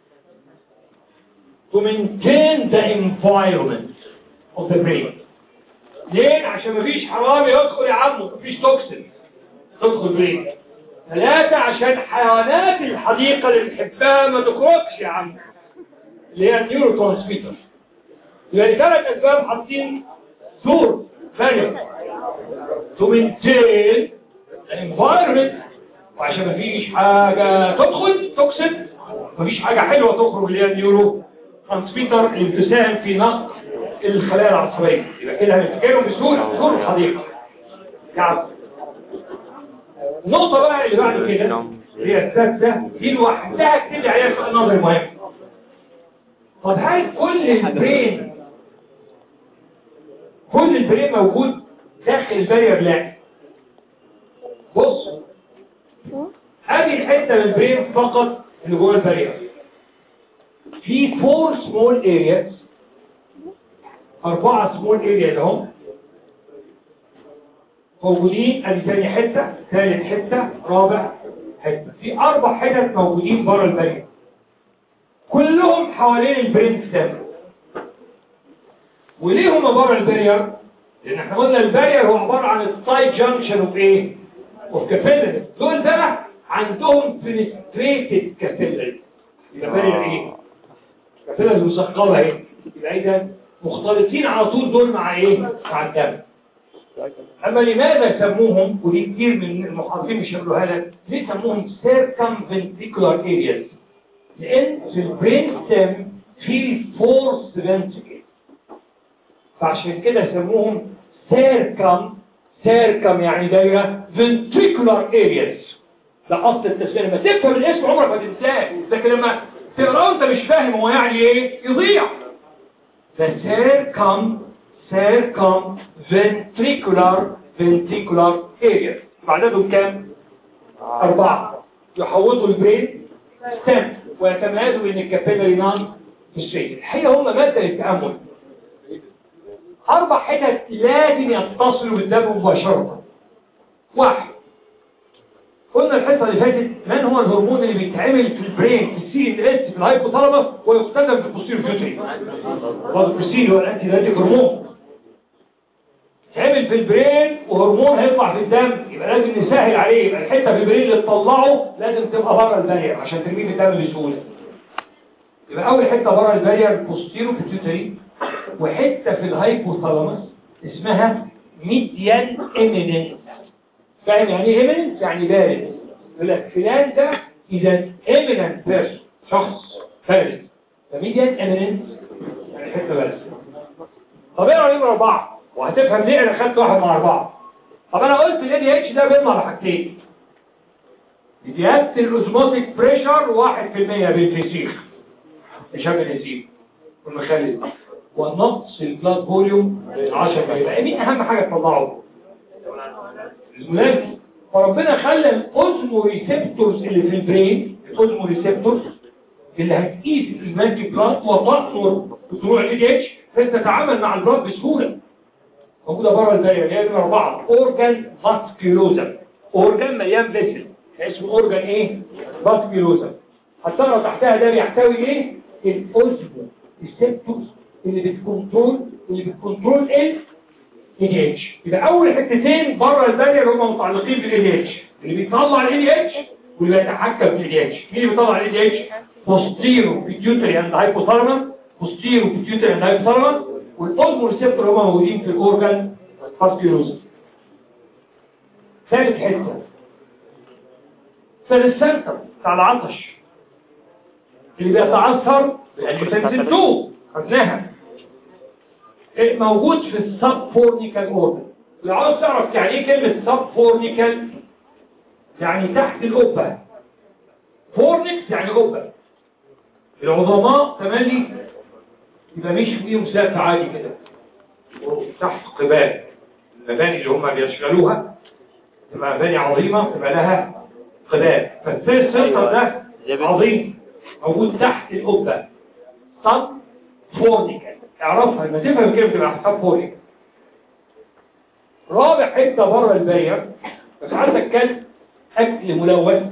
to maintain the environment of the brain ليه؟ عشان مفيش حرامي يدخل يا عمو مفيش توكسين تدخل برين ثلاثة عشان حيوانات الحديقة اللي بنحبها ما تخرجش يا عم اللي هي النيورو ترانسميتر يبقى ثلاث أسباب حاطين سور ثانية to maintain the environment وعشان مفيش حاجة تدخل توكسين مفيش حاجة حلوة تخرج اللي هي النيورو ترانسميتر اللي بتساهم في نقل الخلايا العصبية يبقى كده هنفتكرهم بسهولة سور الحديقة يعني النقطة بقى اللي بعد كده هي السادسة دي لوحدها كتير عليها سؤال نظري مهم طب هل كل البرين كل البرين موجود داخل البارير لا بص هذه الحتة من البرين فقط اللي جوه البارير في فور سمول ارياز أربعة سمول ارياز اهم موجودين ادي تاني حتة ثالث حتة رابع حتة في اربع حتت موجودين بره البريد كلهم حوالين البرين ستام وليه هم بره البرير لان احنا قلنا البرير هو عبارة عن السايد جانكشن اوف ايه اوف كابيلري دول بقى عندهم فينستريتد كابيلري يبقى برير ايه كابيلري مثقبة ايه يبقى اذا مختلطين على طول دول مع ايه مع الدم أما لماذا سموهم ودي كتير من المحاضرين مش يقولوا هذا ليه سموهم circumventricular areas لأن في البرين ستيم في فورس ventricle فعشان كده سموهم circum circum يعني دايرة ventricular areas ده أصل التسمية لما تفهم الاسم عمرك ما تنساه لكن لما تقراه انت مش فاهم هو يعني ايه يضيع the circum circumventricular ventricular area عددهم كام؟ أربعة يحوطوا البرين ستام ويتميزوا بأن الكابيلاري نان مش شيء الحقيقة هم مادة للتأمل أربع حتت لازم يتصلوا بالدم مباشرة واحد قلنا الحصة اللي فاتت من هو الهرمون اللي بيتعمل في البرين في السي ان اس في الهايبوثالاموس ويستخدم في البوستيريور فيوتري البروستين هو الانتي دايتيك هرمون تعمل في البرين وهرمون هيطلع في الدم يبقى لازم نسهل عليه يبقى الحته في البرين اللي تطلعه لازم تبقى بره البارير عشان ترميه في الدم بسهوله يبقى اول حته بره البارير بوستيرو بيتيوتري وحته في الهايبوثالاموس اسمها ميديان ايميننس فاهم يعني ايه ايميننس يعني بارد يقول لك فلان ده اذا ايميننت بيرسون شخص بارد فميديان ايميننس يعني حته بارد طب اقرا نمره اربعه وهتفهم ليه انا خدت واحد مع اربعه طب انا قلت الاي دي اتش ده بيطلع بحاجتين زياده الاوزموتيك بريشر 1% بالفسيخ هشام النسيب والمخلل ونقص البلاد فوليوم 10 يبقى مين اهم حاجه تطلعه الزملاتي فربنا خلى الاوزمو ريسبتورز اللي في البرين الاوزمو ريسبتورز اللي هتقيس المالتي بلاد وتأمر بطلوع ال اتش فتتعامل مع البلاد بسهولة موجودة بره البارير اللي هي من أربعة أورجان فاسكيولوزا أورجان مليان فيسل اسمه أورجان إيه؟ فاسكيولوزا هتقرا تحتها ده بيحتوي إيه؟ الأوزمو السيبتوس اللي بتكنترول اللي بتكنترول ال ال اتش يبقى أول حتتين بره البارير هم متعلقين بال اتش اللي بيطلع ال اتش واللي بيتحكم في ال اتش مين اللي بيطلع ال اتش؟ posterior pituitary and hypothalamus posterior pituitary and hypothalamus والاوزمو ريسبتور هم موجودين في الاورجان فاسكيولوز ثالث حته ثالث سنتر بتاع العطش اللي بيتعثر بالانفلانسين 2 خدناها إيه موجود في السب فورنيكال اورجان لو عاوز تعرف يعني ايه كلمه سب فورنيكال يعني تحت القبه فورنيكس يعني قبه العظماء تملي يبقى مش فيهم سقف عالي كده تحت قبال المباني اللي هم بيشغلوها تبقى مباني عظيمة تبقى لها قبال فالثيرد سنتر ده عظيم موجود تحت القبة صب فورنيكال اعرفها لما تفهم كيف تبقى صب فورنيكال رابع حتة بره الباير بس عندك كلب أكل ملوث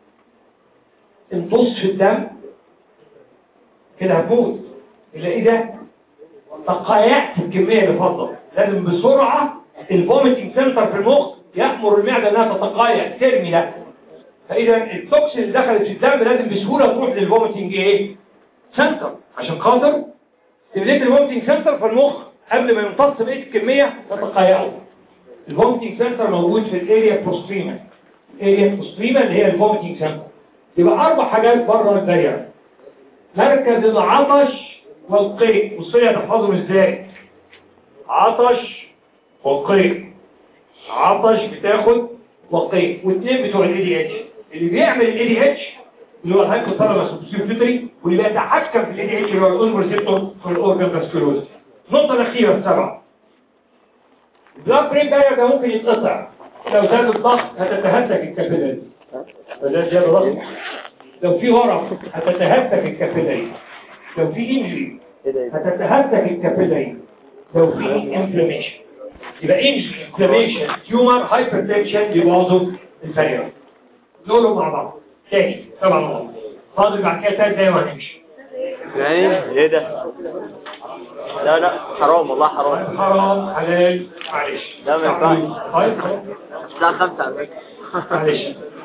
امتص في الدم كده هتموت تلاقي ده تقايعت الكمية اللي فضل لازم بسرعة الفوميتنج سنتر في المخ يأمر المعدة انها تتقايع ترمي ده فإذا التوكسين اللي دخلت في الدم لازم بسهولة تروح للفوميتنج ايه سنتر عشان خاطر تبليت الفوميتنج سنتر في المخ قبل ما يمتص بقية الكمية تتقايعه الفوميتنج سنتر موجود في الاريا بروستريما الاريا بروستريما اللي هي الفوميتنج سنتر يبقى أربع حاجات بره الدايرة مركز العطش والقيء والصية تحفظهم ازاي عطش والقيء عطش بتاخد وقيء واثنين بتوع الاي دي اتش اللي بيعمل الاي دي اتش اللي هو الهايكو ثالاموس والسيمبيوتري واللي بيتحكم في الاي دي اتش اللي هو الاوزمو ريسبتور في الاورجان فاسكولوز النقطه الاخيره السبعه البلاد برين بارير ده ممكن يتقطع لو زاد الضغط هتتهتك الكابيلاري فده زياده ضغط لو في ورم هتتهتك الكابيلاري لو في انجري هتتهتك الكابيلاري لو في انفلاميشن يبقى انجري انفلاميشن تيومر هايبرتنشن يبوظوا البارير دول مع بعض تاني سبع نقط فاضل بعد كده ثلاث دقايق وهنمشي يعني ايه ده لا لا حرام والله حرام حرام حلال معلش لا، ما ينفعش. طيب خلاص. الساعة خمسة على فكرة معلش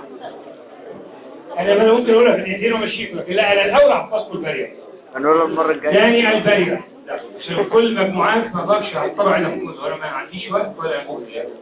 انا انا ممكن اقولها في دقيقتين وامشيك لكن لا انا الاول احفظكم البرية هنقول المرة الجاية ثاني البرية عشان كل مجموعات ما اقدرش احطها عليها في كل ولا ما عنديش وقت ولا اقول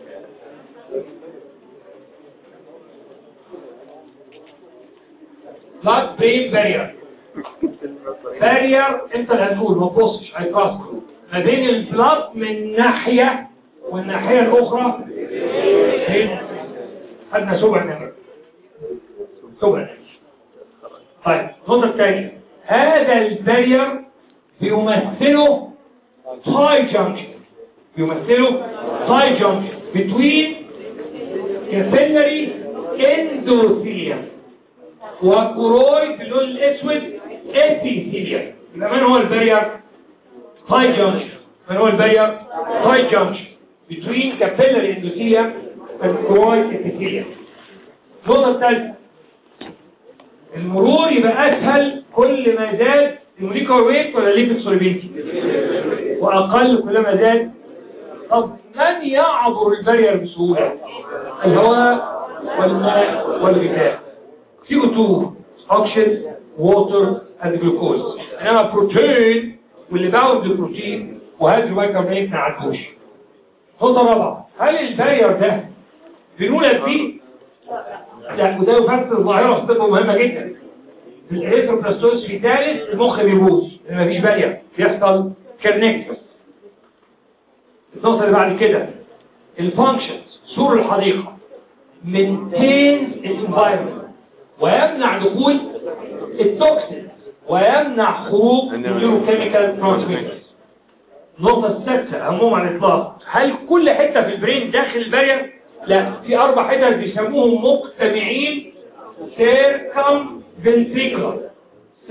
blood brain barrier barrier انت اللي هتقول ما تبصش هيقصر ما بين البلاد من ناحية والناحية الاخرى فين خدنا سبع نمر سبع نمر طيب النقطة الثانية هذا البارير بيمثله تاي جانكشن بيمثله تاي جانكشن between capillary endothelium وكرويد باللون الاسود ابيثيليوم يبقى من هو البارير تاي جانكشن من هو البارير تاي جانكشن between capillary endothelium and choroid epithelium النقطة الثالثة المرور يبقى أسهل كل ما زاد الموليكولار ويت ولا ليبيد سوليبيلتي وأقل كلما زاد طب من يعبر البارير بسهولة الهواء والماء والغذاء CO2 oxygen water and glucose انما بروتين واللي باود البروتين وهذه البيكربونات ما عندوش نقطة رابعة هل البارير ده بنولد فيه لا وده يفسر ظاهرة في الطب مهمة جدا في الإريثروبلاستوز في ثالث المخ بيبوظ لأن مفيش بارير بيحصل كرنكتس النقطة اللي بعد كده الفانكشنز سور الحديقة maintains الانفايرمنت ويمنع دخول التوكسين ويمنع خروج النيوروكيميكال ترانسميترز النقطة السادسة أهمهم على الإطلاق هل كل حتة في البرين داخل البارير؟ لا في أربع حتت بيسموهم مجتمعين سيركم فنتريكولار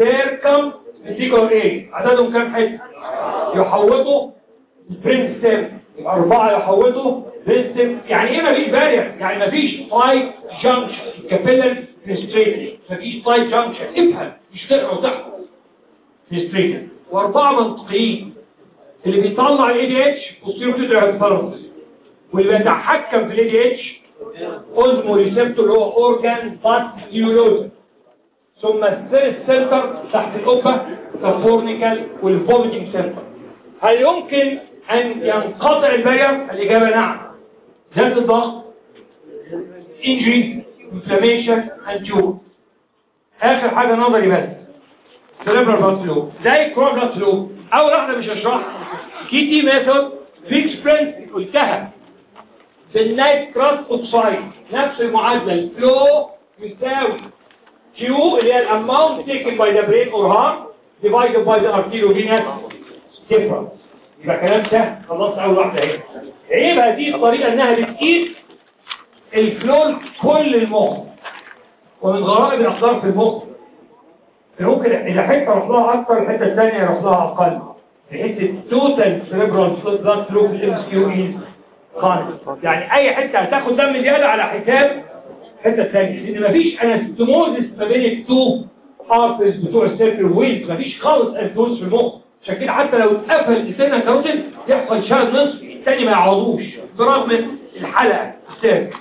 سيركم فيسيكولار ايه عددهم كام حته يحوطوا برين ستيم يبقى أربعة يحوطوا برين ستيم يعني ايه مفيش بارير يعني مفيش تايب جانكشن كابيلر فيستريتد مفيش تايب جانكشن افهم مش تقرا وتحفظ فيستريتد واربعة منطقيين اللي بيطلع الاي دي اتش بوستيرو بتدرع الفرنس واللي بيتحكم في الاي دي اتش اوزمو ريسبتور اللي هو اورجان بات يولوز ثم السيرس سنتر تحت القبه كفورنيكال والفوميتنج سنتر هل يمكن ان ينقطع البرير الاجابه نعم زاد الضغط انجري انفلاميشن انجور اخر حاجه نظري بس سيريبرال بلاد فلو زي كرو بلاد فلو اول واحده مش هشرحها كي تي ميثود فيكس برنت قلتها في النايت كراس اوكسايد نفس المعادله الفلو يساوي كيو اللي هي الاماونت تيكن باي ذا برين اور هارت ديفايدد باي ذا ارتيريو فينس ديفرنس يبقى كلام سهل خلصت اول واحده اهي عيب هذه الطريقه انها بتقيس الفلو كل المخ ومن غرائب الاقدار في المخ ممكن اذا حته يروح لها اكتر الحته الثانيه يروح لها اقل بحيث التوتال سيريبرال بلاد فلو في الام كيو اي خالص يعني اي حته هتاخد دم زياده على حساب الحته الثانيه لان مفيش انستموزس ما بين التو ارترز بتوع السيركل ويلز مفيش خالص انستموزس في المخ عشان كده حتى لو اتقفل السنه كاروتين يحصل شلل نصفي الثاني ما يعوضوش برغم الحلقه السيركل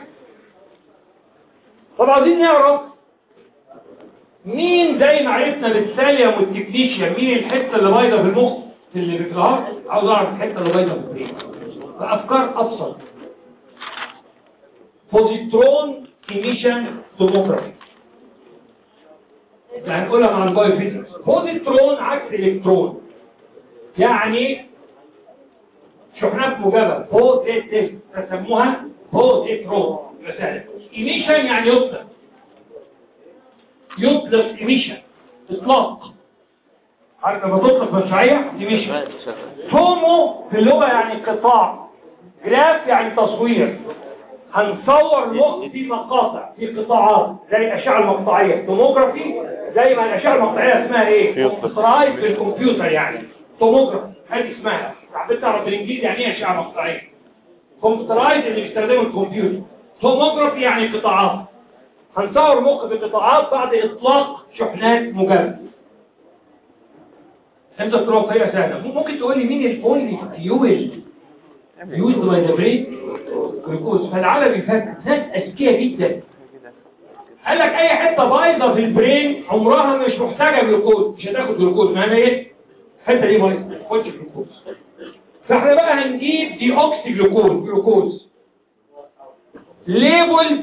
طب عايزين نعرف مين زي ما عرفنا بالساليوم والتكنيشيا مين الحته اللي بايظه في المخ اللي في الهارت عاوز اعرف الحته اللي بايظه في البرين بافكار ابسط بوزيترون ايميشن توموجرافي يعني هنقولها مع البايوفيزيكس بوزيترون عكس الكترون يعني شحنات موجبه بوزيتيف فسموها بوزيترون مثلا ايميشن يعني يطلق يطلق ايميشن اطلاق عارف لما تطلق مدفعيه ايميشن تومو في اللغه يعني قطاع جراف يعني تصوير هنصور مخ في مقاطع في قطاعات زي الاشعه المقطعيه توموجرافي زي ما الاشعه المقطعيه اسمها ايه كمبيوترايز بالكمبيوتر يعني توموجرافي هذه اسمها حبيت تعرف بالانجليزي يعني ايه اشعه مقطعيه كمبيوترايز اللي بيستخدمه الكمبيوتر توموجرافي يعني قطاعات هنصور مخ في قطاعات بعد اطلاق شحنات موجبه انت تروح طريقه سهله ممكن تقول لي مين الاونلي فيول يوز باي ذا برين جلوكوز فالعالم يفكر ناس اذكياء جدا قال لك اي حته بايظه في البرين عمرها مش محتاجه جلوكوز مش هتاخد جلوكوز معناها ايه الحته دي بايظه ما تاخدش جلوكوز فاحنا بقى هنجيب دي اوكسي جلوكوز جلوكوز ليبل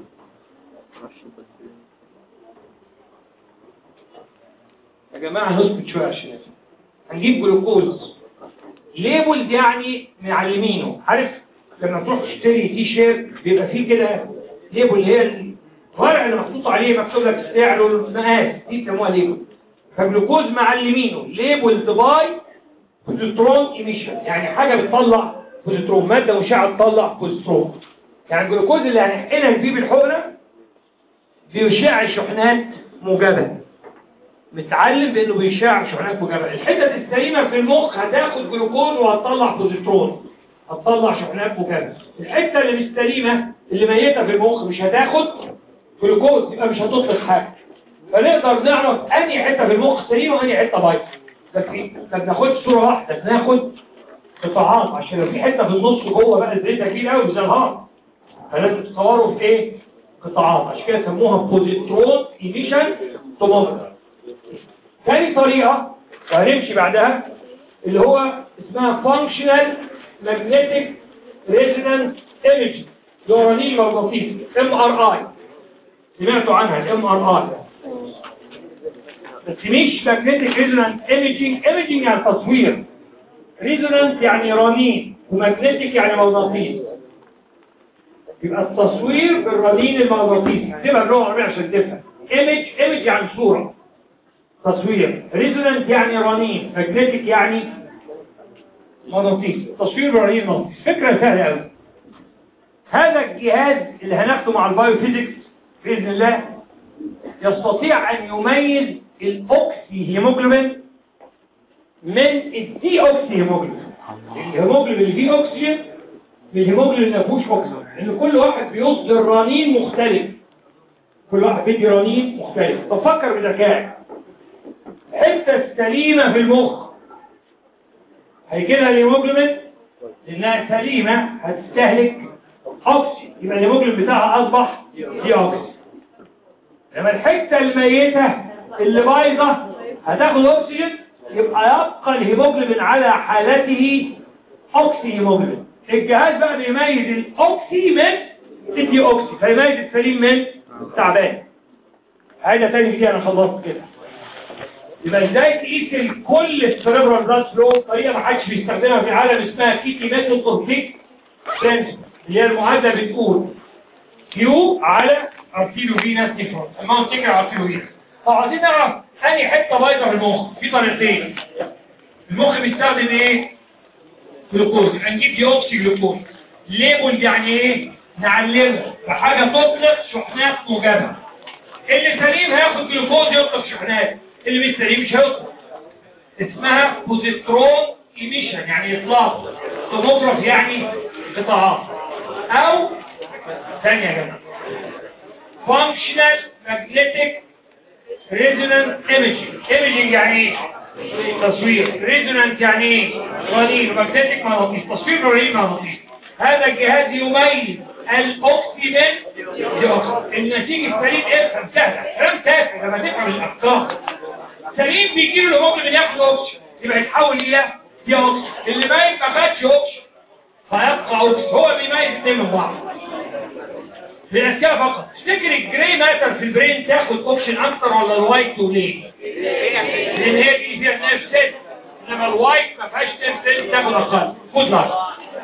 يا جماعه نسكت شويه عشان هنجيب جلوكوز ليبل يعني معلمينه عارف لما تروح تشتري تي شيرت بيبقى فيه كده ليبل اللي هي الورق اللي محطوط عليه مكتوب لك السعر والمقاس دي بيسموها ليبل فجلوكوز معلمينه ليبل باي بوزيترون ايميشن يعني حاجه بتطلع بوزيترون ماده مشعه تطلع بوزيترون يعني الجلوكوز اللي هنحقنك بيه بالحقنه بيشع شحنات موجبه متعلم بانه بيشع شحنات موجبه الحتت السليمه في المخ هتاخد جلوكوز وهتطلع بوزيترون هتطلع شحنات موجبه الحته اللي مش سليمه اللي ميته في المخ مش هتاخد جلوكوز يبقى مش هتطلق حاجه فنقدر نعرف انهي حته في المخ سليمه وانهي حته بايظه بس ما بناخدش صوره واحده بناخد قطاعات عشان لو في حته في النص جوه بقى زيتها كبير قوي زي الهارت فلازم تصوروا في ايه قطاعات عشان كده سموها بوزيترون ايميشن توموجرافي ثاني طريقة وهنمشي بعدها اللي هو اسمها functional magnetic resonance imaging دوراني مغناطيسي MRI سمعتوا عنها ال MRI بس مش magnetic resonance imaging imaging يعني تصوير resonance يعني رنين ومagnetic يعني مغناطيس يبقى التصوير بالرنين المغناطيسي تبقى باللغه العربيه عشان تفهم image image يعني صوره تصوير ريزونانس يعني رنين ماجنتيك يعني مغناطيس تصوير رنين مغناطيس فكرة سهلة قوي هذا الجهاز اللي هناخده مع البايوفيزيكس بإذن الله يستطيع أن يميز الاوكسي هيموجلوبين من الدي اوكسي هيموجلوبين الهيموجلوبين اللي فيه اكسجين من الهيموجلوبين اللي ما فيهوش اكسجين لان كل واحد بيصدر رنين مختلف كل واحد بيدي رنين مختلف طب فكر بذكاء الحته السليمه في المخ هيجي لها الهيموجلوبين لانها سليمه هتستهلك اكسجين يبقى الهيموجلوبين بتاعها اصبح دي اكسجين لما الحته الميته اللي بايظه هتاخد اكسجين يبقى يبقى الهيموجلوبين على حالته اوكسي هيموجلوبين الجهاز بقى بيميز الاوكسي من الدي اوكسي فيميز السليم من التعبان حاجه تاني دي انا خلصت كده يبقى ازاي تقيس الكل السيريبرال بلاد فلو طريقه ما حدش بيستخدمها في العالم اسمها كيكي ميثود اوف ديك اللي هي المعادله بتقول كيو على ارتيلو فينس نيفرون اما نفتكر ارتيلو فينس فعايزين نعرف انهي حته بايظه في المخ في طريقتين المخ بيستخدم ايه جلوكوز يبقى نجيب ديوكسي جلوكوز ليبل يعني ايه نعلمه بحاجه تطلق شحنات موجبه اللي سليم هياخد جلوكوز يطلق شحنات اللي مش سليم مش هيطلق اسمها بوزيترون ايميشن يعني اطلاق توموجراف يعني قطاعات او ثانيه يا جماعه فانكشنال ماجنتيك ريزونانس ايميجينج ايميجينج يعني ايه تصوير ريزونانس يعني ايه رنين ماجنتيك مغناطيس تصوير رنين مغناطيس هذا الجهاز يميز الاوكسي من الديوكسي النتيجه السليم افهم سهله كلام تافه لما تفهم الافكار سليم بيجي له الهيموجلوبين ياخد اوكسي يبقى يتحول الى ديوكسي اللي ميت ما خدش اوكسي فيبقى اوكسي هو بيميز اثنين من بعض للأذكاء فقط تفتكر الجراي ماتر في البرين تاخد اوبشن اكتر ولا الوايت وليه لان هي دي فيها نفس انما الوايت ما فيهاش نفس تاخد اقل خد لحظه